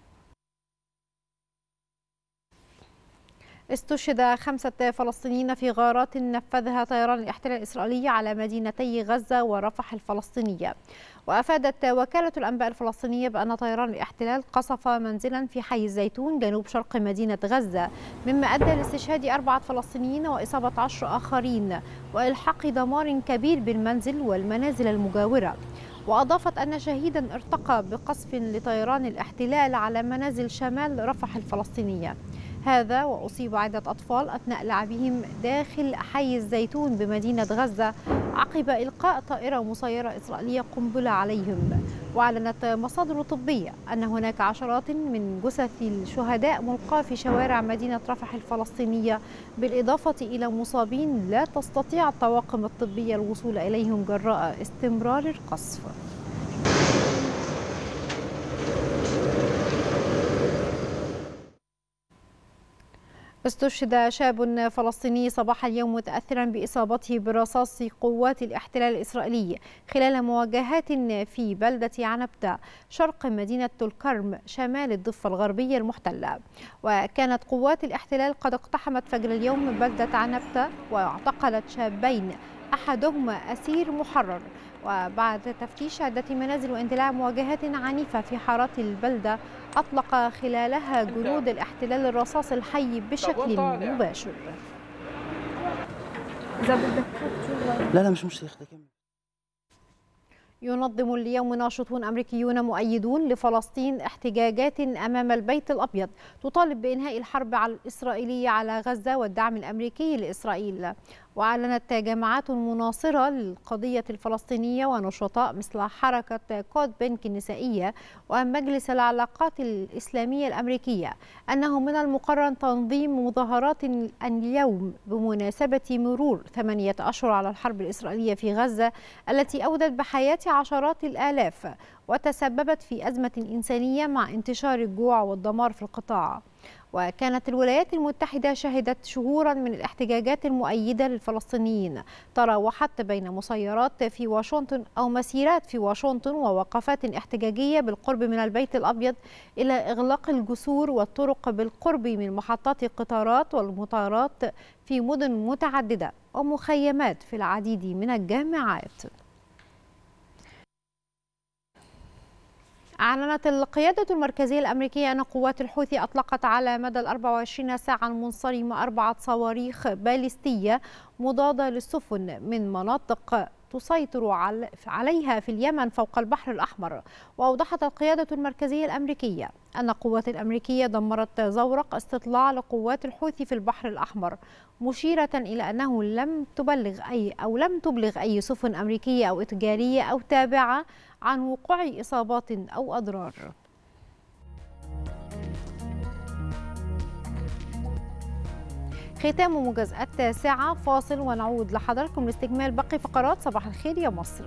استشهد خمسة فلسطينيين في غارات نفذها طيران الاحتلال الإسرائيلي على مدينتي غزة ورفح الفلسطينية وأفادت وكالة الأنباء الفلسطينية بأن طيران الاحتلال قصف منزلا في حي الزيتون جنوب شرق مدينة غزة مما أدى لاستشهاد أربعة فلسطينيين وإصابة عشر آخرين وإلحاق دمار كبير بالمنزل والمنازل المجاورة وأضافت أن شهيدا ارتقى بقصف لطيران الاحتلال على منازل شمال رفح الفلسطينية هذا وأصيب عدة أطفال أثناء لعبهم داخل حي الزيتون بمدينة غزة عقب إلقاء طائرة مسيرة إسرائيلية قنبلة عليهم وأعلنت مصادر طبية أن هناك عشرات من جثث الشهداء ملقاة في شوارع مدينة رفح الفلسطينية بالإضافة إلى مصابين لا تستطيع الطواقم الطبية الوصول إليهم جراء استمرار القصف استشهد شاب فلسطيني صباح اليوم متأثرا بإصابته برصاص قوات الاحتلال الإسرائيلي خلال مواجهات في بلدة عنبتة شرق مدينة الكرم شمال الضفة الغربية المحتلة وكانت قوات الاحتلال قد اقتحمت فجر اليوم بلدة عنبتة واعتقلت شابين أحدهما أسير محرر وبعد تفتيش عدة منازل واندلاع مواجهات عنيفة في حارات البلدة أطلق خلالها جنود الاحتلال الرصاص الحي بشكل مباشر لا لا مش مش شيخ ده كمل ينظم اليوم ناشطون أمريكيون مؤيدون لفلسطين احتجاجات أمام البيت الأبيض تطالب بإنهاء الحرب على الإسرائيلية على غزة والدعم الأمريكي لإسرائيل وأعلنت جماعات مناصرة للقضية الفلسطينية ونشطاء مثل حركة كود بنك النسائية ومجلس العلاقات الإسلامية الأمريكية أنه من المقرر تنظيم مظاهرات اليوم بمناسبة مرور ثمانية أشهر على الحرب الإسرائيلية في غزة التي أودت بحياة عشرات الآلاف وتسببت في أزمة إنسانية مع انتشار الجوع والدمار في القطاع وكانت الولايات المتحدة شهدت شهورا من الاحتجاجات المؤيدة للفلسطينيين تراوحت بين مسيرات في واشنطن أو مسيرات في واشنطن ووقفات احتجاجية بالقرب من البيت الأبيض إلى إغلاق الجسور والطرق بالقرب من محطات القطارات والمطارات في مدن متعددة ومخيمات في العديد من الجامعات أعلنت القيادة المركزية الأمريكية أن قوات الحوثي أطلقت على مدى ال 24 ساعة المنصرمة أربعة صواريخ باليستية مضادة للسفن من مناطق تسيطر عليها في اليمن فوق البحر الأحمر وأوضحت القيادة المركزية الأمريكية أن القوات الأمريكية دمرت زورق استطلاع لقوات الحوثي في البحر الأحمر مشيرة إلى أنه لم تبلغ أي أو لم تبلغ أي سفن أمريكية أو تجارية أو تابعة عن وقوع إصابات أو أضرار ختام موجز التاسعة فاصل ونعود لحضراتكم لاستكمال باقي فقرات صباح الخير يا مصر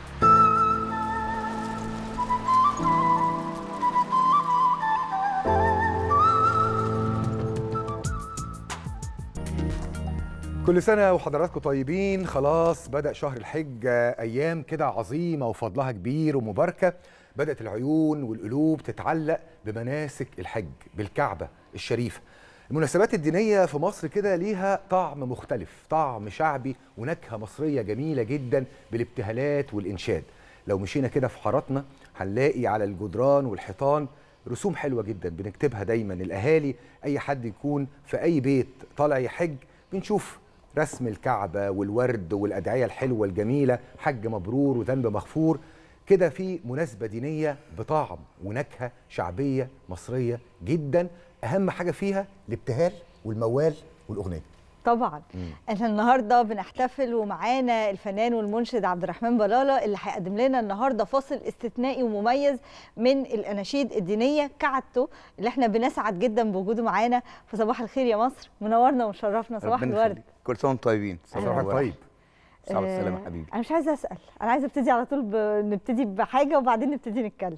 كل سنة وحضراتكم طيبين خلاص بدأ شهر الحج أيام كده عظيمة وفضلها كبير ومباركة بدأت العيون والقلوب تتعلق بمناسك الحج بالكعبة الشريفة المناسبات الدينية في مصر كده ليها طعم مختلف طعم شعبي ونكهة مصرية جميلة جدا بالابتهالات والإنشاد لو مشينا كده في حاراتنا هنلاقي على الجدران والحيطان رسوم حلوة جدا بنكتبها دايما الأهالي أي حد يكون في أي بيت طالع يحج بنشوف رسم الكعبة والورد والأدعية الحلوة الجميلة حج مبرور وذنب مغفور كده في مناسبة دينية بطعم ونكهة شعبية مصرية جدا أهم حاجة فيها الابتهال والموال والأغنية طبعا احنا النهارده بنحتفل ومعانا الفنان والمنشد عبد الرحمن بلاله اللي هيقدم لنا النهارده فاصل استثنائي ومميز من الاناشيد الدينيه كعادته اللي احنا بنسعد جدا بوجوده معانا في صباح الخير يا مصر منورنا ومشرفنا صباح ربنا الورد يخليك. كل سنه وانتم طيبين صباحك طيب صباح آه، السلامه حبيبي انا مش عايزه اسال انا عايزه ابتدي على طول ب... نبتدي بحاجه وبعدين نبتدي نتكلم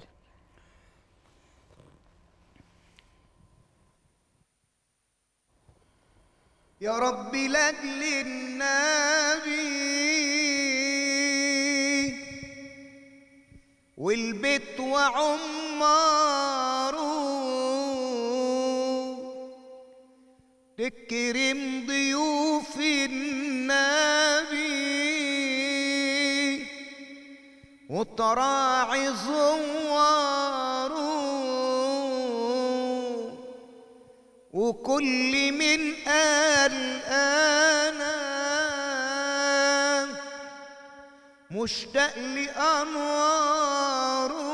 يا رب لاجل النبي والبيت وعماره تكرم ضيوف النبي وتراعي زواره وكل من قال انا مشتاق لانواره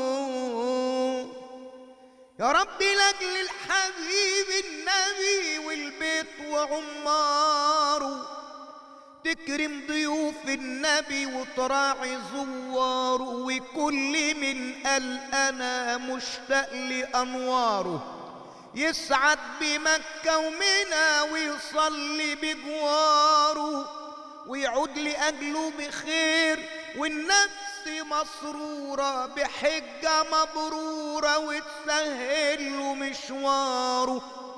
يا رب لاجل الحبيب النبي والبيت وعماره تكرم ضيوف النبي وتراعي زواره وكل من قال انا مشتاق لانواره يسعد بمكة ومنى ويصلي بجواره ويعود لأجله بخير والنفس مسرورة بحجة مبرورة وتسهل له مشواره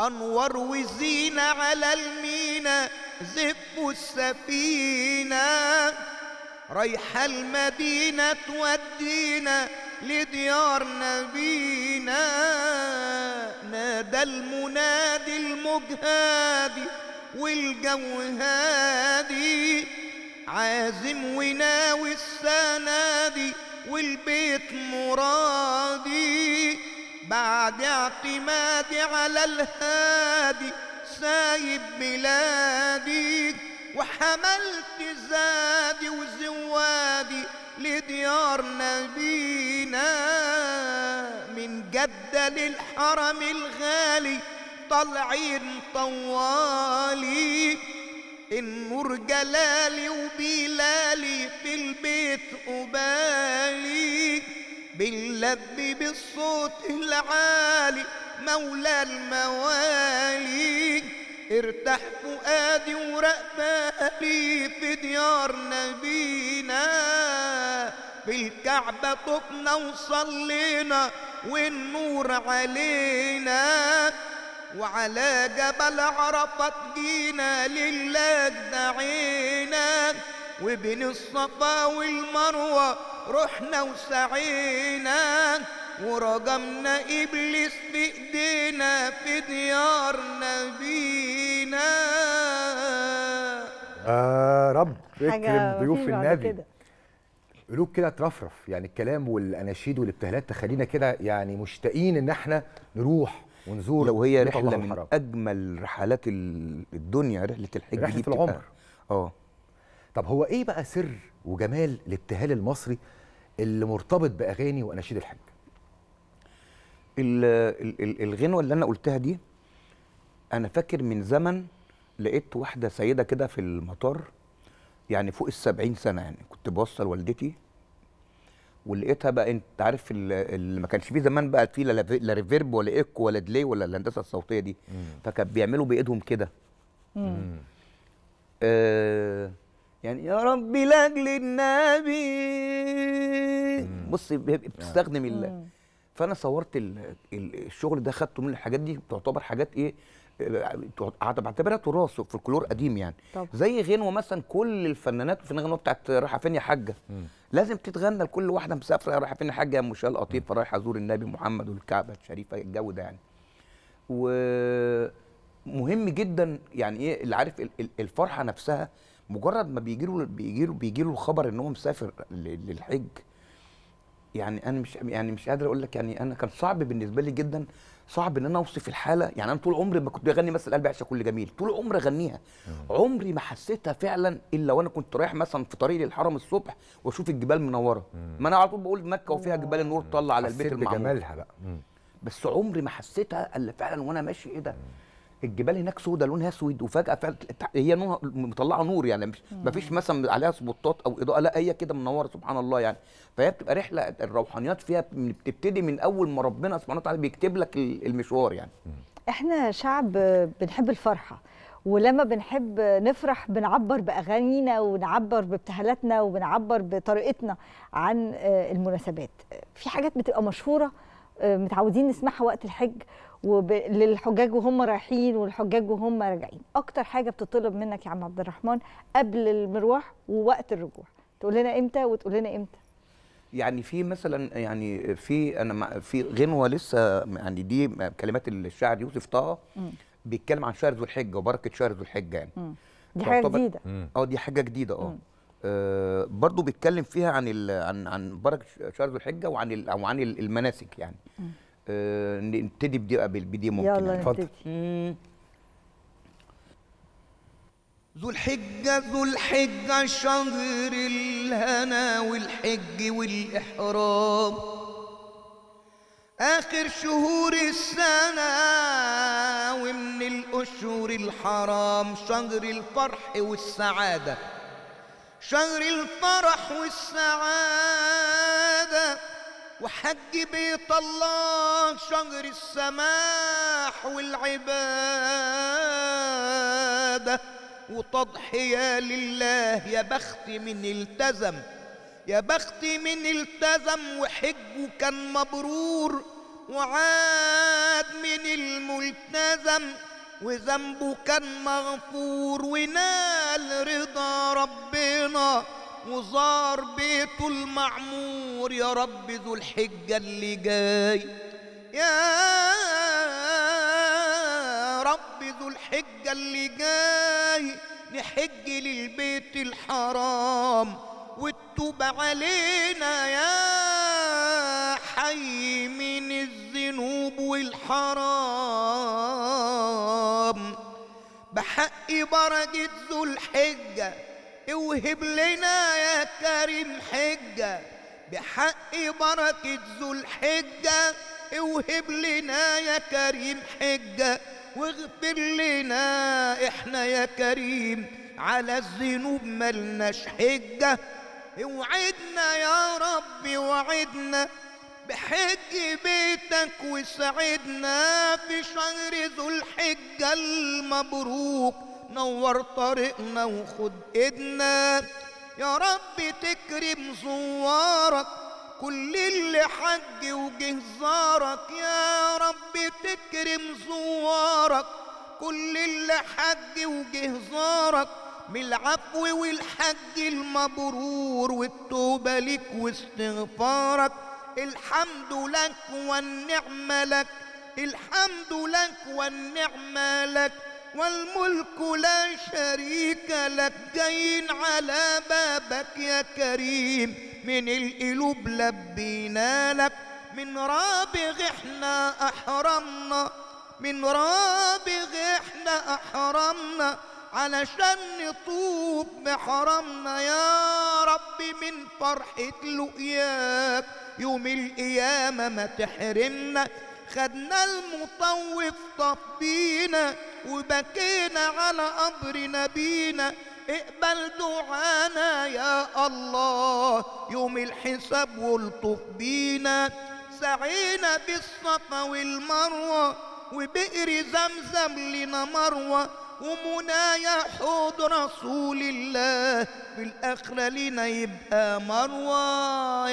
أنور وزينة على المينا زفوا السفينة رايحة المدينة تودينا لديار نبينا نادى المنادي المجهادي والجو هادي عازم وناوي السنة دي والبيت مرادي بعد اعتمادي على الهادي سايب بلادي وحملت زادي وزوادي لديار نبينا من جدة للحرم الغالي طالعين طوالي النور جلالي وبلالي في البيت قبالي بنلبي بالصوت العالي مولى الموالي ارتاح فؤادي ورقبالي في ديار نبينا بالكعبة طفنا وصلينا والنور علينا وعلى جبل عرفات جينا لله دعينا وبين الصفا والمروة رحنا وسعينا ورجمنا إبليس في إيدينا في ديار نبينا يا رب حاجة اكرم ضيوف مفيش بعد النبي كده. قلوب كده ترفرف يعني الكلام والاناشيد والابتهالات تخلينا كده يعني مشتاقين ان احنا نروح ونزور لو هي بيت الله رحله من الحرام. اجمل رحلات ال- الدنيا رحله الحج رحلة دي بتبقى- العمر. اه طب هو ايه بقى سر وجمال الابتهال المصري اللي مرتبط باغاني واناشيد الحج ال- ال- ال- الغنوه اللي انا قلتها دي انا فاكر من زمن لقيت واحده سيده كده في المطار يعني فوق السبعين سنه يعني كنت بوصل والدتي ولقيتها بقى انت عارف ال- اللي ما كانش فيه زمان بقى فيه لا لا ريفيرب ولا ايكو ولا ديلي ولا الهندسه الصوتيه دي فكان بيعملوا بايدهم كده آه يعني يا ربي لاجل النبي بص ب- بتستخدم ال فانا صورت ال- ال- الشغل ده خدته من الحاجات دي تعتبر حاجات ايه آه، تعت- بعتبرها تراث فولكلور قديم يعني طبعا. زي غنوه مثلا كل الفنانات في الغنوه بتاعت رايحه فين يا حاجه لازم تتغنى لكل واحده مسافره رايحه فين يا حاجه يا ام شال قطيفه رايحه ازور النبي محمد والكعبه الشريفه الجو ده يعني ومهم جدا يعني ايه اللي عارف ال- ال- الفرحه نفسها مجرد ما بيجي له بيجي له بيجي له الخبر ان هو مسافر ل- للحج يعني انا مش يعني مش قادر اقول لك يعني انا كان صعب بالنسبه لي جدا صعب ان انا اوصف الحاله يعني انا طول عمري ما كنت بغني مثلا قلبي عشان كل جميل طول عمري اغنيها عمري ما حسيتها فعلا الا وانا كنت رايح مثلا في طريق للحرم الصبح واشوف الجبال منوره ما انا على طول بقول مكه وفيها جبال النور طلع على البيت حسيت المعمور بجمالها بقى بس عمري ما حسيتها الا فعلا وانا ماشي ايه ده الجبال هناك سودة لونها اسود وفجاه فعلا هي نور مطلعه نور يعني مش ما فيش مثلا عليها سبوتات او اضاءه لا هي كده منوره سبحان الله يعني فهي بتبقى رحله الروحانيات فيها بتبتدي من اول ما ربنا سبحانه وتعالى بيكتب لك ال- المشوار يعني احنا شعب بنحب الفرحه ولما بنحب نفرح بنعبر باغانينا ونعبر بابتهالاتنا وبنعبر بطريقتنا عن آه، المناسبات في حاجات بتبقى مشهوره آه، متعودين نسمعها وقت الحج وب... للحجاج وهم رايحين والحجاج وهم راجعين اكتر حاجه بتطلب منك يا عم عبد الرحمن قبل المروح ووقت الرجوع تقول لنا امتى وتقول لنا امتى يعني في مثلا يعني في انا مع- في غنوه لسه يعني دي كلمات الشاعر يوسف طه مم. بيتكلم عن شهر ذو الحجه وبركه شهر ذو الحجه يعني مم. دي حاجه تعتبر- جديده اه دي حاجه جديده اه مم. آه، برضو بيتكلم فيها عن ال عن عن بركه شهر ذو الحجه وعن ال او عن ال- المناسك يعني مم. آه نبتدي بدي بدي ممكن يلا يعني. نبتدي. مم. ذو الحجة ذو الحجة شهر الهنا والحج والإحرام آخر شهور السنة ومن الأشهر الحرام شهر الفرح والسعادة شهر الفرح والسعادة وحج بيت الله شهر السماح والعبادة وتضحية لله يا بخت من التزم يا بخت من التزم وحجه كان مبرور وعاد من الملك التزم وذنبه كان مغفور ونال رضا ربنا وزار بيته المعمور يا رب ذو الحجة اللي جاي يا رب ذو الحجة اللي جاي نحج للبيت الحرام وتتوب علينا يا حي من الذنوب والحرام بحق بركة ذو الحجة اوهب لنا يا كريم حجة بحق بركة ذو الحجة اوهب لنا يا كريم حجة واغفر لنا احنا يا كريم على الذنوب ملناش حجة اوعدنا يا رب وعدنا بحج بيتك وسعدنا في شهر ذو الحجة المبروك نور طريقنا وخد ايدنا يا رب تكرم زوارك كل اللي حج وجه زارك يا رب تكرم زوارك كل اللي حج وجه زارك من العفو والحج المبرور والتوبة لك واستغفارك الحمد لك والنعمة لك الحمد لك والنعمة لك والملك لا شريك لك جايين على بابك يا كريم من القلوب لبينا لك من رابغ احنا احرمنا من رابغ احنا احرمنا علشان نطوب بحرمنا يا رب من فرحة لقياك يوم القيامة ما تحرمنا خدنا المطوف طبينا وبكينا على قبر نبينا اقبل دعانا يا الله يوم الحساب والطف بينا سعينا بالصفا والمروة وبئر زمزم لنا مروة ومنايا حوض رسول الله في الآخرة لنا يبقى مروة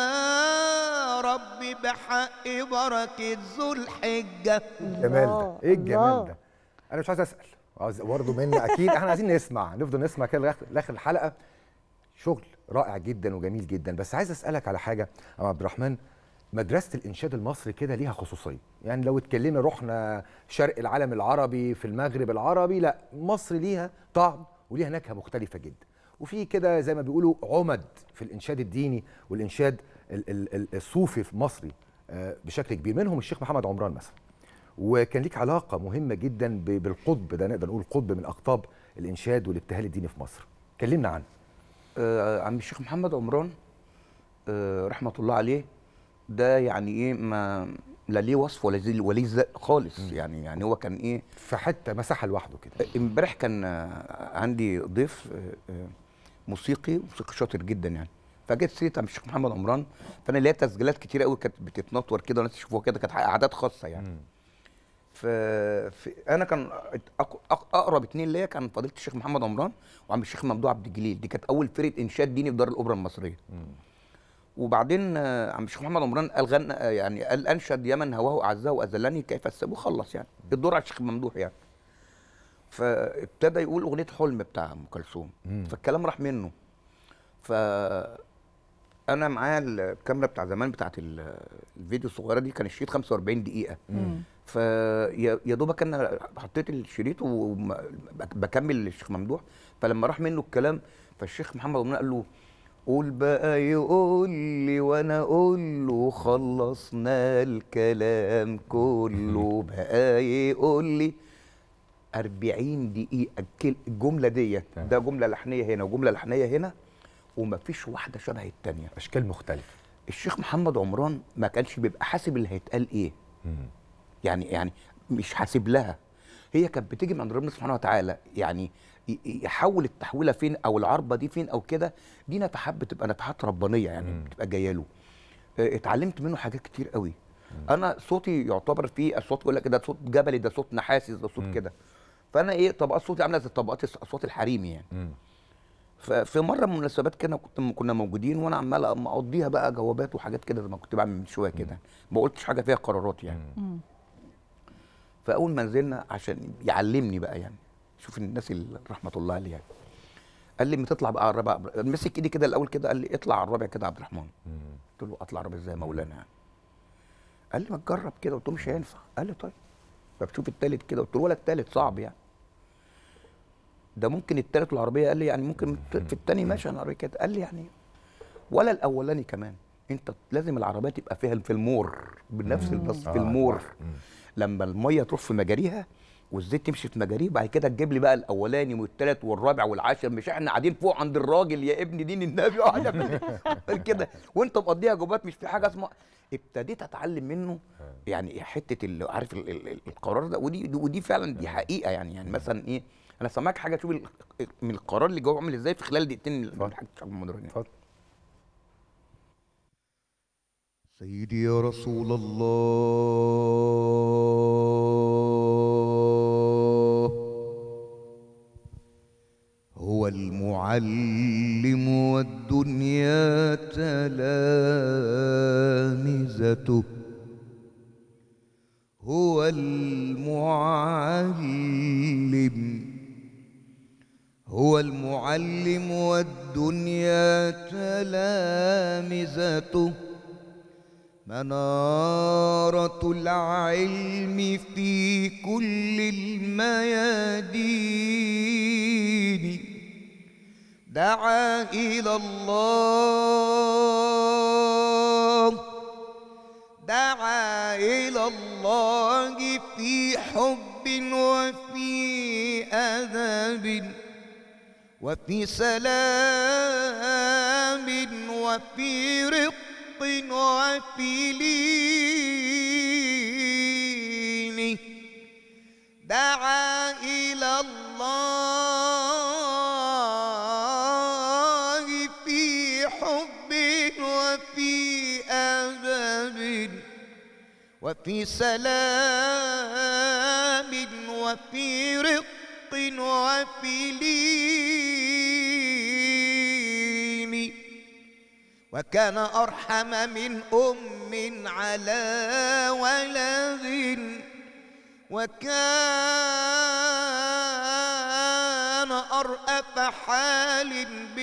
يا رب بحق بركة ذو الحجة الجمال ده ايه الجمال ده انا مش عايز اسال عايز برضه منا اكيد احنا عايزين نسمع نفضل نسمع كده لغايه لاخر الحلقه شغل رائع جدا وجميل جدا بس عايز اسالك على حاجه يا عبد الرحمن مدرسه الانشاد المصري كده ليها خصوصيه يعني لو اتكلمنا رحنا شرق العالم العربي في المغرب العربي لا مصر ليها طعم وليها نكهه مختلفه جدا وفي كده زي ما بيقولوا عمد في الانشاد الديني والانشاد ال- ال- ال- الصوفي في مصري آه، بشكل كبير منهم الشيخ محمد عمران مثلا وكان ليك علاقه مهمه جدا ب- بالقطب ده نقدر نقول قطب من اقطاب الانشاد والابتهال الديني في مصر كلمنا عنه آه عم الشيخ محمد عمران آه رحمه الله عليه ده يعني ايه ما لا ليه وصف ولا زي ولا ليه ذات خالص يعني يعني هو كان ايه في حته مساحه لوحده كده امبارح كان آه، عندي ضيف آه، آه، موسيقي موسيقي شاطر جدا يعني فجت سيره عم الشيخ محمد عمران فانا ليا تسجيلات كتير قوي كانت بتتنطور كده وناس يشوفوها كده كانت اعداد خاصه يعني ف... ف... انا كان أق... أق... اقرب اتنين ليا كان فضيله الشيخ محمد عمران وعم الشيخ ممدوح عبد الجليل دي كانت اول فرقه انشاد ديني في دار الاوبرا المصريه وبعدين آه، عم الشيخ محمد عمران قال غنى آه، يعني قال انشد يمن هواه اعزه واذلني كيف السب وخلص يعني الدور على الشيخ ممدوح يعني فابتدى يقول اغنيه حلم بتاع ام كلثوم فالكلام راح منه ف انا معايا الكاميرا بتاع زمان بتاعت ال- الفيديو الصغيره دي كان الشريط 45 دقيقه مم. فيا يا دوبك انا حطيت الشريط وبكمل الشيخ ممدوح فلما راح منه الكلام فالشيخ محمد عمران قال له قول بقى يقول لي وانا اقول له خلصنا الكلام كله بقى يقول لي 40 دقيقة الكل- الجملة ديت ده جملة لحنية هنا وجملة لحنية هنا ومفيش واحدة شبه التانية اشكال مختلفة الشيخ محمد عمران ما كانش بيبقى حاسب اللي هيتقال ايه يعني يعني مش حاسب لها هي كانت بتيجي من عند ربنا سبحانه وتعالى يعني ي- يحول التحويله فين او العربه دي فين او كده دي نفحات بتبقى نفحات ربانيه يعني بتبقى جايه له آه، اتعلمت منه حاجات كتير قوي انا صوتي يعتبر فيه اصوات يقول لك ده صوت جبلي ده صوت نحاسي ده صوت كده فانا ايه طبقات صوتي عامله زي طبقات اصوات الحريمي يعني ففي مره من المناسبات كده كنت كنا موجودين وانا عمال مقضيها بقى جوابات وحاجات كده زي ما كنت بعمل من شويه كده ما قلتش حاجه فيها قرارات يعني فاول ما نزلنا عشان يعلمني بقى يعني شوف الناس اللي رحمه الله عليه يعني قال لي ما تطلع بقى على الرابع مسك ايدي كده الاول كده قال لي اطلع على الرابع كده يا عبد الرحمن قلت له اطلع الرابع ازاي يا مولانا يعني قال لي ما تجرب كده قلت له مش هينفع قال لي طيب فبشوف التالت كده قلت له ولا التالت صعب يعني ده ممكن التالت والعربيه قال لي يعني ممكن في التاني ماشي انا قريت كده قال لي يعني ولا الاولاني كمان انت لازم العربيه تبقى فيها في المور بنفس مم. النص آه، في المور صح. مم. لما الميه تروح في مجاريها والزيت تمشي في مجاريه بعد كده تجيب لي بقى الاولاني والثالث والرابع والعاشر مش احنا قاعدين فوق عند الراجل يا ابن دين النبي وقاعد أعمل كده وانت مقضيها جوبات مش في حاجه اسمها ابتديت اتعلم منه يعني حته اللي عارف ال- ال- ال- القرار ده ودي ودي فعلا دي حقيقه يعني يعني مثلا ايه انا سامعك حاجه تشوف ال- من القرار اللي جوه عامل ازاي في خلال دقيقتين من حاجه شعب المدرجين اتفضل سيدي يا رسول الله هو المعلم والدنيا تلامذته هو المعلم هو المعلم والدنيا تلامذته منارة العلم في كل الميادين دعا إلى الله دعا إلى الله في حب وفي أدب وفي سلام وفي رق وفي لين دعا إلى الله في حب وفي أدب وفي سلام وفي رق وفي لين وكان أرحم من أم على ولد وكان أرأف حال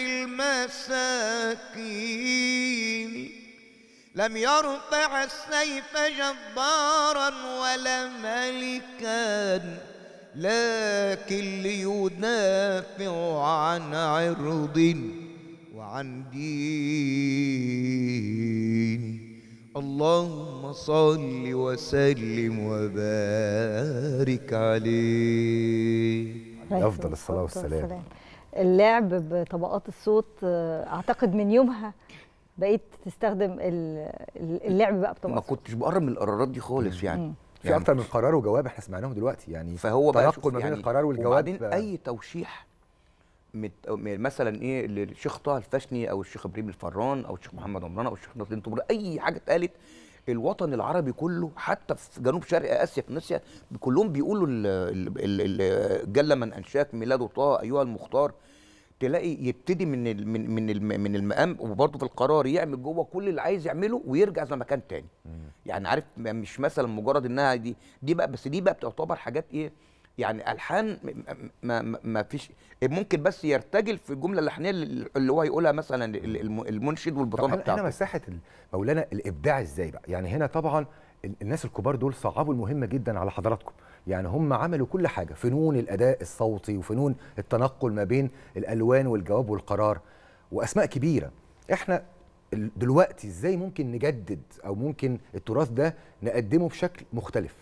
بالمساكين لم يرفع السيف جبارا ولا ملكا لكن ليدافع عن عرض وعن دين اللهم صل وسلم وبارك عليه افضل الصلاه والسلام اللعب بطبقات الصوت آه، اعتقد من يومها بقيت تستخدم ال- ال- اللعب بقى ما بطبقات كنتش بقرب من القرارات دي خالص يعني في اكتر من قرار وجواب احنا سمعناهم دلوقتي يعني فهو بقى تنقل شوف ما بين يعني القرار والجواب وبعدين آه، اي توشيح مت... م- مثلا ايه للشيخ طه الفشني او الشيخ ابراهيم الفران او الشيخ محمد عمران او الشيخ ناصر الدين طبري اي حاجه اتقالت الوطن العربي كله حتى في جنوب شرق اسيا في روسيا كلهم بيقولوا ال- ال- ال- ال- جل من انشاك ميلاد طه ايها المختار تلاقي يبتدي من ال من من الم- من المقام وبرضه في القرار يعمل جوه كل اللي عايز يعمله ويرجع زي ما كان تاني يعني عارف م- مش مثلا مجرد انها دي دي بقى بس دي بقى بتعتبر حاجات ايه يعني الحان م- م- ما, ما, ما فيش ممكن بس يرتجل في الجمله اللحنيه اللي اللي هو يقولها مثلا ال- الم- المنشد طب والبطانه هنا هنا بتاعته مساحه ال- مولانا الابداع ازاي بقى يعني هنا طبعا ال- الناس الكبار دول صعبوا المهمه جدا على حضراتكم يعني هم عملوا كل حاجه فنون الاداء الصوتي وفنون التنقل ما بين الالوان والجواب والقرار واسماء كبيره احنا ال- دلوقتي ازاي ممكن نجدد او ممكن التراث ده نقدمه بشكل مختلف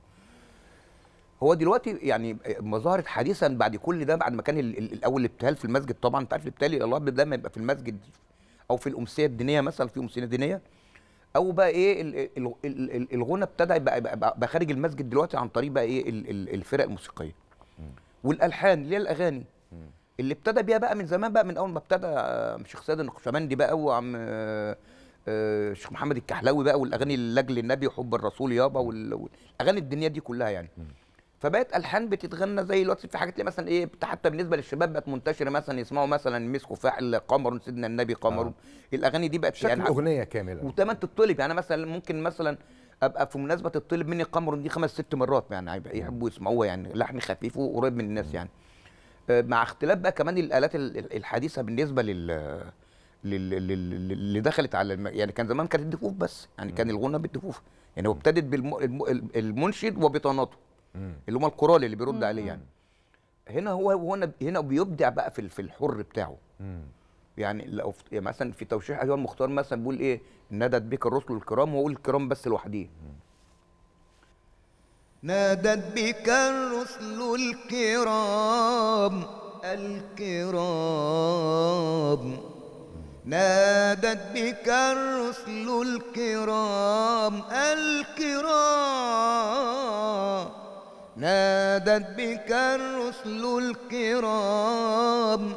هو دلوقتي يعني ما ظهرت حديثا بعد كل ده بعد ما كان ال- ال- الاول الابتهال في المسجد طبعا انت عارف الابتهال الله ده ما يبقى في المسجد او في الامسيه الدينيه مثلا في امسيه دينيه او بقى ايه ال- ال- ال- ال- الغنى ابتدى يبقى, يبقى, يبقى خارج المسجد دلوقتي عن طريق بقى ايه ال- ال- الفرق الموسيقيه والالحان اللي هي الاغاني اللي ابتدى بيها بقى من زمان بقى من اول ما ابتدى آه، الشيخ سيد النقشبندي بقى وعم آه، آه، الشيخ محمد الكحلاوي بقى والاغاني لاجل النبي وحب الرسول يابا وال- والاغاني الدينيه دي كلها يعني فبقت الحان بتتغنى زي الوقت في حاجات اللي مثلا ايه بت- حتى بالنسبه للشباب بقت منتشره مثلا يسمعوا مثلا مسكوا فاعل قمر سيدنا النبي قمر آه. الاغاني دي بقت شكل اغنيه كامله وكمان تطلب يعني مثلا ممكن مثلا ابقى في مناسبه تطلب مني قمر دي خمس ست مرات يعني هيبقى يحبوا يسمعوها يعني لحن خفيف وقريب من الناس يعني آه، مع اختلاف بقى كمان الالات ال- ال- الحديثه بالنسبه لل لل- لل- لل- اللي دخلت على الم... يعني كان زمان كانت الدفوف بس يعني كان الغنى بالدفوف يعني هو ابتدت بالمنشد وبطاناته اللي هم القرال اللي بيرد عليه يعني هنا هو هنا هنا بيبدع بقى في ال- في الحر بتاعه يعني لو في- يعني مثلا في توشيح ايها المختار مثلا بيقول ايه نادت بك الرسل الكرام وهو الكرام بس لوحديه نادت بك الرسل الكرام الكرام نادت بك الرسل الكرام الكرام نادت بك الرسل الكرام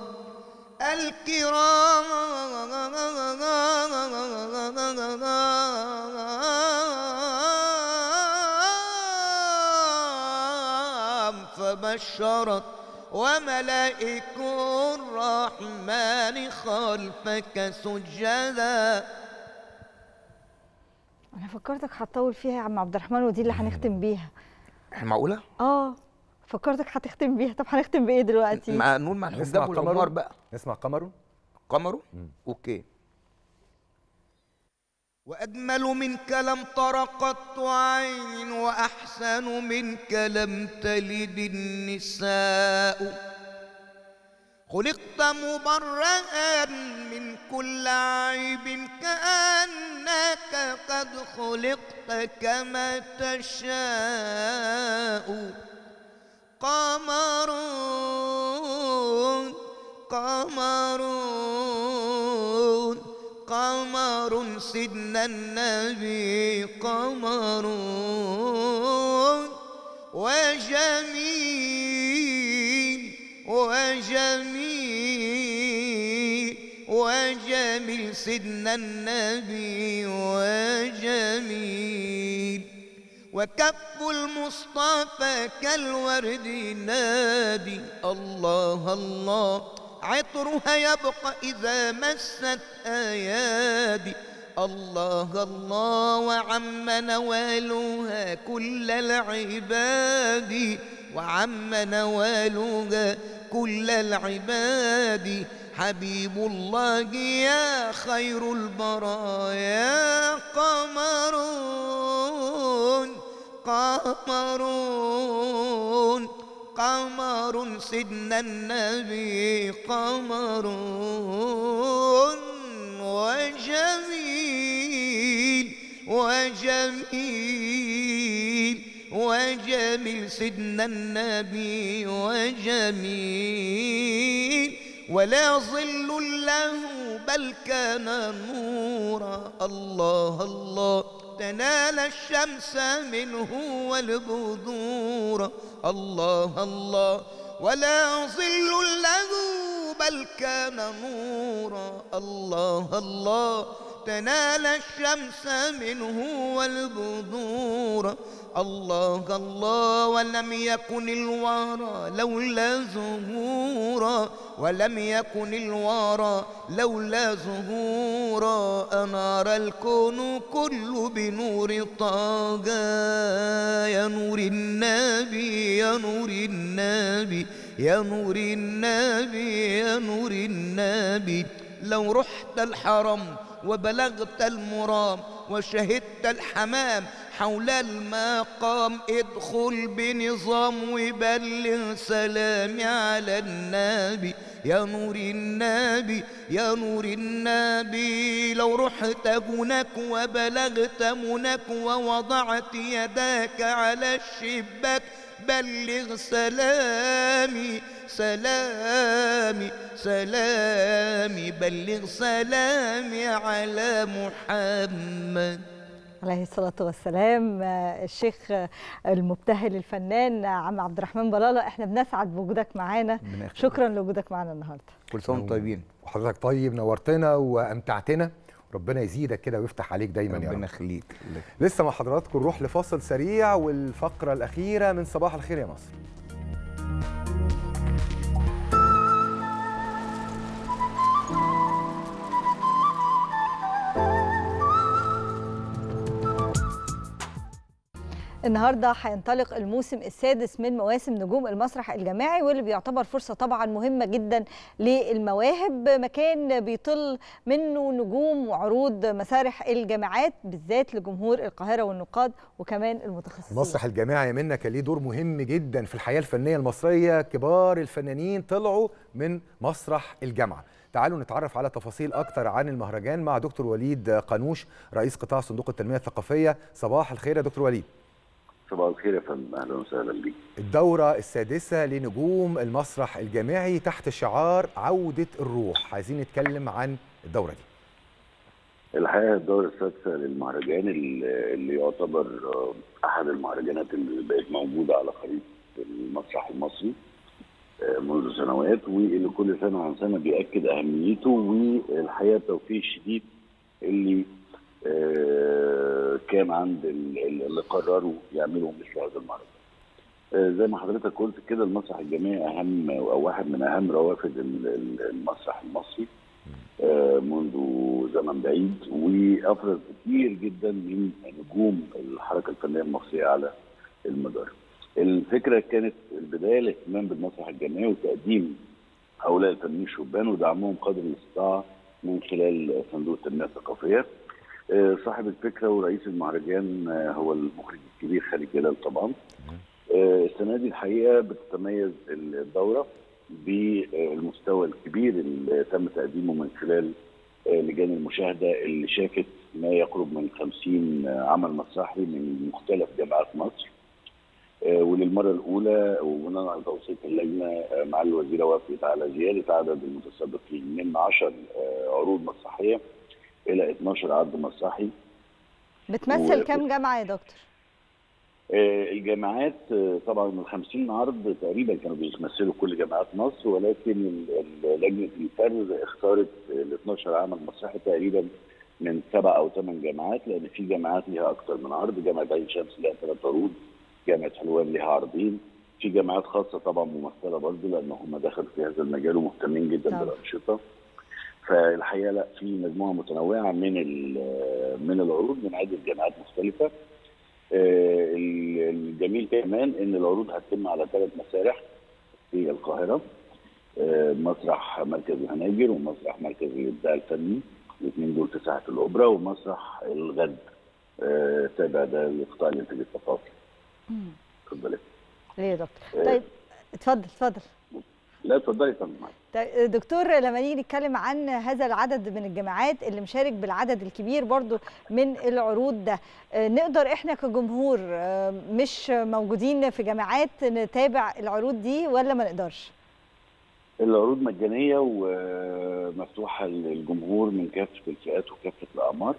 الكرام فبشرت وملائك الرحمن خلفك سجدا انا فكرتك هتطول فيها يا عم عبد الرحمن ودي اللي هنختم بيها احنا معقوله؟ اه فكرتك هتختم بيها طب هنختم بايه دلوقتي مع نور مع الحجاب والانوار بقى نسمع قمر قمر اوكي وأجمل منك لم تر قط عين وأحسن منك لم تلد النساء خلقت مبرأ من كل عيب كأنك قد خلقت كما تشاء قمر قمر قمر سيدنا النبي قمر وجميل وجميل وجميل سيدنا النبي وجميل وكف المصطفى كالورد نادي الله الله عطرها يبقى إذا مست أيادي الله الله وعم نوالها كل العباد وعم نوالها كل العباد حبيب الله يا خير البرايا قمر قمر قمر سيدنا النبي قمر وجميل وجميل وجميل سيدنا النبي وجميل ولا ظل له بل كان نورا الله الله تنال الشمس منه والبذور الله الله ولا ظل له بل كان نورا الله الله تنال الشمس منه والبذور الله الله ولم يكن الورى لولا ظهورا ولم يكن الورى لولا ظهورا أنار الكون كل بنور طه يا نور النبي يا نور النبي يا نور النبي يا نور النبي لو رحت الحرم وبلغت المرام وشهدت الحمام حول المقام ادخل بنظام وبلغ سلامي على النبي يا نور النبي يا نور النبي لو رحت هناك وبلغت مناك ووضعت يداك على الشباك بلغ سلامي سلامي سلامي بلغ سلامي على محمد عليه الصلاة والسلام آه، الشيخ آه، المبتهل الفنان آه، عم عبد الرحمن بلالة احنا بنسعد بوجودك معانا ربنا يخليك. شكرا لوجودك معانا النهارده كل سنه وانتم طيبين وحضرتك طيب نورتنا وامتعتنا ربنا يزيدك كده ويفتح عليك دايما يا ربنا رب يخليك لسه مع حضراتكم نروح لفاصل سريع والفقره الاخيره من صباح الخير يا مصر النهارده هينطلق الموسم السادس من مواسم نجوم المسرح الجماعي واللي بيعتبر فرصه طبعا مهمه جدا للمواهب مكان بيطل منه نجوم وعروض مسارح الجامعات بالذات لجمهور القاهره والنقاد وكمان المتخصصين المسرح الجامعي منا كان ليه دور مهم جدا في الحياه الفنيه المصريه كبار الفنانين طلعوا من مسرح الجامعه تعالوا نتعرف على تفاصيل اكتر عن المهرجان مع دكتور وليد قانوش رئيس قطاع صندوق التنميه الثقافيه صباح الخير يا دكتور وليد صباح الخير يا فندم اهلا وسهلا بيك الدورة السادسة لنجوم المسرح الجامعي تحت شعار عودة الروح عايزين نتكلم عن الدورة دي الحقيقه الدوره السادسه للمهرجان اللي اللي يعتبر آه، احد المهرجانات اللي بقت موجوده على خريطه المسرح المصري آه، منذ سنوات واللي كل سنه عن سنه بياكد اهميته والحقيقه التوفيق الشديد اللي آه، كان عند ال- ال- اللي قرروا يعملوا مثل هذا المهرجان. آه، زي ما حضرتك قلت كده المسرح الجامعي اهم او واحد من اهم روافد ال- ال- المسرح المصري آه، منذ زمن بعيد وافرز كتير جدا من نجوم الحركه الفنيه المصريه على المدار. الفكره كانت البدايه الاهتمام بالمسرح الجامعي وتقديم هؤلاء الفنانين الشبان ودعمهم قدر الاستطاعه من خلال صندوق التنميه الثقافيه. آه، صاحب الفكره ورئيس المهرجان آه، هو المخرج الكبير خالد جلال طبعا. آه، السنه دي الحقيقه بتتميز الدوره بالمستوى الكبير اللي تم تقديمه من خلال آه، لجان المشاهده اللي شافت ما يقرب من 50 عمل مسرحي من مختلف جامعات مصر آه، وللمره الاولى وبناء على توصيه اللجنه آه، مع الوزيره وافقت على زياده عدد المتسابقين من 10 آه، عروض مسرحيه الى 12 عرض مسرحي بتمثل و- كام جامعه يا دكتور آه، الجامعات آه، طبعا من 50 عرض تقريبا كانوا بيمثلوا كل جامعات مصر ولكن ال- ال- لجنه الفرز اختارت ال 12 عمل مسرحي تقريبا من سبع او ثمان جامعات لان في جامعات ليها اكثر من عرض جامعه عين شمس لها ثلاث عروض جامعه حلوان لها عرضين في جامعات خاصه طبعا ممثله برضه لان هم دخلوا في هذا المجال ومهتمين جدا طبعا. بالانشطه فالحقيقه لا في مجموعه متنوعه من ال- من العروض من عده جامعات مختلفه آه، الجميل كمان ان العروض هتتم على ثلاث مسارح في القاهره آه، مسرح مركز الهناجر ومسرح مركز الابداع الفني الاثنين دول في ساحه الاوبرا ومسرح الغد آه، تابع ده لقطاع الانتاج الثقافي اتفضلي ليه يا دكتور آه. طيب اتفضل اتفضل لا اتفضلي يا فندم طيب، دكتور لما نيجي نتكلم عن هذا العدد من الجامعات اللي مشارك بالعدد الكبير برضو من العروض ده آه، نقدر احنا كجمهور آه، مش موجودين في جامعات نتابع العروض دي ولا ما نقدرش العروض مجانية ومفتوحة للجمهور من كافة الفئات وكافة الأعمار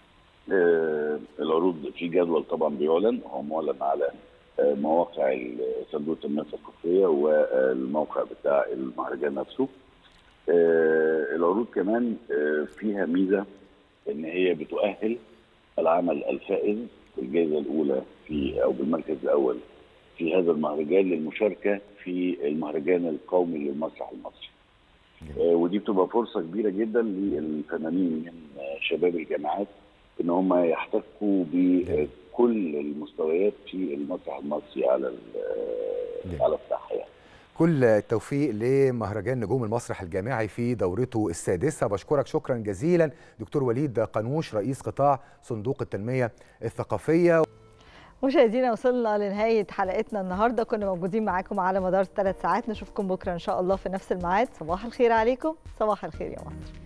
آه، العروض في جدول طبعا بيعلن هو معلن على آه، مواقع صندوق التنمية الثقافية والموقع بتاع المهرجان نفسه آه، العروض كمان آه، فيها ميزة إن هي بتؤهل العمل الفائز بالجائزة الأولى في أو بالمركز الأول في هذا المهرجان للمشاركة في المهرجان القومي للمسرح المصري آه، ودي بتبقى فرصة كبيرة جدا للفنانين من آه، شباب الجامعات ان هم يحتكوا بكل المستويات في المسرح المصري على ال- على الساحة يعني. كل التوفيق لمهرجان نجوم المسرح الجامعي في دورته السادسة بشكرك شكرا جزيلا دكتور وليد قانوش رئيس قطاع صندوق التنمية الثقافية مشاهدينا وصلنا لنهاية حلقتنا النهاردة كنا موجودين معاكم على مدار ثلاث ساعات نشوفكم بكرة إن شاء الله في نفس الميعاد صباح الخير عليكم صباح الخير يا مصر